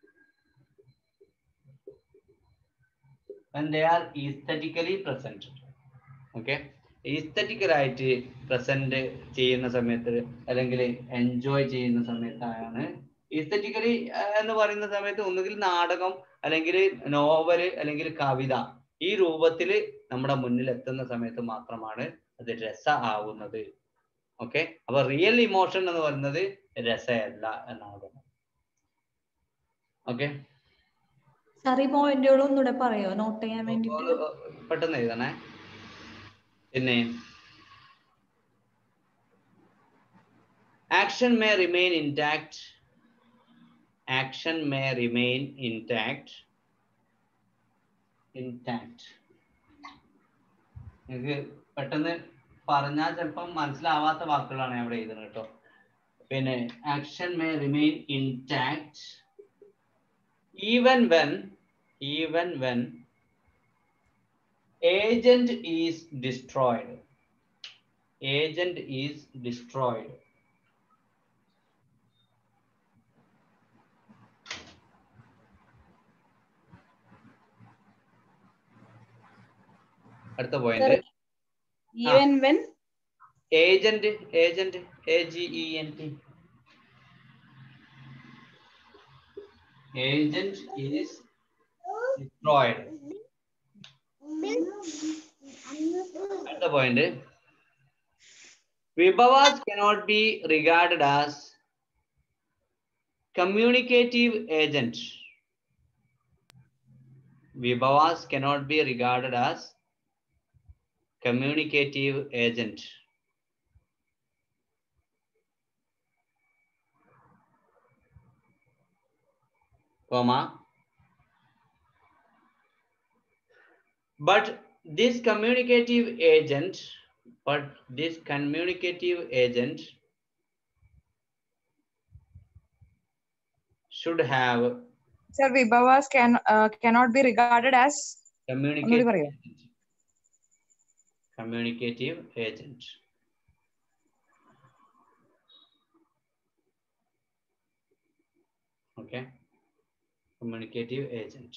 when they are aesthetically presented okay aesthetical ആയിട്ട് പ്രസന്റ് ചെയ്യുന്ന സമയത്ത് അല്ലെങ്കിൽ എൻജോയ് ചെയ്യുന്ന സമയത്താണ് ഈസ്തറ്റിക്കലി എന്ന് പറയുന്ന സമയത്ത് ഒന്നുകിൽ നാടകം അല്ലെങ്കിൽ നോവല് അല്ലെങ്കിൽ കവിത ഈ രൂപത്തിൽ നമ്മുടെ മുന്നിൽ എത്തുന്ന സമയത്ത് മാത്രമാണ് അത് രസ ആവുന്നത് ഓക്കെ അപ്പൊ റിയൽ ഇമോഷൻ എന്ന് പറയുന്നത് രസയല്ല എന്നാണ് പറയുന്നത് ഓക്കെ സാർ ഈ പോയിന്റുകൾ ഒന്നുകൂടെ പറയോ നോട്ട് ചെയ്യാൻ വേണ്ടിട്ട് പെട്ടെന്ന് എഴുതണേ പിന്നെ action may remain intact action may remain intact intact നിങ്ങൾക്ക് പെട്ടെന്ന് പറഞ്ഞാൽ ചിലപ്പം മനസ്സിലാവാത്ത വാക്കുകളാണ് ഞാൻ ഇവിടെ എഴുതുന്നത് കേട്ടോ പിന്നെ action may remain intact even when even when agent is destroyed agent is destroyed അടുത്ത point even when agent agent A G E N T agent is destroyed അടുത്ത point vibhavas cannot be regarded as communicative agent vibhavas cannot be regarded as communicative agent comma but this communicative agent but this communicative agent should have Sir, Vibhavas can uh, cannot be regarded as ഒന്നുകൂടി communicative പറയോ agent. communicative agent okay communicative agent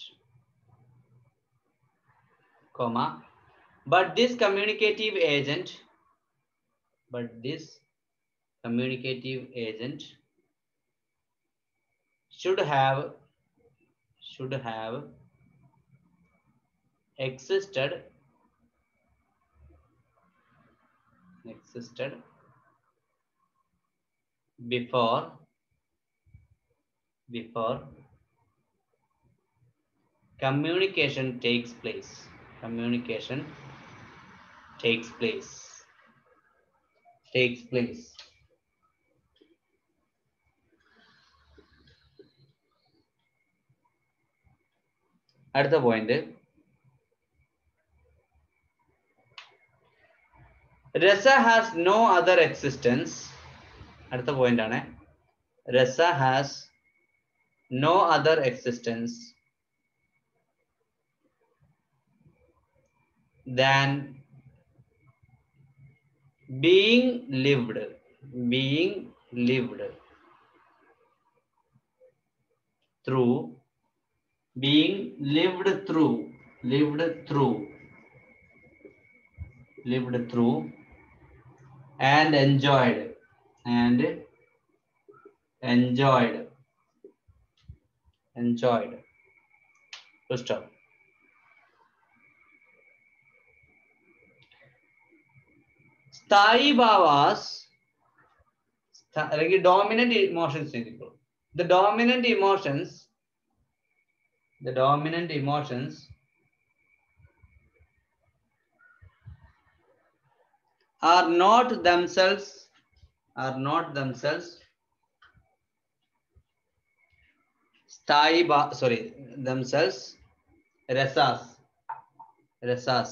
comma but this communicative agent but this communicative agent should have should have existed existed before before communication takes place communication takes place takes place അടുത്ത point rasa has no other existence അടുത്ത point ആണ് rasa has no other existence than being lived being lived through being lived through lived through lived through and enjoyed and enjoyed enjoyed full stop sthayibhavas അല്ലെങ്കിൽ dominant emotions എഴുതിക്കോളൂ the dominant emotions the dominant emotions are not themselves are not themselves sthayi ba- sorry themselves rasas rasas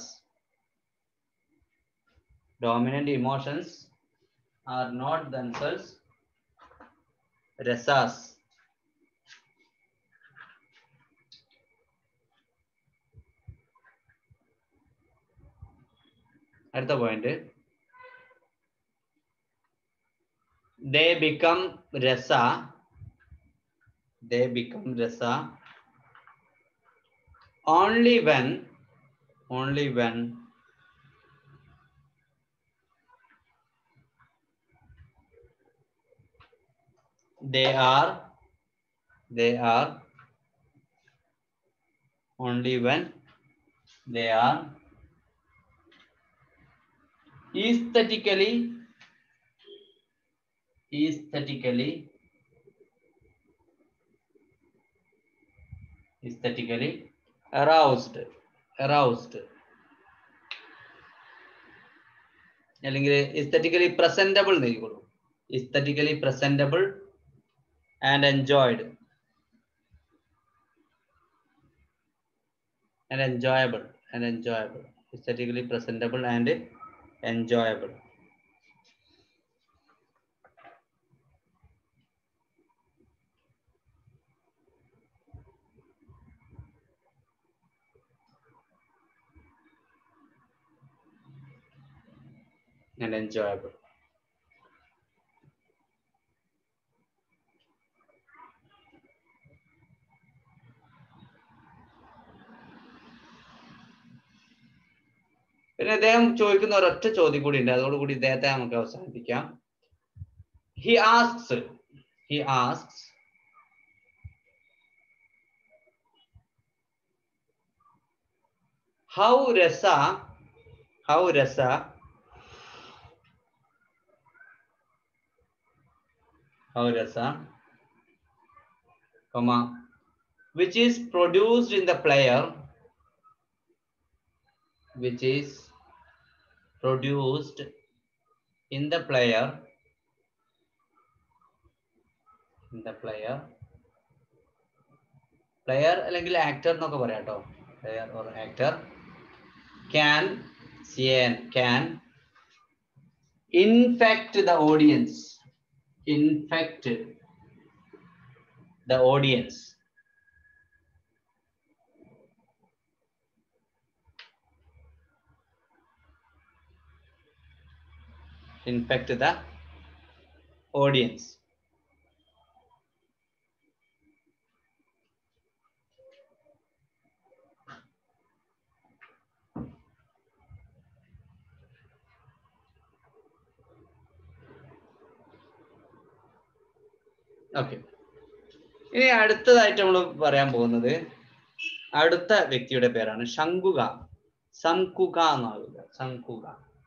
dominant emotions are not themselves rasas അടുത്ത point they become rasa they become rasa only when only when they are they are only when they are aesthetically aesthetically aesthetically aroused aroused അല്ലെങ്കിൽ aesthetically presentable എന്ന് എഴുതിക്കോളൂ aesthetically presentable and enjoyed and enjoyable and enjoyable aesthetically presentable and enjoyable and enjoyable പിന്നെ അദ്ദേഹം ചോദിക്കുന്ന ഒരൊറ്റ ചോദ്യം കൂടി ഉണ്ട് അതോടുകൂടി ഇദ്ദേഹത്തെ നമുക്ക് അവസാനിപ്പിക്കാം he asks he asks how rasa how rasa how rasa comma which is produced in the player which is produced in the player in the player player അല്ലെങ്കിൽ ആക്ടർ എന്നൊക്കെ പറയാം കേട്ടോ player or actor can can can infect the audience infect the audience infect the audience okay ഇനി അടുത്തതായിട്ട് നമ്മൾ പറയാൻ പോകുന്നത് അടുത്ത വ്യക്തിയുടെ പേരാണ് ശങ്കുക സംകുക എന്നാവില്ല സംകുക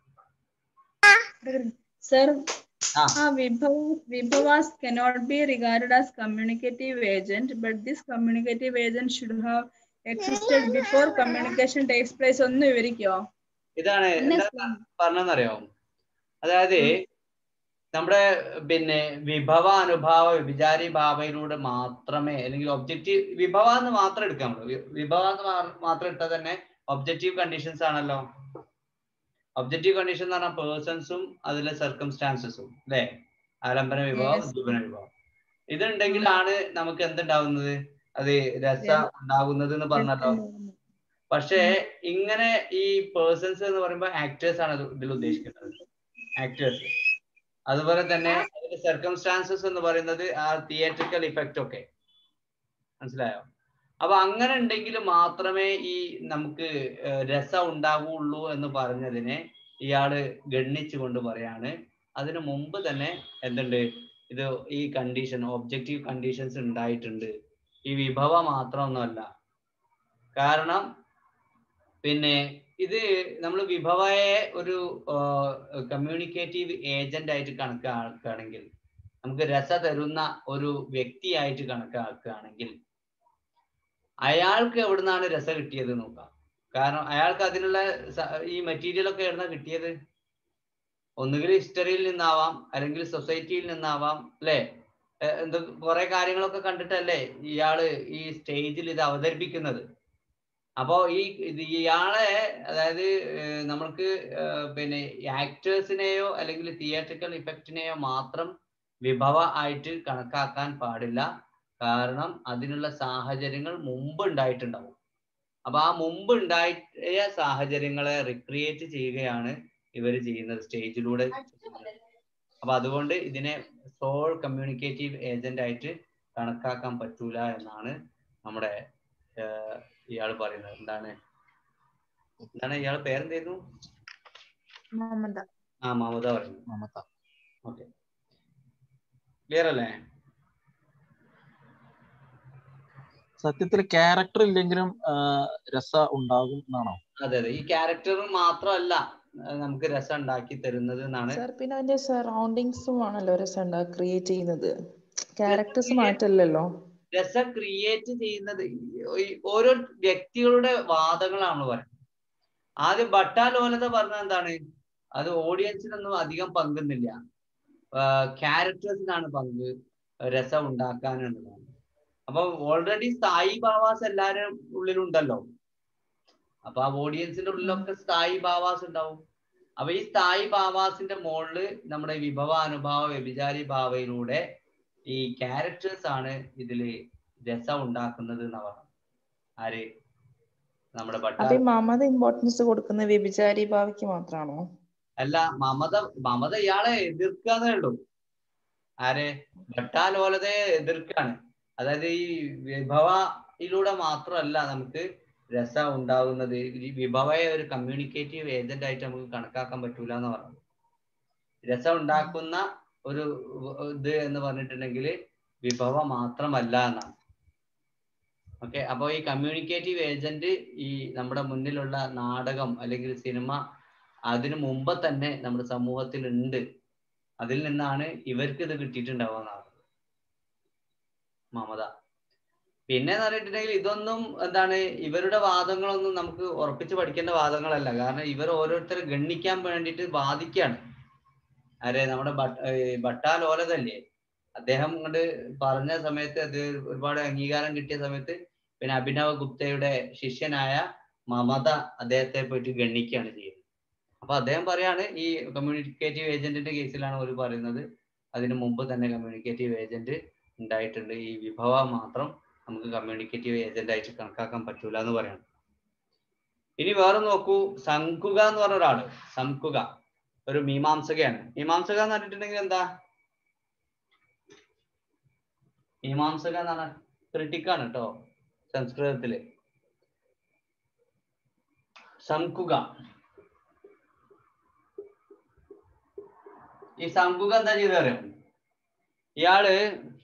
Sir, Ah. uh, Vibhav, Vibhavas cannot be regarded as communicative agent, but this communicative agent should have existed before communication takes place. ഒന്ന് വിവരിക്കോ ഇതാണ് എന്താ പറഞ്ഞെന്നറിയോ അതായത് നമ്മുടെ പിന്നെ വിഭവ അനുഭാവ വിചാരി ഭാവയിലൂടെ മാത്രമേ അല്ലെങ്കിൽ ഒബ്ജക്റ്റീവ് വിഭവ എന്ന് മാത്രം എടുക്കാം നമ്മള് വി- വിഭവ എന്ന് മാ- മാത്രം എടുത്താൽ തന്നെ ഒബ്ജക്റ്റീവ് കണ്ടീഷൻസ് ആണല്ലോ ഒബ്ജക്റ്റീവ് കണ്ടീഷൻ എന്ന് പറഞ്ഞാൽ പേഴ്സൺസും അതിലെ സർക്കംസ്റ്റാൻസസും അല്ലെ ആലംബന വിഭവം Yes. ഉദ്ദീപന വിഭവം ഇതുണ്ടെങ്കിലാണ് നമുക്ക് എന്തുണ്ടാവുന്നത് അത് രസ ഉണ്ടാകുന്നത് എന്ന് പറഞ്ഞല്ലോ പക്ഷേ ഇങ്ങനെ ഈ പേഴ്സൺസ് എന്ന് പറയുമ്പോൾ ആക്ടേഴ്സ് ആണ് ഇത് ഇതിൽ ഉദ്ദേശിക്കുന്നത് ആക്ടേഴ്സ് അതുപോലെ തന്നെ അതിന്റെ സർക്കംസ്റ്റാൻസസ് എന്ന് പറയുന്നത് ആ തിയേറ്ററിക്കൽ ഇഫക്റ്റ് ഒക്കെ മനസ്സിലായോ അപ്പൊ അങ്ങനെ ഉണ്ടെങ്കിൽ മാത്രമേ ഈ നമുക്ക് ഏർ രസം ഉണ്ടാവുള്ളൂ എന്ന് പറഞ്ഞതിനെ ഇയാള് ഗണ്ണിച്ചു കൊണ്ട് പറയാണ് അതിനു മുമ്പ് തന്നെ എന്തുണ്ട് ഇത് ഈ കണ്ടീഷൻ ഒബ്ജക്റ്റീവ് കണ്ടീഷൻസ് ഉണ്ടായിട്ടുണ്ട് ഈ വിഭവ മാത്രമൊന്നുമല്ല കാരണം പിന്നെ ഇത് നമ്മൾ വിഭവയെ ഒരു കമ്മ്യൂണിക്കേറ്റീവ് ഏജന്റ് ആയിട്ട് കണക്കാക്കുകയാണെങ്കിൽ നമുക്ക് രസ തരുന്ന ഒരു വ്യക്തിയായിട്ട് കണക്കാക്കുകയാണെങ്കിൽ അയാൾക്ക് എവിടുന്നാണ് രസ കിട്ടിയത് നോക്കാം കാരണം അയാൾക്ക് അതിനുള്ള സ- ഈ മെറ്റീരിയൽ ഒക്കെ എവിടുന്ന കിട്ടിയത് ഒന്നുകിൽ ഹിസ്റ്ററിയിൽ നിന്നാവാം അല്ലെങ്കിൽ സൊസൈറ്റിയിൽ നിന്നാവാം അല്ലെ എന്ത് കുറെ കാര്യങ്ങളൊക്കെ കണ്ടിട്ടല്ലേ ഇയാള് ഈ സ്റ്റേജിൽ ഇത് അവതരിപ്പിക്കുന്നത് അപ്പോ ഈ ഇത് ഇയാളെ അതായത് ഏർ നമ്മൾക്ക് ഏർ പിന്നെ ആക്ടേഴ്സിനെയോ അല്ലെങ്കിൽ തിയേറ്ററിക്കൽ ഇഫക്റ്റിനെയോ മാത്രം വിഭവ ആയിട്ട് കണക്കാക്കാൻ പാടില്ല കാരണം അതിനുള്ള സാഹചര്യങ്ങൾ മുമ്പ് ഉണ്ടായിട്ടുണ്ടാവും അപ്പൊ ആ മുമ്പ് ഉണ്ടായ സാഹചര്യങ്ങളെ റിക്രിയേറ്റ് ചെയ്യുകയാണ് ഇവർ ചെയ്യുന്നത് സ്റ്റേജിലൂടെ ചെയ്യുന്നത് അപ്പൊ അതുകൊണ്ട് ഇതിനെ സോൾ കമ്മ്യൂണിക്കേറ്റീവ് ഏജന്റ് ആയിട്ട് കണക്കാക്കാൻ പറ്റൂല എന്നാണ് നമ്മുടെ ഏർ ഇയാൾ പറയുന്നത് എന്താണ് എന്താണ് ഇയാൾ പേരെന്തായിരുന്നു മമത ആ മമത പറയുന്നു മമത ഓക്കെ ക്ലിയർ അല്ലേ സത്യത്തിൽ ക്യാരക്ടർ ഇല്ലെങ്കിലും ആ, രസ ഉണ്ടാകും എന്നാണോ അതെ അതെ ഈ ക്യാരക്ടർ മാത്രമല്ല ഏർ നമുക്ക് രസം ഉണ്ടാക്കി തരുന്നത് എന്നാണ് സാർ പിന്നെ അതിന്റെ സറൗണ്ടിങ്സും ആണല്ലോ രസം ക്രിയേറ്റ് ചെയ്യുന്നത് ക്യാരക്ടേഴ്സ് മാറ്റല്ലല്ലോ രസം ക്രിയേറ്റ് ചെയ്യുന്നത് ഈ ഓരോ വ്യക്തികളുടെ വാദങ്ങളാണ് പറയുന്നത് ആദ്യം ഭട്ടാലോലത പറഞ്ഞത് എന്താണ് അത് ഓഡിയൻസിനൊന്നും അധികം പങ്കുന്നില്ല ക്യാരക്ടേഴ്സിനാണ് പങ്ക് രസം ഉണ്ടാക്കാനുള്ളതാണ് അപ്പൊ ഓൾറെഡി സ്ഥായി ഭാവാസ് എല്ലാരും ഉള്ളിലുണ്ടല്ലോ അപ്പൊ ആ ഓഡിയൻസിന്റെ ഉള്ളിലൊക്കെ സ്ഥായി ഭാവാസ് ഉണ്ടാവും അപ്പൊ ഈ സ്ഥായി ഭാവാസിന്റെ മുകളില് നമ്മുടെ വിഭവാനുഭാവ വ്യഭിചാരി ഭാവയിലൂടെ ഈ ക്യാരക്ടേഴ്സ് ആണ് ഇതില് രസം ഉണ്ടാക്കുന്നത് എന്നാ പറഞ്ഞത് ആര് നമ്മുടെ അപ്പൊ ഭട്ടാ ഈ മമത ഇമ്പോർട്ടൻസ് കൊടുക്കുന്ന വ്യഭിചാരി ഭാവിക്ക് മാത്രമാണോ അല്ല മമത മമത ഇയാളെ എതിർക്കാന്നേ ഉള്ളൂ ആരെ ഭട്ടാലോലതയെ എതിർക്കാണ് അതായത് ഈ വിഭവയിലൂടെ മാത്രമല്ല നമുക്ക് രസം ഉണ്ടാവുന്നത് ഈ വിഭവയെ ഒരു കമ്മ്യൂണിക്കേറ്റീവ് ഏജന്റ് ആയിട്ട് നമുക്ക് കണക്കാക്കാൻ പറ്റൂല എന്ന് പറഞ്ഞു രസം ഉണ്ടാക്കുന്ന ഒരു ഇത് എന്ന് പറഞ്ഞിട്ടുണ്ടെങ്കിൽ വിഭവ മാത്രമല്ല എന്നാണ് ഓക്കെ അപ്പോൾ ഈ കമ്മ്യൂണിക്കേറ്റീവ് ഏജന്റ് ഈ നമ്മുടെ മുന്നിലുള്ള നാടകം അല്ലെങ്കിൽ സിനിമ അതിനു മുമ്പ് തന്നെ നമ്മുടെ സമൂഹത്തിൽ ഉണ്ട് അതിൽ നിന്നാണ് ഇവർക്ക് ഇത് കിട്ടിയിട്ടുണ്ടാവുക മമത പിന്നെ എന്ന് പറഞ്ഞിട്ടുണ്ടെങ്കിൽ ഇതൊന്നും എന്താണ് ഇവരുടെ വാദങ്ങളൊന്നും നമുക്ക് ഉറപ്പിച്ച് പഠിക്കേണ്ട വാദങ്ങളല്ല കാരണം ഇവർ ഓരോരുത്തരെ ഗണ്ണിക്കാൻ വേണ്ടിയിട്ട് വാദിക്കുകയാണ് ആരെ നമ്മുടെ ഭട്ട ഏർ ഭട്ടാലോലതല്ലേ അദ്ദേഹം കൊണ്ട് പറഞ്ഞ സമയത്ത് അത് ഒരുപാട് അംഗീകാരം കിട്ടിയ സമയത്ത് പിന്നെ അഭിനവ് ഗുപ്തയുടെ ശിഷ്യനായ മമത അദ്ദേഹത്തെ പോയിട്ട് ഗണ്ണിക്കുകയാണ് ചെയ്യുന്നത് അപ്പൊ അദ്ദേഹം പറയാണ് ഈ കമ്മ്യൂണിക്കേറ്റീവ് ഏജന്റിന്റെ കേസിലാണ് അവർ പറയുന്നത് അതിനു മുമ്പ് തന്നെ കമ്മ്യൂണിക്കേറ്റീവ് ഏജന്റ് ഉണ്ടായിട്ടുണ്ട് ഈ വിഭവ മാത്രം നമുക്ക് കമ്മ്യൂണിക്കേറ്റീവ് ഏജന്റ് ആയിട്ട് കണക്കാക്കാൻ പറ്റൂല എന്ന് പറയാണ് ഇനി വേറെ നോക്കൂ സംകുക എന്ന് പറഞ്ഞ ഒരാള് സംകുക ഒരു മീമാംസകയാണ് മീമാംസക എന്ന് പറഞ്ഞിട്ടുണ്ടെങ്കിൽ എന്താ മീമാംസക എന്ന് പറഞ്ഞാൽ ക്രിട്ടിക്കാണ് കേട്ടോ സംസ്കൃതത്തില് സംകുക ഈ സംകുക എന്താ ചെയ്തത് അറിയാം ഇയാള്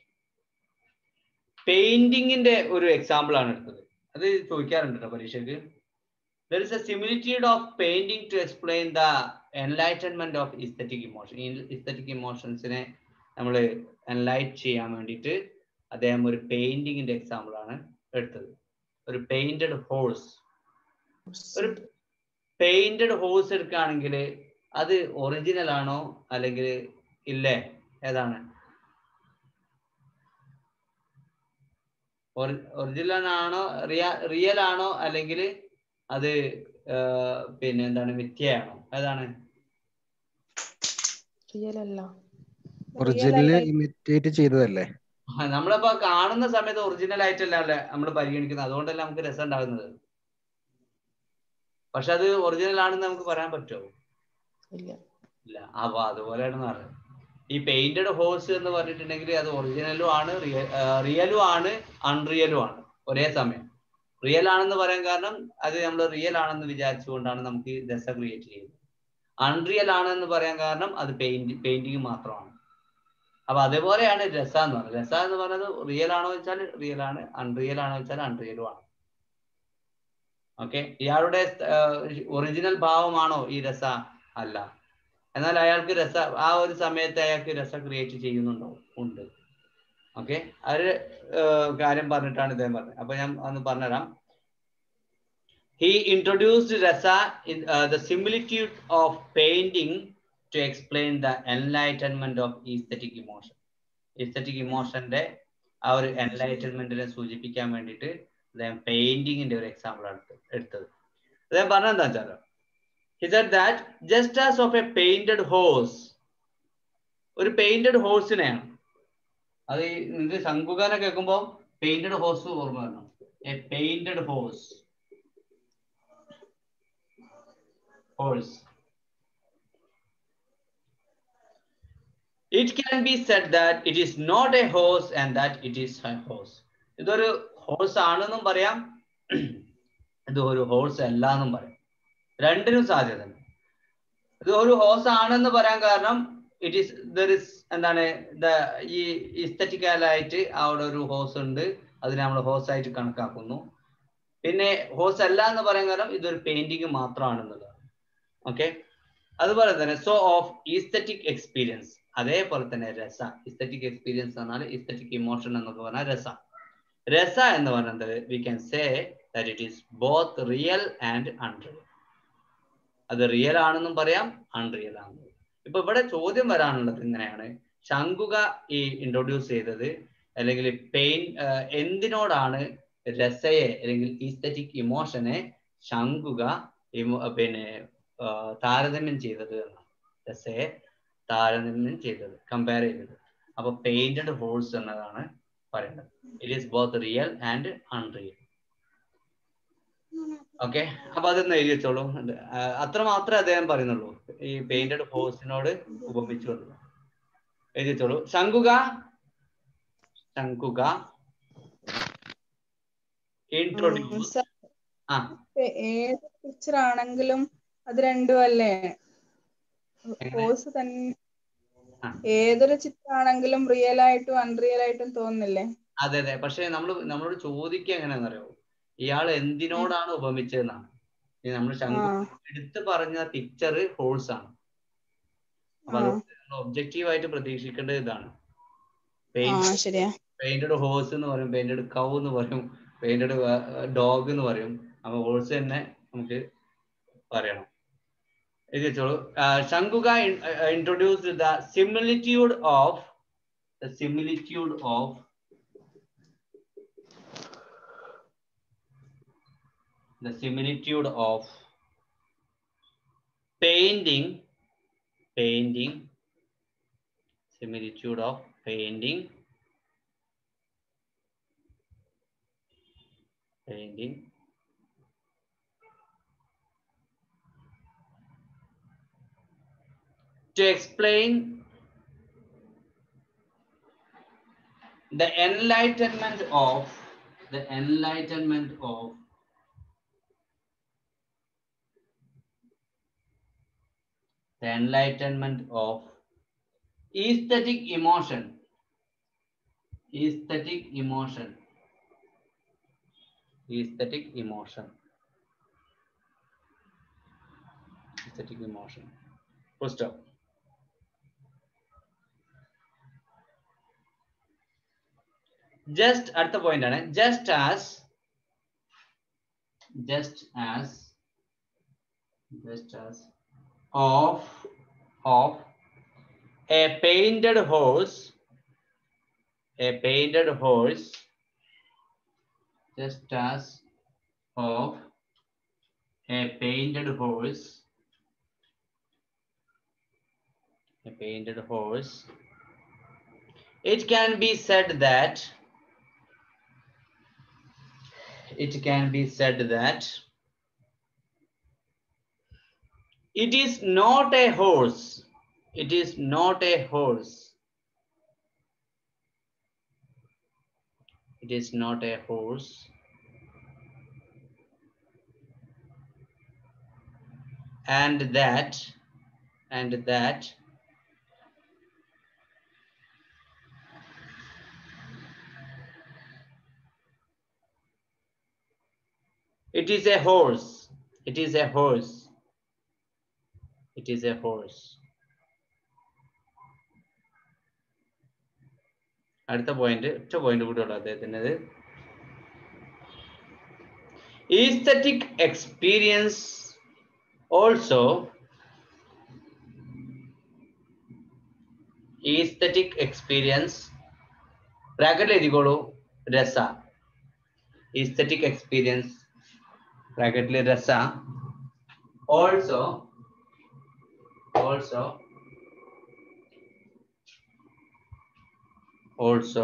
പെയിന്റിങ്ങിന്റെ ഒരു എക്സാമ്പിൾ ആണ് എടുത്തത് അത് ചോദിക്കാറുണ്ട് കേട്ടോ പരീക്ഷയ്ക്ക് there is a similitude of painting to explain the enlightenment of aesthetic emotion ഈ ഇസ്തറ്റിക് ഇമോഷൻസിനെ നമ്മൾ എൻലൈറ്റ് ചെയ്യാൻ വേണ്ടിയിട്ട് അദ്ദേഹം ഒരു പെയിന്റിങ്ങിന്റെ എക്സാമ്പിൾ ആണ് എടുത്തത് ഒരു പെയിന്റഡ് ഹോഴ്സ് ഒരു പെയിന്റഡ് ഹോഴ്സ് എടുക്കുകയാണെങ്കിൽ അത് ഒറിജിനൽ ആണോ അല്ലെങ്കിൽ ഇല്ലേ ഏതാണ് ഒറിജിനൽ ആണോ റിയൽ ആണോ അല്ലെങ്കിൽ അത് പിന്നെ എന്താണ് മിഥ്യയാണോ ഏതാണ് റിയൽ അല്ല ഒറിജിനല് ഇമിറ്റേറ്റ് ചെയ്തതല്ലേ നമ്മളിപ്പോ കാണുന്ന സമയത്ത് ഒറിജിനൽ ആയിട്ടല്ല അല്ലേ നമ്മൾ പരിഗണിക്കുന്നത് അതുകൊണ്ടല്ല നമുക്ക് രസം ഉണ്ടാകുന്നത് പക്ഷെ അത് ഒറിജിനൽ ആണെന്ന് നമുക്ക് പറയാൻ പറ്റുമോ ഇല്ല ഇല്ല അപ്പൊ അതുപോലെയാണെന്ന് പറയുന്നത് ഈ പെയിന്റഡ് ഹോഴ്സ് എന്ന് പറഞ്ഞിട്ടുണ്ടെങ്കിൽ അത് ഒറിജിനലും ആണ് റിയലും ആണ് അൺറിയലും ആണ് ഒരേ സമയം റിയൽ ആണെന്ന് പറയാൻ കാരണം അത് നമ്മൾ റിയൽ ആണെന്ന് വിചാരിച്ചുകൊണ്ടാണ് നമുക്ക് ദശ ക്രിയേറ്റ് ചെയ്യുന്നത് അൺറിയൽ ആണെന്ന് പറയാൻ കാരണം അത് പെയിന്റ് പെയിന്റിങ് മാത്രമാണ് അപ്പൊ അതേപോലെയാണ് രസ എന്ന് പറയുന്നത് രസ എന്ന് പറയുന്നത് റിയൽ ആണോ വെച്ചാൽ റിയൽ ആണ് അൺറിയൽ ആണോ വെച്ചാൽ അൺറിയലും ആണ് ഓക്കെ ഇയാളുടെ ഒറിജിനൽ ഭാവമാണോ ഈ രസ അല്ല എന്നാൽ അയാൾക്ക് രസ ആ ഒരു സമയത്ത് അയാൾക്ക് രസ ക്രിയേറ്റ് ചെയ്യുന്നുണ്ടോ ഉണ്ട് ഓക്കെ ആ ഒരു കാര്യം പറഞ്ഞിട്ടാണ് ഇദ്ദേഹം പറഞ്ഞത് അപ്പൊ ഞാൻ ഒന്ന് പറഞ്ഞുതരാം he introduced rasa in the similitude of painting to explain the enlightenment of aesthetic emotion aesthetic ഇമോഷന്റെ ആ ഒരു എൻലൈറ്റൻമെന്റിനെ സൂചിപ്പിക്കാൻ വേണ്ടിയിട്ട് അദ്ദേഹം പെയിന്റിങ്ങിന്റെ ഒരു എക്സാമ്പിൾ ആണ് എടുത്തത് അദ്ദേഹം പറഞ്ഞത് എന്താ വെച്ചാലോ he said that just as of a painted horse ഒരു പെയിന്റഡ് ഹോഴ്സിനെയാണ് അത് നിങ്ങൾക്ക് ശംഖുകാനെ കേൾക്കുമ്പോ പെയിന്റഡ് ഹോഴ്സ് ഓർമ്മ വരണം a painted horse horse it can be said that it is not a horse and that it is a horse ഇതൊരു horse ആണെന്നും പറയാം ഇത് ഒരു ഹോഴ്സ് അല്ല എന്നും പറയാം രണ്ടിനും സാധ്യത ഉണ്ട് ഇത് ഒരു ഹോസ് ആണെന്ന് പറയാൻ കാരണം ഇറ്റ് ഈസ് ദർ ഇസ് എന്താണ് ഈ ഇസ്തറ്റിക്കലായിട്ട് അവിടെ ഒരു ഹോസ് ഉണ്ട് അതിനെ നമ്മൾ ഹോസ് ആയിട്ട് കണക്കാക്കുന്നു പിന്നെ ഹോസ് അല്ല എന്ന് പറയാൻ കാരണം ഇതൊരു പെയിന്റിങ് മാത്രമാണെന്നുള്ളത് ഓക്കെ അതുപോലെ തന്നെ സോ ഓഫ് ഈസ്തറ്റിക് എക്സ്പീരിയൻസ് അതേപോലെ തന്നെ രസ ഇസ്തറ്റിക് എക്സ്പീരിയൻസ് എന്നാൽ ഇസ്തറ്റിക് ഇമോഷൻ എന്നൊക്കെ പറഞ്ഞാൽ രസ രസ എന്ന് പറയുന്നത് we can say that it is both real and unreal അത് റിയൽ ആണെന്നും പറയാം അൺറിയൽ ആണെന്നും ഇപ്പൊ ഇവിടെ ചോദ്യം വരാനുള്ളത് ഇങ്ങനെയാണ് ശങ്കുക ഈ ഇൻട്രൊഡ്യൂസ് ചെയ്തത് അല്ലെങ്കിൽ പെയിൻ എന്തിനോടാണ് രസയെ അല്ലെങ്കിൽ ഈസ്തറ്റിക് ഇമോഷനെ ശങ്കുക പിന്നെ താരതമ്യം ചെയ്തത് എന്നാണ് രസയെ താരതമ്യം ചെയ്തത് കമ്പയർ ചെയ്തത് അപ്പൊ പെയിന്റഡ് ഹോൾസ് എന്നതാണ് പറയുന്നത് it is both real and unreal okay അപ്പൊ അതൊന്ന് എഴുതി വെച്ചോളൂ അത്ര മാത്രമേ അദ്ദേഹം പറയുന്നുള്ളൂ ഈ പെയിന്റഡ് ഹോഴ്സിനോട് ഉപമിച്ചുകൊണ്ട് എഴുതി വെച്ചോളൂ ശങ്കുക ശങ്കുക ഇൻട്രോഡ്യൂസ് ആ ഏത് പിക്ചർ ആണെങ്കിലും അത് രണ്ടും അല്ലേ ഹോഴ്സ് തന്നെ ഏതൊരു ചിത്രമാണെങ്കിലും റിയൽ ആയിട്ടും അൺറിയൽ ആയിട്ടും തോന്നുന്നില്ലേ അതെ അതെ പക്ഷെ നമ്മൾ നമ്മളോട് ചോദിക്കുക എങ്ങനെയാണെന്നറിയോ ഇയാൾ എന്തിനോടാണ് ഉപമിച്ചതെന്നാണ് ഇനി നമ്മൾ ശംഖു ആ. എടുത്ത് പറഞ്ഞ പിക്ചർ ഹോൾസ് ആണ് അപ്പൊ ആ. അതുകൊണ്ട് നമ്മൾ ഒബ്ജക്റ്റീവ് ആയിട്ട് പ്രതീക്ഷിക്കേണ്ടത് ഇതാണ് ആ ശരിയാ പെയിന്റഡ് ഹോഴ്സ് എന്ന് പറയും പെയിന്റഡ് കൗ എന്ന് പറയും പെയിന്റഡ് ഡോഗ് എന്ന് പറയും അപ്പൊ ഹോഴ്സ് തന്നെ നമുക്ക് പറയണം എഴുതി വെച്ചോളൂ Shankuka introduced the similitude of the similitude of the similitude of painting painting similitude of painting painting to explain the enlightenment of the enlightenment of the enlightenment of aesthetic emotion aesthetic emotion aesthetic emotion aesthetic emotion full stop just അടുത്ത point ആണ് just as just as just as of of a painted horse a painted horse just as of a painted horse a painted horse it can be said that it can be said that it is not a horse. It is not a horse. It is not a horse. And that, and that, it is a horse. It is a horse. It is a horse. അടുത്ത point ഒറ്റ point കൂടെ ഉള്ളു അദ്ദേഹത്തിൻ്റെത് aesthetic experience also aesthetic experience ബ്രാക്കറ്റിൽ എഴുതിക്കോളൂ rasa aesthetic experience ബ്രാക്കറ്റിൽ rasa also also also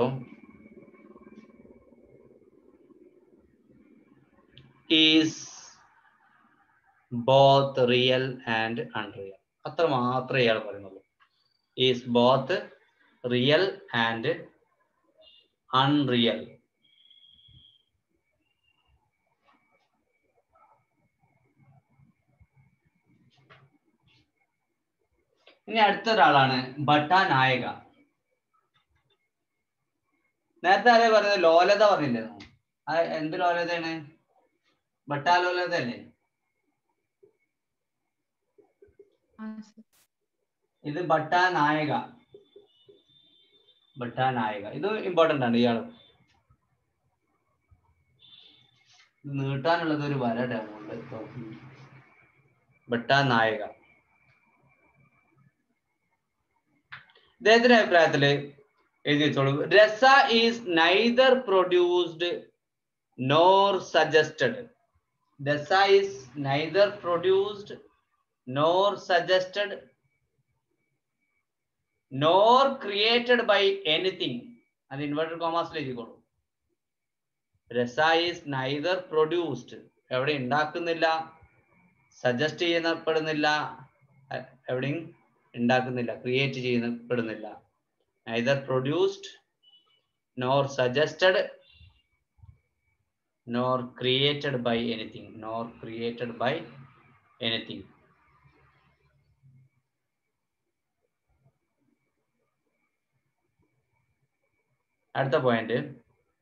is both real and unreal അത്ര മാത്രമേ ഇയാൾ പറയുന്നുള്ളൂ is both real and unreal ഇനി അടുത്ത ഒരാളാണ് ഭട്ടാനായക നേരത്തെ ആരെ പറഞ്ഞത് ലോലത പറഞ്ഞില്ലേ ആ എന്ത് ലോലതയാണ് ഭട്ടാലോലത അല്ലേ ഇത് ഭട്ടാനായക ഭട്ടാനായക ഇത് ഇമ്പോർട്ടന്റ് ആണ് ഇയാള് ഇത് നീട്ടാനുള്ളത് ഒരു വര ഡെമുണ്ട് ഭട്ടാനായക ഇദ്ദേഹത്തിന്റെ അഭിപ്രായത്തില് എഴുതി വെച്ചോളൂ rasa is neither produced nor suggested rasa is neither produced nor suggested nor created by anything അത് ഇൻവേർട്ടഡ് കോമാസിൽ എഴുതിക്കോളൂ രസ ഈസ് നൈദർ പ്രൊഡ്യൂസ്ഡ് എവിടെ ഉണ്ടാക്കുന്നില്ല സജസ്റ്റ് ചെയ്യപ്പെടുന്നില്ല എവിടെയും ഉണ്ടാക്കുന്നില്ല ക്രിയേറ്റ് ചെയ്യപ്പെടുന്നില്ല either produced nor suggested nor created by anything nor created by anything അടുത്ത point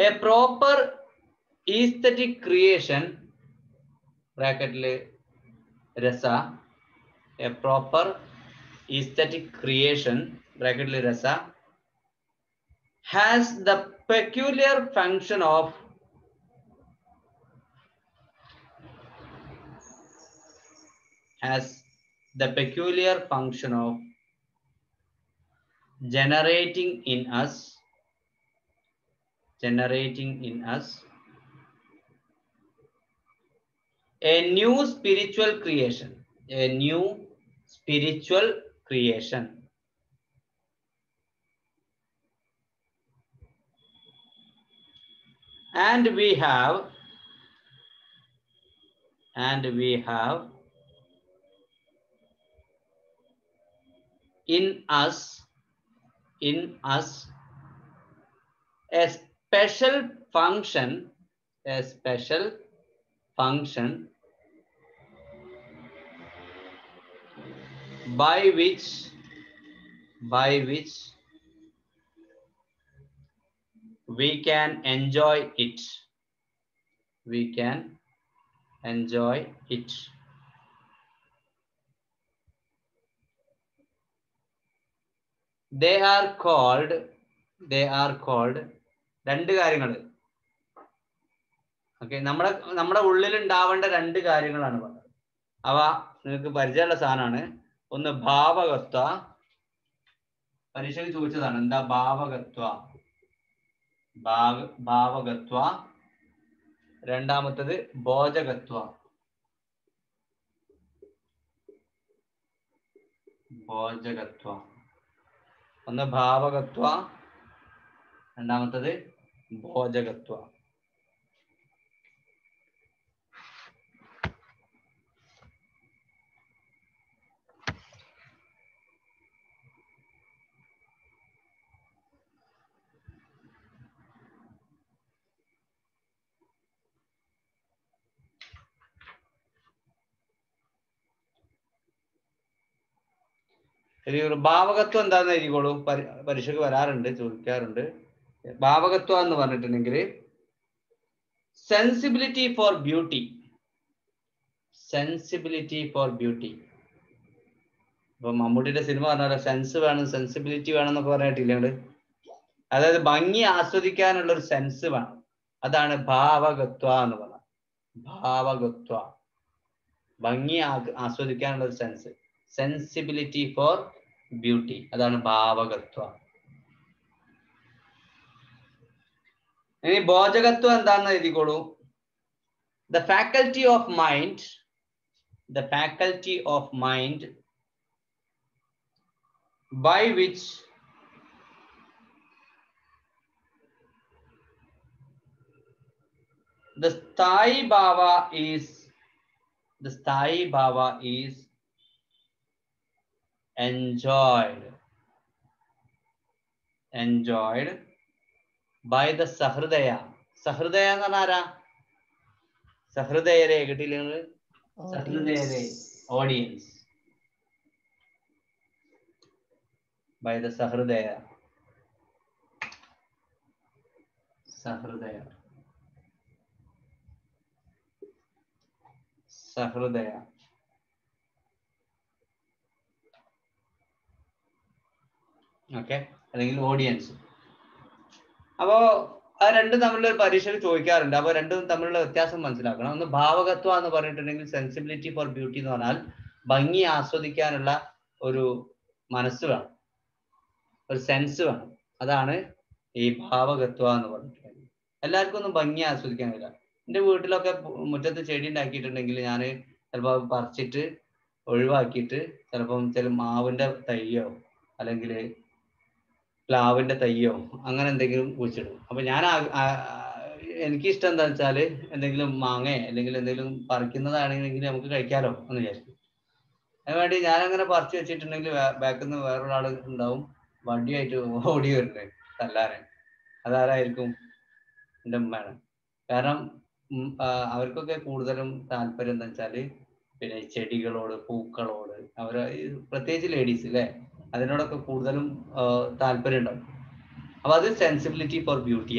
a proper aesthetic creation ബ്രാക്കറ്റില് rasa a proper aesthetic creation ബ്രാക്കറ്റിൽ rasa has the peculiar function of has the peculiar function of generating in us generating in us a new spiritual creation a new spiritual creation and we have and we have in us in us a special function a special function by which by which we can enjoy it we can enjoy it they are called they are called രണ്ട് കാര്യങ്ങൾ okay നമ്മുടെ നമ്മുടെ ഉള്ളിൽ ഉണ്ടാവേണ്ട രണ്ട് കാര്യങ്ങളാണ് പറഞ്ഞത് അവ നിങ്ങൾക്ക് പരിചയമുള്ള സാധനമാണ് ഒന്ന് ഭാവകത്വ പരീക്ഷയ്ക്ക് ചോദിച്ചതാണ് എന്താ ഭാവകത്വ ഭാവ ഭാവകത്വ രണ്ടാമത്തത് ബോധകത്വ ബോധകത്വ ഒന്ന് ഭാവകത്വ രണ്ടാമത്തത് ഭോജകത്വ ശരി ഒരു ഭാവകത്വം എന്താന്ന് എഴുതിക്കോളൂ പരി- പരീക്ഷയ്ക്ക് വരാറുണ്ട് ചോദിക്കാറുണ്ട് ഭാവകത്വം എന്ന് പറഞ്ഞിട്ടുണ്ടെങ്കിൽ sensibility for beauty sensibility for beauty ഇപ്പൊ മമ്മൂട്ടിയുടെ സിനിമ പറഞ്ഞാലോ സെൻസ് വേണം സെൻസിബിലിറ്റി വേണം എന്നൊക്കെ പറഞ്ഞിട്ടില്ലേ നിങ്ങള്? അതായത് ഭംഗി ആസ്വദിക്കാനുള്ള ഒരു സെൻസ് വേണം അതാണ് ഭാവകത്വ എന്ന് പറയുന്നത് ഭാവകത്വ ഭംഗി ആ- ആസ്വദിക്കാനുള്ള ഒരു സെൻസ് സെൻസിബിലിറ്റി ഫോർ ബ്യൂട്ടി അതാണ് ഭാവകത്വ ഇനി ബോധകത്വം എന്താന്ന് എഴുതിക്കോളൂ the faculty of mind the faculty of mind by which the Sthai Bhava is the Sthai Bhava is enjoyed enjoyed by the Sahridaya. Sahridaya എന്ന് പറഞ്ഞാൽ ആരാ സഹൃദയരെ കേട്ടില്ലേ നിങ്ങള് സഹൃദയരെ audience by the Sahridaya. Sahridaya. Sahridaya. Okay അല്ലെങ്കിൽ audience അപ്പോ ആ രണ്ടും തമ്മിലുള്ള ഒരു പരീക്ഷയിൽ ചോദിക്കാറുണ്ട് അപ്പൊ രണ്ടും തമ്മിലുള്ള വ്യത്യാസം മനസ്സിലാക്കണം ഒന്ന് ഭാവകത്വം എന്ന് പറഞ്ഞിട്ടുണ്ടെങ്കിൽ സെൻസിബിലിറ്റി ഫോർ ബ്യൂട്ടി എന്ന് പറഞ്ഞാൽ ഭംഗി ആസ്വദിക്കാനുള്ള ഒരു മനസ്സ് വേണം ഒരു സെൻസ് വേണം അതാണ് ഈ ഭാവകത്വ എന്ന് പറഞ്ഞിട്ടുണ്ടെങ്കിൽ എല്ലാവർക്കും ഒന്നും ഭംഗി ആസ്വദിക്കാൻ കഴിയില്ല എൻ്റെ വീട്ടിലൊക്കെ പു- മുറ്റത്ത് ചെടി ഉണ്ടാക്കിയിട്ടുണ്ടെങ്കിൽ ഞാൻ ചിലപ്പോൾ പറിച്ചിട്ട് ഒഴിവാക്കിയിട്ട് ചിലപ്പം ചില മാവിന്റെ തൈയോ അല്ലെങ്കിൽ പ്ലാവിന്റെ തൈയോ അങ്ങനെ എന്തെങ്കിലും കുഴിച്ചിടും അപ്പൊ ഞാൻ ആ- ആ- എനിക്ക് ഇഷ്ടം എന്താ വെച്ചാല് എന്തെങ്കിലും മാങ്ങയോ അല്ലെങ്കിൽ എന്തെങ്കിലും പറിക്കുന്നതാണെങ്കിൽ നമുക്ക് കഴിക്കാലോ എന്ന് വിചാരിക്കും അതിനുവേണ്ടി ഞാൻ അങ്ങനെ പറിച്ചു വെച്ചിട്ടുണ്ടെങ്കിൽ ബാക്കിൽ നിന്ന് വേറൊരാൾ ഉണ്ടാവും വണ്ടിയായിട്ട് ഓടി വരുന്നത് തല്ലാനെ അതാരായിരിക്കും എൻ്റെ ഉമ്മയാണ് കാരണം ഉം, ആ, അവർക്കൊക്കെ കൂടുതലും താല്പര്യം എന്താ വെച്ചാല് പിന്നെ ഈ ചെടികളോട് പൂക്കളോട് അവര് ഈ പ്രത്യേകിച്ച് ലേഡീസ് അല്ലേ അതിനോടൊക്കെ കൂടുതലും ആ, താല്പര്യം ഉണ്ടാവും അപ്പൊ അത് സെൻസിബിലിറ്റി ഫോർ ബ്യൂട്ടിയാണ്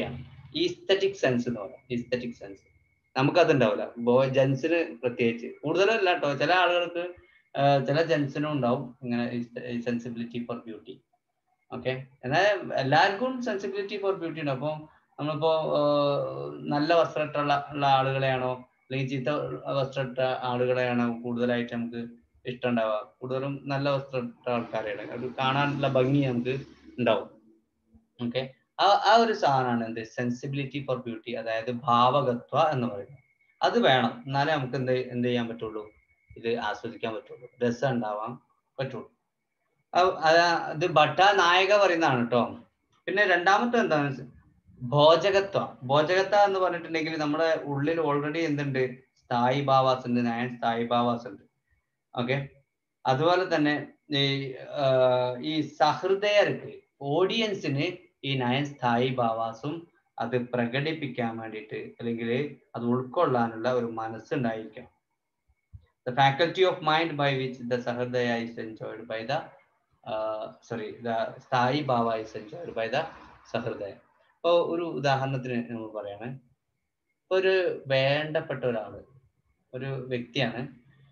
ഈസ്തറ്റിക് സെൻസ് എന്ന് പറയാം ഈസ്തറ്റിക് സെൻസ് നമുക്കത് ഉണ്ടാവില്ല ബോയ് ജെൻസിന് പ്രത്യേകിച്ച് കൂടുതലല്ല കേട്ടോ ചില ആളുകൾക്ക് ആ, ചില ജെൻസിനും ഉണ്ടാവും ഇങ്ങനെ സെൻസിബിലിറ്റി ഫോർ ബ്യൂട്ടി ഓക്കെ എന്നാൽ എല്ലാവർക്കും സെൻസിബിലിറ്റി ഫോർ ബ്യൂട്ടി ഉണ്ട് അപ്പോൾ നമ്മളിപ്പോ ആ, നല്ല വസ്ത്രമിട്ടുള്ള ഉള്ള ആളുകളെയാണോ അല്ലെങ്കിൽ ചീത്ത വസ്ത്രമിട്ട ആളുകളെയാണോ കൂടുതലായിട്ട് നമുക്ക് ഇഷ്ടം ഉണ്ടാവുക കൂടുതലും നല്ല വസ്ത്രമിട്ട ആൾക്കാരെയാണ് അത് കാണാനുള്ള ഭംഗി നമുക്ക് ഉണ്ടാവും ഓക്കെ ആ ആ ഒരു സാധനമാണ് എന്ത് സെൻസിബിലിറ്റി ഫോർ ബ്യൂട്ടി അതായത് ഭാവകത്വ എന്ന് പറയുന്നത് അത് വേണം എന്നാലേ നമുക്ക് എന്ത് എന്ത് ചെയ്യാൻ പറ്റുള്ളൂ ഇത് ആസ്വദിക്കാൻ പറ്റുള്ളൂ രസം ഉണ്ടാവാൻ പറ്റുള്ളൂ അത് അതാ- ഇത് ഭട്ട നായക പറയുന്നതാണ് കേട്ടോ പിന്നെ രണ്ടാമത്തെ എന്താണ് വെച്ച- ഭോജകത്വ ഭോജകത്വ എന്ന് പറഞ്ഞിട്ടുണ്ടെങ്കിൽ നമ്മുടെ ഉള്ളിൽ ഓൾറെഡി എന്തുണ്ട് സ്ഥായി ഭാവാസ് ഉണ്ട് നയൻ സ്ഥായി ഭാവാസ് ഉണ്ട് ഓക്കെ അതുപോലെ തന്നെ ഈ ആ, ഈ സഹൃദയർക്ക് ഓഡിയൻസിന് ഈ നയൻ സ്ഥായി ഭാവാസും അത് പ്രകടിപ്പിക്കാൻ വേണ്ടിയിട്ട് അല്ലെങ്കിൽ അത് ഉൾക്കൊള്ളാനുള്ള ഒരു മനസ്സുണ്ടായിരിക്കണം the faculty of mind by which the sahardaya is enjoyed by the uh, sorry the സ്ഥായി ഭാവ is enjoyed by the സഹൃദയ ഇപ്പോൾ ഒരു ഉദാഹരണത്തിന് നമ്മൾ പറയാണ് ഇപ്പൊ ഒരു വേണ്ടപ്പെട്ട ഒരാള് ഒരു വ്യക്തിയാണ്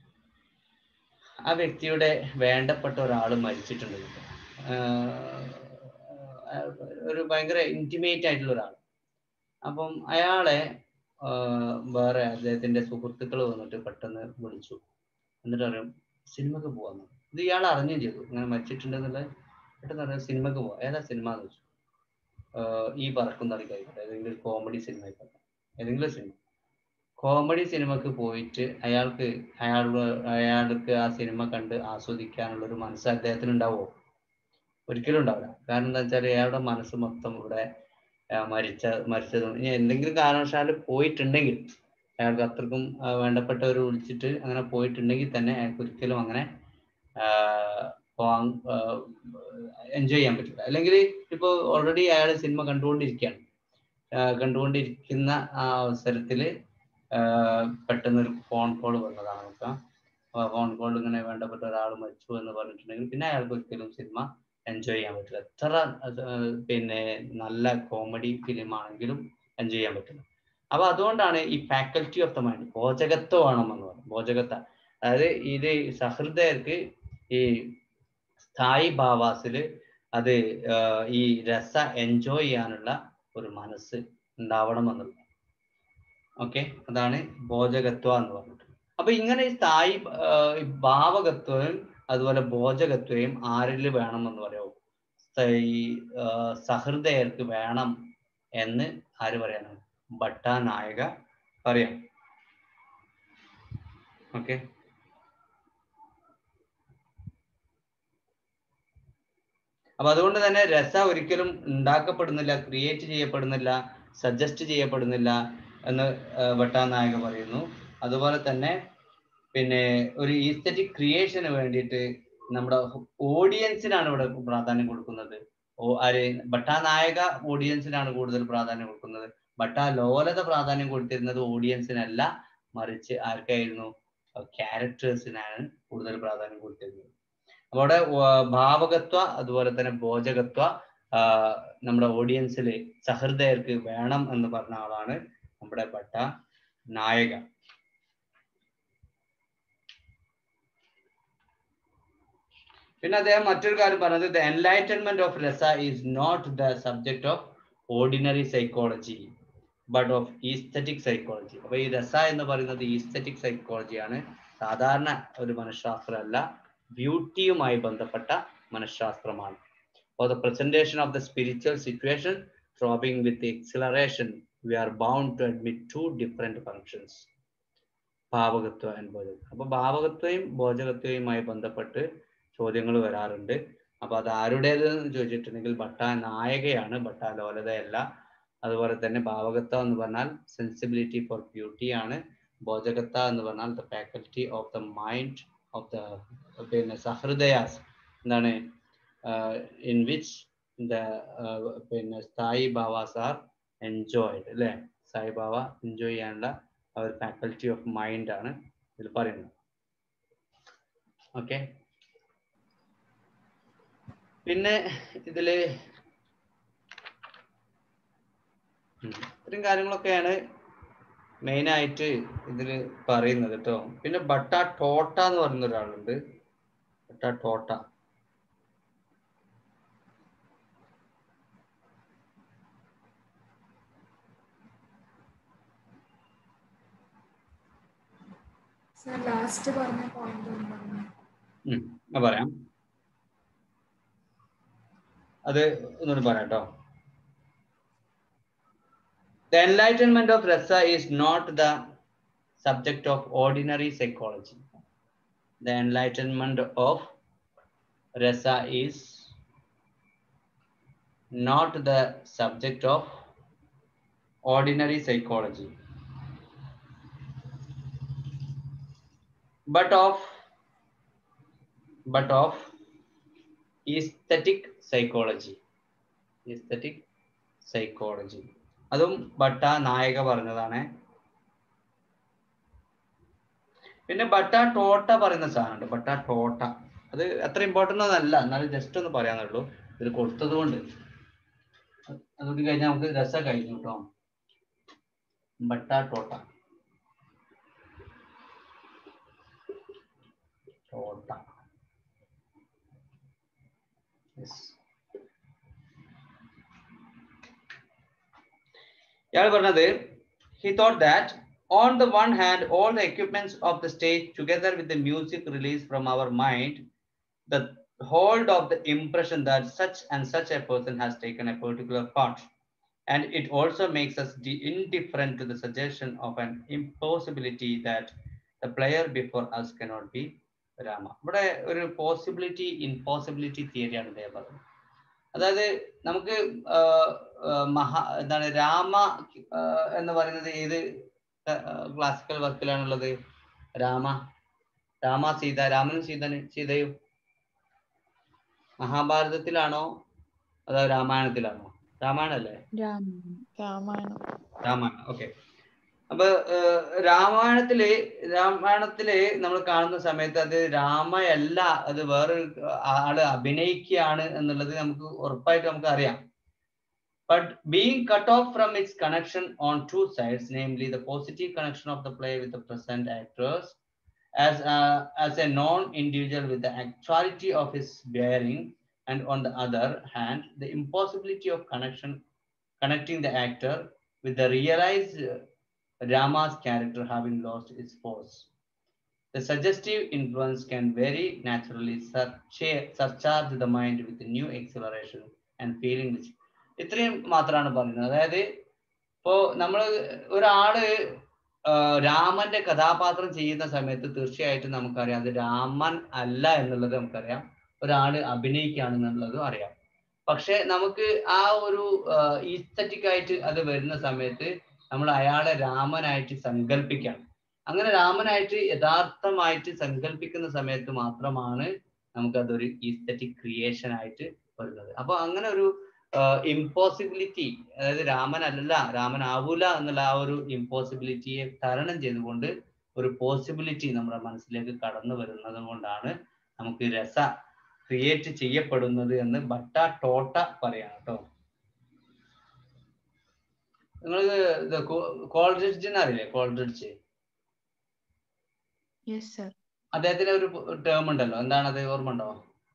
ആ വ്യക്തിയുടെ വേണ്ടപ്പെട്ട ഒരാൾ മരിച്ചിട്ടുണ്ട് ആഹ് ഒരു ഭയങ്കര ഇന്റിമേറ്റ് ആയിട്ടുള്ള ഒരാൾ അപ്പം അയാളെ ആഹ് വേറെ അദ്ദേഹത്തിന്റെ സുഹൃത്തുക്കൾ വന്നിട്ട് പെട്ടെന്ന് വിളിച്ചു എന്നിട്ട് പറയും സിനിമക്ക് പോവാന്ന് ഇത് ഇയാൾ അറിഞ്ഞും ചെയ്തു ഇങ്ങനെ മരിച്ചിട്ടുണ്ടെന്നുള്ള പെട്ടെന്ന് പറയാം സിനിമക്ക് പോവാം ഏതാ സിനിമ എന്ന് വെച്ചു ആഹ് ഈ പറക്കുന്ന ആയിക്കോട്ടെ ഏതെങ്കിലും ഒരു കോമഡി സിനിമ ആയിക്കോട്ടെ ഏതെങ്കിലും സിനിമ കോമഡി സിനിമക്ക് പോയിട്ട് അയാൾക്ക് അയാളുടെ അയാൾക്ക് ആ സിനിമ കണ്ട് ആസ്വദിക്കാനുള്ള ഒരു മനസ്സ് അദ്ദേഹത്തിന് ഉണ്ടാവുമോ ഒരിക്കലും ഉണ്ടാവില്ല കാരണം എന്താ വെച്ചാൽ അയാളുടെ മനസ്സ് മൊത്തം ഇവിടെ ആ, മരിച്ച മരിച്ചതും ഇനി എന്തെങ്കിലും കാരണവശാൽ പോയിട്ടുണ്ടെങ്കിൽ അയാൾക്ക് അത്രക്കും ആ, വേണ്ടപ്പെട്ടവർ വിളിച്ചിട്ട് അങ്ങനെ പോയിട്ടുണ്ടെങ്കിൽ തന്നെ അയാൾക്ക് ഒരിക്കലും അങ്ങനെ ആ, പോവാൻ എൻജോയ് ചെയ്യാൻ പറ്റില്ല അല്ലെങ്കിൽ ഇപ്പോൾ ഓൾറെഡി അയാൾ സിനിമ കണ്ടുകൊണ്ടിരിക്കുകയാണ് ആ, കണ്ടുകൊണ്ടിരിക്കുന്ന ആ അവസരത്തിൽ പെട്ടെന്ന് ഒരു ഫോൺ കോൾ വന്നതാണ് നോക്കാം ഫോൺ കോൾ ഇങ്ങനെ വേണ്ടപ്പെട്ട ഒരാൾ മരിച്ചു എന്ന് പറഞ്ഞിട്ടുണ്ടെങ്കിൽ പിന്നെ അയാൾക്ക് ഒരിക്കലും സിനിമ എൻജോയ് ചെയ്യാൻ പറ്റില്ല എത്ര അത്, ആ, പിന്നെ നല്ല കോമഡി ഫിലിം ആണെങ്കിലും എൻജോയ് ചെയ്യാൻ പറ്റില്ല അപ്പൊ അതുകൊണ്ടാണ് ഈ ഫാക്കൽറ്റി ഓഫ് ദ മൈൻഡ് ബോധകത്വം വേണമെന്ന് പറയുന്നത് ബോധകത്ത അതായത് ഇത് സഹൃദയർക്ക് ഈ സ്ഥായി ഭാവാസില് അത് ആ, ഈ രസ എൻജോയ് ചെയ്യാനുള്ള ഒരു മനസ്സ് ഉണ്ടാവണമെന്നുള്ളത് ഓക്കെ അതാണ് ബോധകത്വ എന്ന് പറഞ്ഞിട്ട് അപ്പൊ ഇങ്ങനെ ഈ സ്ഥായി ആ, ഈ ഭാവകത്വവും അതുപോലെ ബോധകത്വയും ആരിൽ വേണം എന്ന് പറയുമോ ഈ ആ, സഹൃദയർക്ക് വേണം എന്ന് ആര് പറയണം ഭട്ടാനായക പറയാം ഓക്കെ അപ്പൊ അതുകൊണ്ട് തന്നെ രസ ഒരിക്കലും ഉണ്ടാക്കപ്പെടുന്നില്ല ക്രിയേറ്റ് ചെയ്യപ്പെടുന്നില്ല സജസ്റ്റ് ചെയ്യപ്പെടുന്നില്ല എന്ന് ആ, ഭട്ടാനായക പറയുന്നു അതുപോലെ തന്നെ പിന്നെ ഒരു ഈസ്തറ്റിക് ക്രിയേഷന് വേണ്ടിയിട്ട് നമ്മുടെ ഓഡിയൻസിനാണ് ഇവിടെ പ്രാധാന്യം കൊടുക്കുന്നത് ഓ ആര് ഭട്ടാനായക ഓഡിയൻസിനാണ് കൂടുതൽ പ്രാധാന്യം കൊടുക്കുന്നത് ഭട്ടാ ലോലത പ്രാധാന്യം കൊടുത്തിരുന്നത് ഓഡിയൻസിനല്ല മറിച്ച് ആർക്കായിരുന്നു ക്യാരക്ടേഴ്സിനാണ് കൂടുതൽ പ്രാധാന്യം കൊടുത്തിരുന്നത് അപ്പൊ അവിടെ വ- ഭാവകത്വ അതുപോലെ തന്നെ ബോധകത്വ ആ, നമ്മുടെ ഓഡിയൻസിൽ സഹൃദയർക്ക് വേണം എന്ന് പറഞ്ഞ ആളാണ് നമ്മുടെ ഭട്ട നായക പിന്നെ അദ്ദേഹം മറ്റൊരു കാര്യം പറഞ്ഞത് the enlightenment of rasa is not the subject of ordinary psychology but of aesthetic psychology അപ്പൊ ഈ രസ എന്ന് പറയുന്നത് ഈസ്തറ്റിക് സൈക്കോളജിയാണ് സാധാരണ ഒരു മനഃശാസ്ത്രമല്ല ബ്യൂട്ടിയുമായി ബന്ധപ്പെട്ട മനഃശാസ്ത്രമാണ് for the presentation of the spiritual situation throbbing with exhilaration we are bound to admit two different functions bhavakatva and bodhakatvam അപ്പൊ ഭാവകത്വയും ബോധകത്വയുമായി ബന്ധപ്പെട്ട് ചോദ്യങ്ങൾ വരാറുണ്ട് അപ്പൊ അത് ആരുടേത് എന്ന് ചോദിച്ചിട്ടുണ്ടെങ്കിൽ ഭട്ട നായകയാണ് ഭട്ട ലോലതയല്ല അതുപോലെ തന്നെ ഭാവകത്വ എന്ന് പറഞ്ഞാൽ സെൻസിബിലിറ്റി ഫോർ ബ്യൂട്ടി ആണ് ബോധകത്ത എന്ന് പറഞ്ഞാൽ the faculty of the mind of the പിന്നെ സഹൃദയാസ് എന്താണ് ഇൻ വിച്ച് ദ പിന്നെ സ്ഥായി ഭാവാസ് ആർ എൻജോയ്ഡ് അല്ലേ സായി ബാബ എൻജോയ് ചെയ്യാനുള്ള ആ ഒരു ഫാക്കൽറ്റി ഓഫ് മൈൻഡ് ആണ് ഇതിൽ പറയുന്നത് ഓക്കെ പിന്നെ ഇതില് ഉം. ഇത്രയും കാര്യങ്ങളൊക്കെയാണ് മെയിൻ ആയിട്ട് ഇതിൽ പറയുന്നത് കേട്ടോ പിന്നെ ബട്ട ടോട്ട എന്ന് പറയുന്ന ഒരാളുണ്ട് ബട്ട ടോട്ട സർ ലാസ്റ്റ് പറഞ്ഞ പോയിന്റ് എന്താണ് ഉം, ഞാൻ പറയാം അത് ഒന്നുകൂടി പറയാം കേട്ടോ The enlightenment of rasa is not the subject of ordinary psychology. The enlightenment of rasa is not the subject of ordinary psychology, but of but of aesthetic psychology. Aesthetic psychology. അതും ഭട്ട നായക പറഞ്ഞതാണ് പിന്നെ ബട്ട ടോട്ട പറയുന്ന സാധനമുണ്ട് ബട്ട ടോട്ട അത് അത്ര ഇമ്പോർട്ടൻ്റ് ഒന്നല്ല എന്നാലും ജസ്റ്റ് ഒന്ന് പറയാന്നുള്ളൂ ഇത് കൊടുത്തത് കൊണ്ട് അതുകൊണ്ട് കഴിഞ്ഞാൽ നമുക്ക് രസം കഴിഞ്ഞു കേട്ടോ ബട്ട ടോട്ട ടോട്ട Yes. ഇയാൾ പറഞ്ഞത് he thought that on the one hand all the equipments of the stage together with the music released from our mind the hold of the impression that such and such a person has taken a particular part and it also makes us de- indifferent to the suggestion of an impossibility that the player before us cannot be Rama ഇവിടെ ഒരു possibility ഇൻപോസിബിലിറ്റി തിയറിയാണ് ഇദ്ദേഹം പറഞ്ഞത് അതായത് നമുക്ക് ആഹ് ആഹ് മഹാ എന്താണ് രാമ ആഹ് എന്ന് പറയുന്നത് ഏത് ക്ലാസിക്കൽ വർക്കിലാണുള്ളത് രാമ രാമ സീത രാമനും സീതനും സീതയും മഹാഭാരതത്തിലാണോ അതോ രാമായണത്തിലാണോ രാമായണം അല്ലേ രാമായണം രാമായണം രാമായണം ഓക്കെ അപ്പൊ ഏഹ്, രാമായണത്തില് രാമായണത്തില് നമ്മൾ കാണുന്ന സമയത്ത് അത് രാമയല്ല അത് വേറൊരു ആള് അഭിനയിക്കുകയാണ് എന്നുള്ളത് നമുക്ക് ഉറപ്പായിട്ട് നമുക്ക് അറിയാം but being cut off from its connection on two sides namely the positive connection of the play with the present actors as uh, as a non-individual with the actuality of his bearing and on the other hand the impossibility of connection connecting the actor with the realized uh, Rama's character having lost its force. The suggestive influence can very naturally surcha- surcharge the mind with new acceleration and feeling which ഇത്രയും മാത്രമാണ് പറയുന്നത് അതായത് ഇപ്പോ നമ്മൾ ഒരാള് ആ, രാമന്റെ കഥാപാത്രം ചെയ്യുന്ന സമയത്ത് തീർച്ചയായിട്ടും നമുക്കറിയാം അത് രാമൻ അല്ല എന്നുള്ളത് നമുക്കറിയാം ഒരാള് അഭിനയിക്കുകയാണെന്നുള്ളതും അറിയാം പക്ഷെ നമുക്ക് ആ ഒരു ഈസ്തറ്റിക് ആയിട്ട് അത് വരുന്ന സമയത്ത് നമ്മൾ അയാളെ രാമനായിട്ട് സങ്കല്പിക്കണം അങ്ങനെ രാമനായിട്ട് യഥാർത്ഥമായിട്ട് സങ്കല്പിക്കുന്ന സമയത്ത് മാത്രമാണ് നമുക്കതൊരു ഈസ്തറ്റിക് ക്രിയേഷൻ ആയിട്ട് വരുന്നത് അപ്പൊ അങ്ങനെ ഒരു ഇമ്പോസിബിലിറ്റി അതായത് രാമനല്ല രാമൻ ആവൂല എന്നുള്ള ആ ഒരു ഇമ്പോസിബിലിറ്റിയെ തരണം ചെയ്തുകൊണ്ട് ഒരു പോസിബിലിറ്റി നമ്മുടെ മനസ്സിലേക്ക് കടന്നു വരുന്നത് കൊണ്ടാണ് നമുക്ക് രസ ക്രിയേറ്റ് ചെയ്യപ്പെടുന്നത് എന്ന് ബട്ട ടോട്ട പറയാണ് കേട്ടോ നിങ്ങൾ കോൾഡ്രിഡ്ജിന് അറിയില്ലേ കോൾഡ്രിഡ്ജ് യെസ് സർ അദ്ദേഹത്തിന് ഒരു ടേം ഉണ്ടല്ലോ എന്താണത് ഓർമ്മ ഉണ്ടോ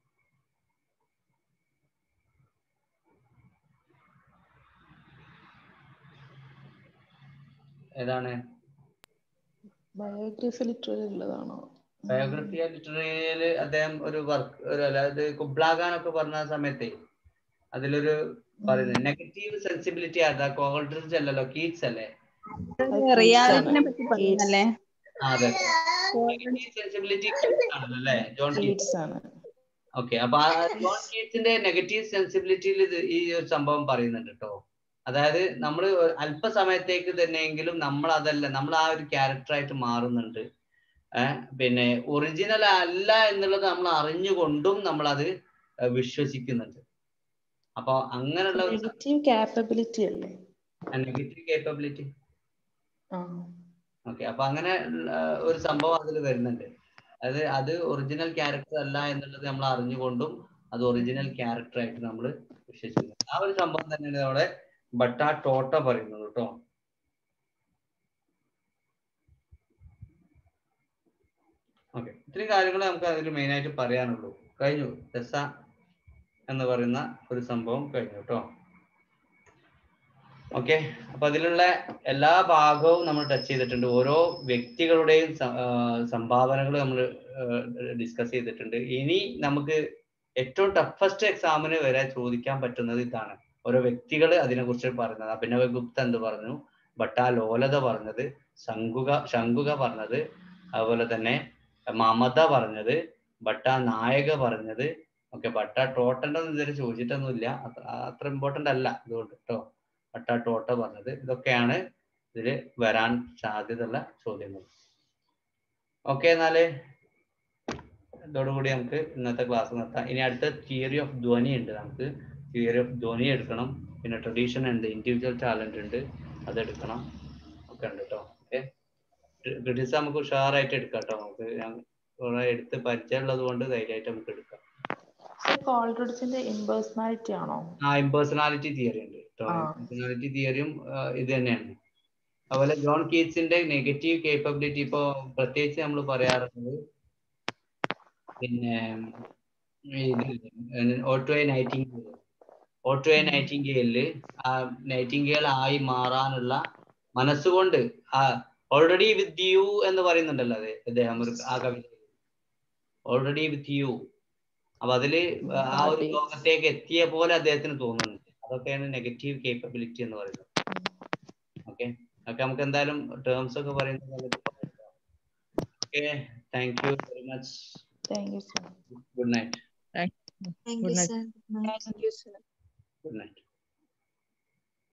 ഏതാണ് ബയോഗ്രഫി ലിറ്റററി ഉള്ളതാണോ ബയോഗ്രഫി ലിറ്റററിയില് അദ്ദേഹം ഒരു വർക്ക് ഒരു അതായത് കുബ്ലാഖാനൊക്കെ പറഞ്ഞ സമയത്തെ അതിലൊരു പറയുന്നത് നെഗറ്റീവ് സെൻസിബിലിറ്റി അതാ കോൾഡ്രിഡ്ജ് അല്ലല്ലോ കീറ്റ്സ് അല്ലേ റിയാലിറ്റിനെ പറ്റി പറയുന്നല്ലേ ആ, അതെ നെഗറ്റീവ് സെൻസിബിലിറ്റി ആണല്ലോ അല്ലേ ജോൺ കീറ്റ്സ് കീറ്റ്സ് ആണ് ഓക്കെ അപ്പൊ ആ ജോൺ കീറ്റ്സിന്റെ നെഗറ്റീവ് സെൻസിബിലിറ്റിയിൽ ഇത് ഈ ഒരു സംഭവം പറയുന്നുണ്ട് കേട്ടോ അതായത് നമ്മൾ അല്പസമയത്തേക്ക് തന്നെയെങ്കിലും നമ്മൾ അതല്ല നമ്മൾ ആ ഒരു ക്യാരക്ടറായിട്ട് മാറുന്നുണ്ട് ഏഹ് പിന്നെ ഒറിജിനൽ അല്ല എന്നുള്ളത് നമ്മൾ അറിഞ്ഞുകൊണ്ടും നമ്മൾ അത് വിശ്വസിക്കുന്നുണ്ട് അപ്പൊ അങ്ങനെയുള്ള ഒരു നെഗറ്റീവ് കാപ്പബിലിറ്റി അല്ലേ നെഗറ്റീവ് കേപ്പബിലിറ്റി ആ ഓക്കെ അപ്പൊ അങ്ങനെ ഉള്ള ഒരു സംഭവം അതിൽ വരുന്നുണ്ട് അത് അത് ഒറിജിനൽ ക്യാരക്ടർ അല്ല എന്നുള്ളത് നമ്മൾ അറിഞ്ഞുകൊണ്ടും അത് ഒറിജിനൽ ക്യാരക്ടർ ആയിട്ട് നമ്മൾ വിശ്വസിക്കുന്നത് ആ ഒരു സംഭവം തന്നെയാണ് അവിടെ ബട്ട ടോട്ട പറയുന്നത് കേട്ടോ ഇത്രയും കാര്യങ്ങൾ നമുക്ക് അതിൽ മെയിൻ ആയിട്ട് പറയാനുള്ളൂ കഴിഞ്ഞു രസ എന്ന് പറയുന്ന ഒരു സംഭവം കഴിഞ്ഞു കേട്ടോ ഓക്കെ അപ്പൊ അതിലുള്ള എല്ലാ ഭാഗവും നമ്മൾ ടച്ച് ചെയ്തിട്ടുണ്ട് ഓരോ വ്യക്തികളുടെയും സ- ആ, സംഭാവനകൾ നമ്മൾ ഡിസ്കസ് ചെയ്തിട്ടുണ്ട് ഇനി നമുക്ക് ഏറ്റവും ടഫസ്റ്റ് എക്സാമിന് വരെ ചോദിക്കാൻ പറ്റുന്നത് ഇതാണ് ഓരോ വ്യക്തികൾ അതിനെക്കുറിച്ച് പറയുന്നത് അഭിനവഗുപ്ത എന്ത് പറഞ്ഞു ഭട്ട ലോലത പറഞ്ഞത് ശങ്കുക ശങ്കുക പറഞ്ഞത് അതുപോലെ തന്നെ മമത പറഞ്ഞത് ഭട്ട നായക പറഞ്ഞത് ഓക്കെ ഭട്ട ടോട്ടൻ്റെ ഒന്നും ഇതുവരെ ചോദിച്ചിട്ടൊന്നുമില്ല അത്ര അത്ര ഇമ്പോർട്ടൻ്റ് അല്ല അതുകൊണ്ട് കേട്ടോ ഭട്ട ടോട്ട പറഞ്ഞത് ഇതൊക്കെയാണ് ഇതിൽ വരാൻ സാധ്യതയുള്ള ചോദ്യങ്ങൾ ഓക്കെ എന്നാല് ഇതോടുകൂടി നമുക്ക് ഇന്നത്തെ ക്ലാസ് നിർത്താം ഇനി അടുത്ത തിയറി ഓഫ് ധ്വനി ഉണ്ട് നമുക്ക് തിയറി ഓഫ് ധ്വനി എടുക്കണം പിന്നെ ട്രഡീഷൻ ഉണ്ട് ഇൻഡിവിജ്വൽ ടാലന്റ് ഉണ്ട് അത് എടുക്കണം ഒക്കെ ഉണ്ട് കേട്ടോ ഓക്കെ ക്രിറ്റിക്സ് നമുക്ക് ഉഷാറായിട്ട് എടുക്കാം കേട്ടോ നമുക്ക് ഞാൻ കുറെ എടുത്ത് പരിചയമുള്ളത് കൊണ്ട് ധൈര്യമായിട്ട് നമുക്ക് എടുക്കാം കോൾറിഡ്സിന്റെ ഇമ്പേഴ്സണാലിറ്റി ആണോ ആ ഇമ്പേഴ്സണാലിറ്റി തിയറി ഉണ്ട് കേട്ടോ ആ. ഇമ്പേഴ്സണാലിറ്റി തിയറിയും ഇത് തന്നെയാണ് അതുപോലെ ജോൺ കീറ്റ്സിന്റെ നെഗറ്റീവ് കേപ്പബിലിറ്റി ഇപ്പോ പ്രത്യേകിച്ച് നമ്മൾ പറയാറുള്ളത് പിന്നെ ഇത് ഓട്ടോയെ നൈറ്റിംഗേൽ ഓട്ടോയെ നൈറ്റിംഗേലില് ആ നൈറ്റിംഗേൽ ആയി മാറാനുള്ള മനസ്സുകൊണ്ട് ആ ഓൾറെഡി വിത്ത് യു എന്ന് പറയുന്നുണ്ടല്ലോ അതെ അദ്ദേഹം ഒരു ആ കവിത ഓൾറെഡി വിത്ത് യു അപ്പൊ അതില് ആ ഒരു ലോകത്തേക്ക് എത്തിയ പോലെ അദ്ദേഹത്തിന് തോന്നുന്നുണ്ട് അതൊക്കെയാണ് നെഗറ്റീവ് കേപ്പബിലിറ്റി എന്ന് പറയുന്നത് ഓക്കെ ഓക്കെ നമുക്ക് എന്തായാലും ടേംസ് ഒക്കെ പറയുന്നത് okay thank you very much thank you so good night Thank Good you, night. sir. Good night. Thank you, sir. Good night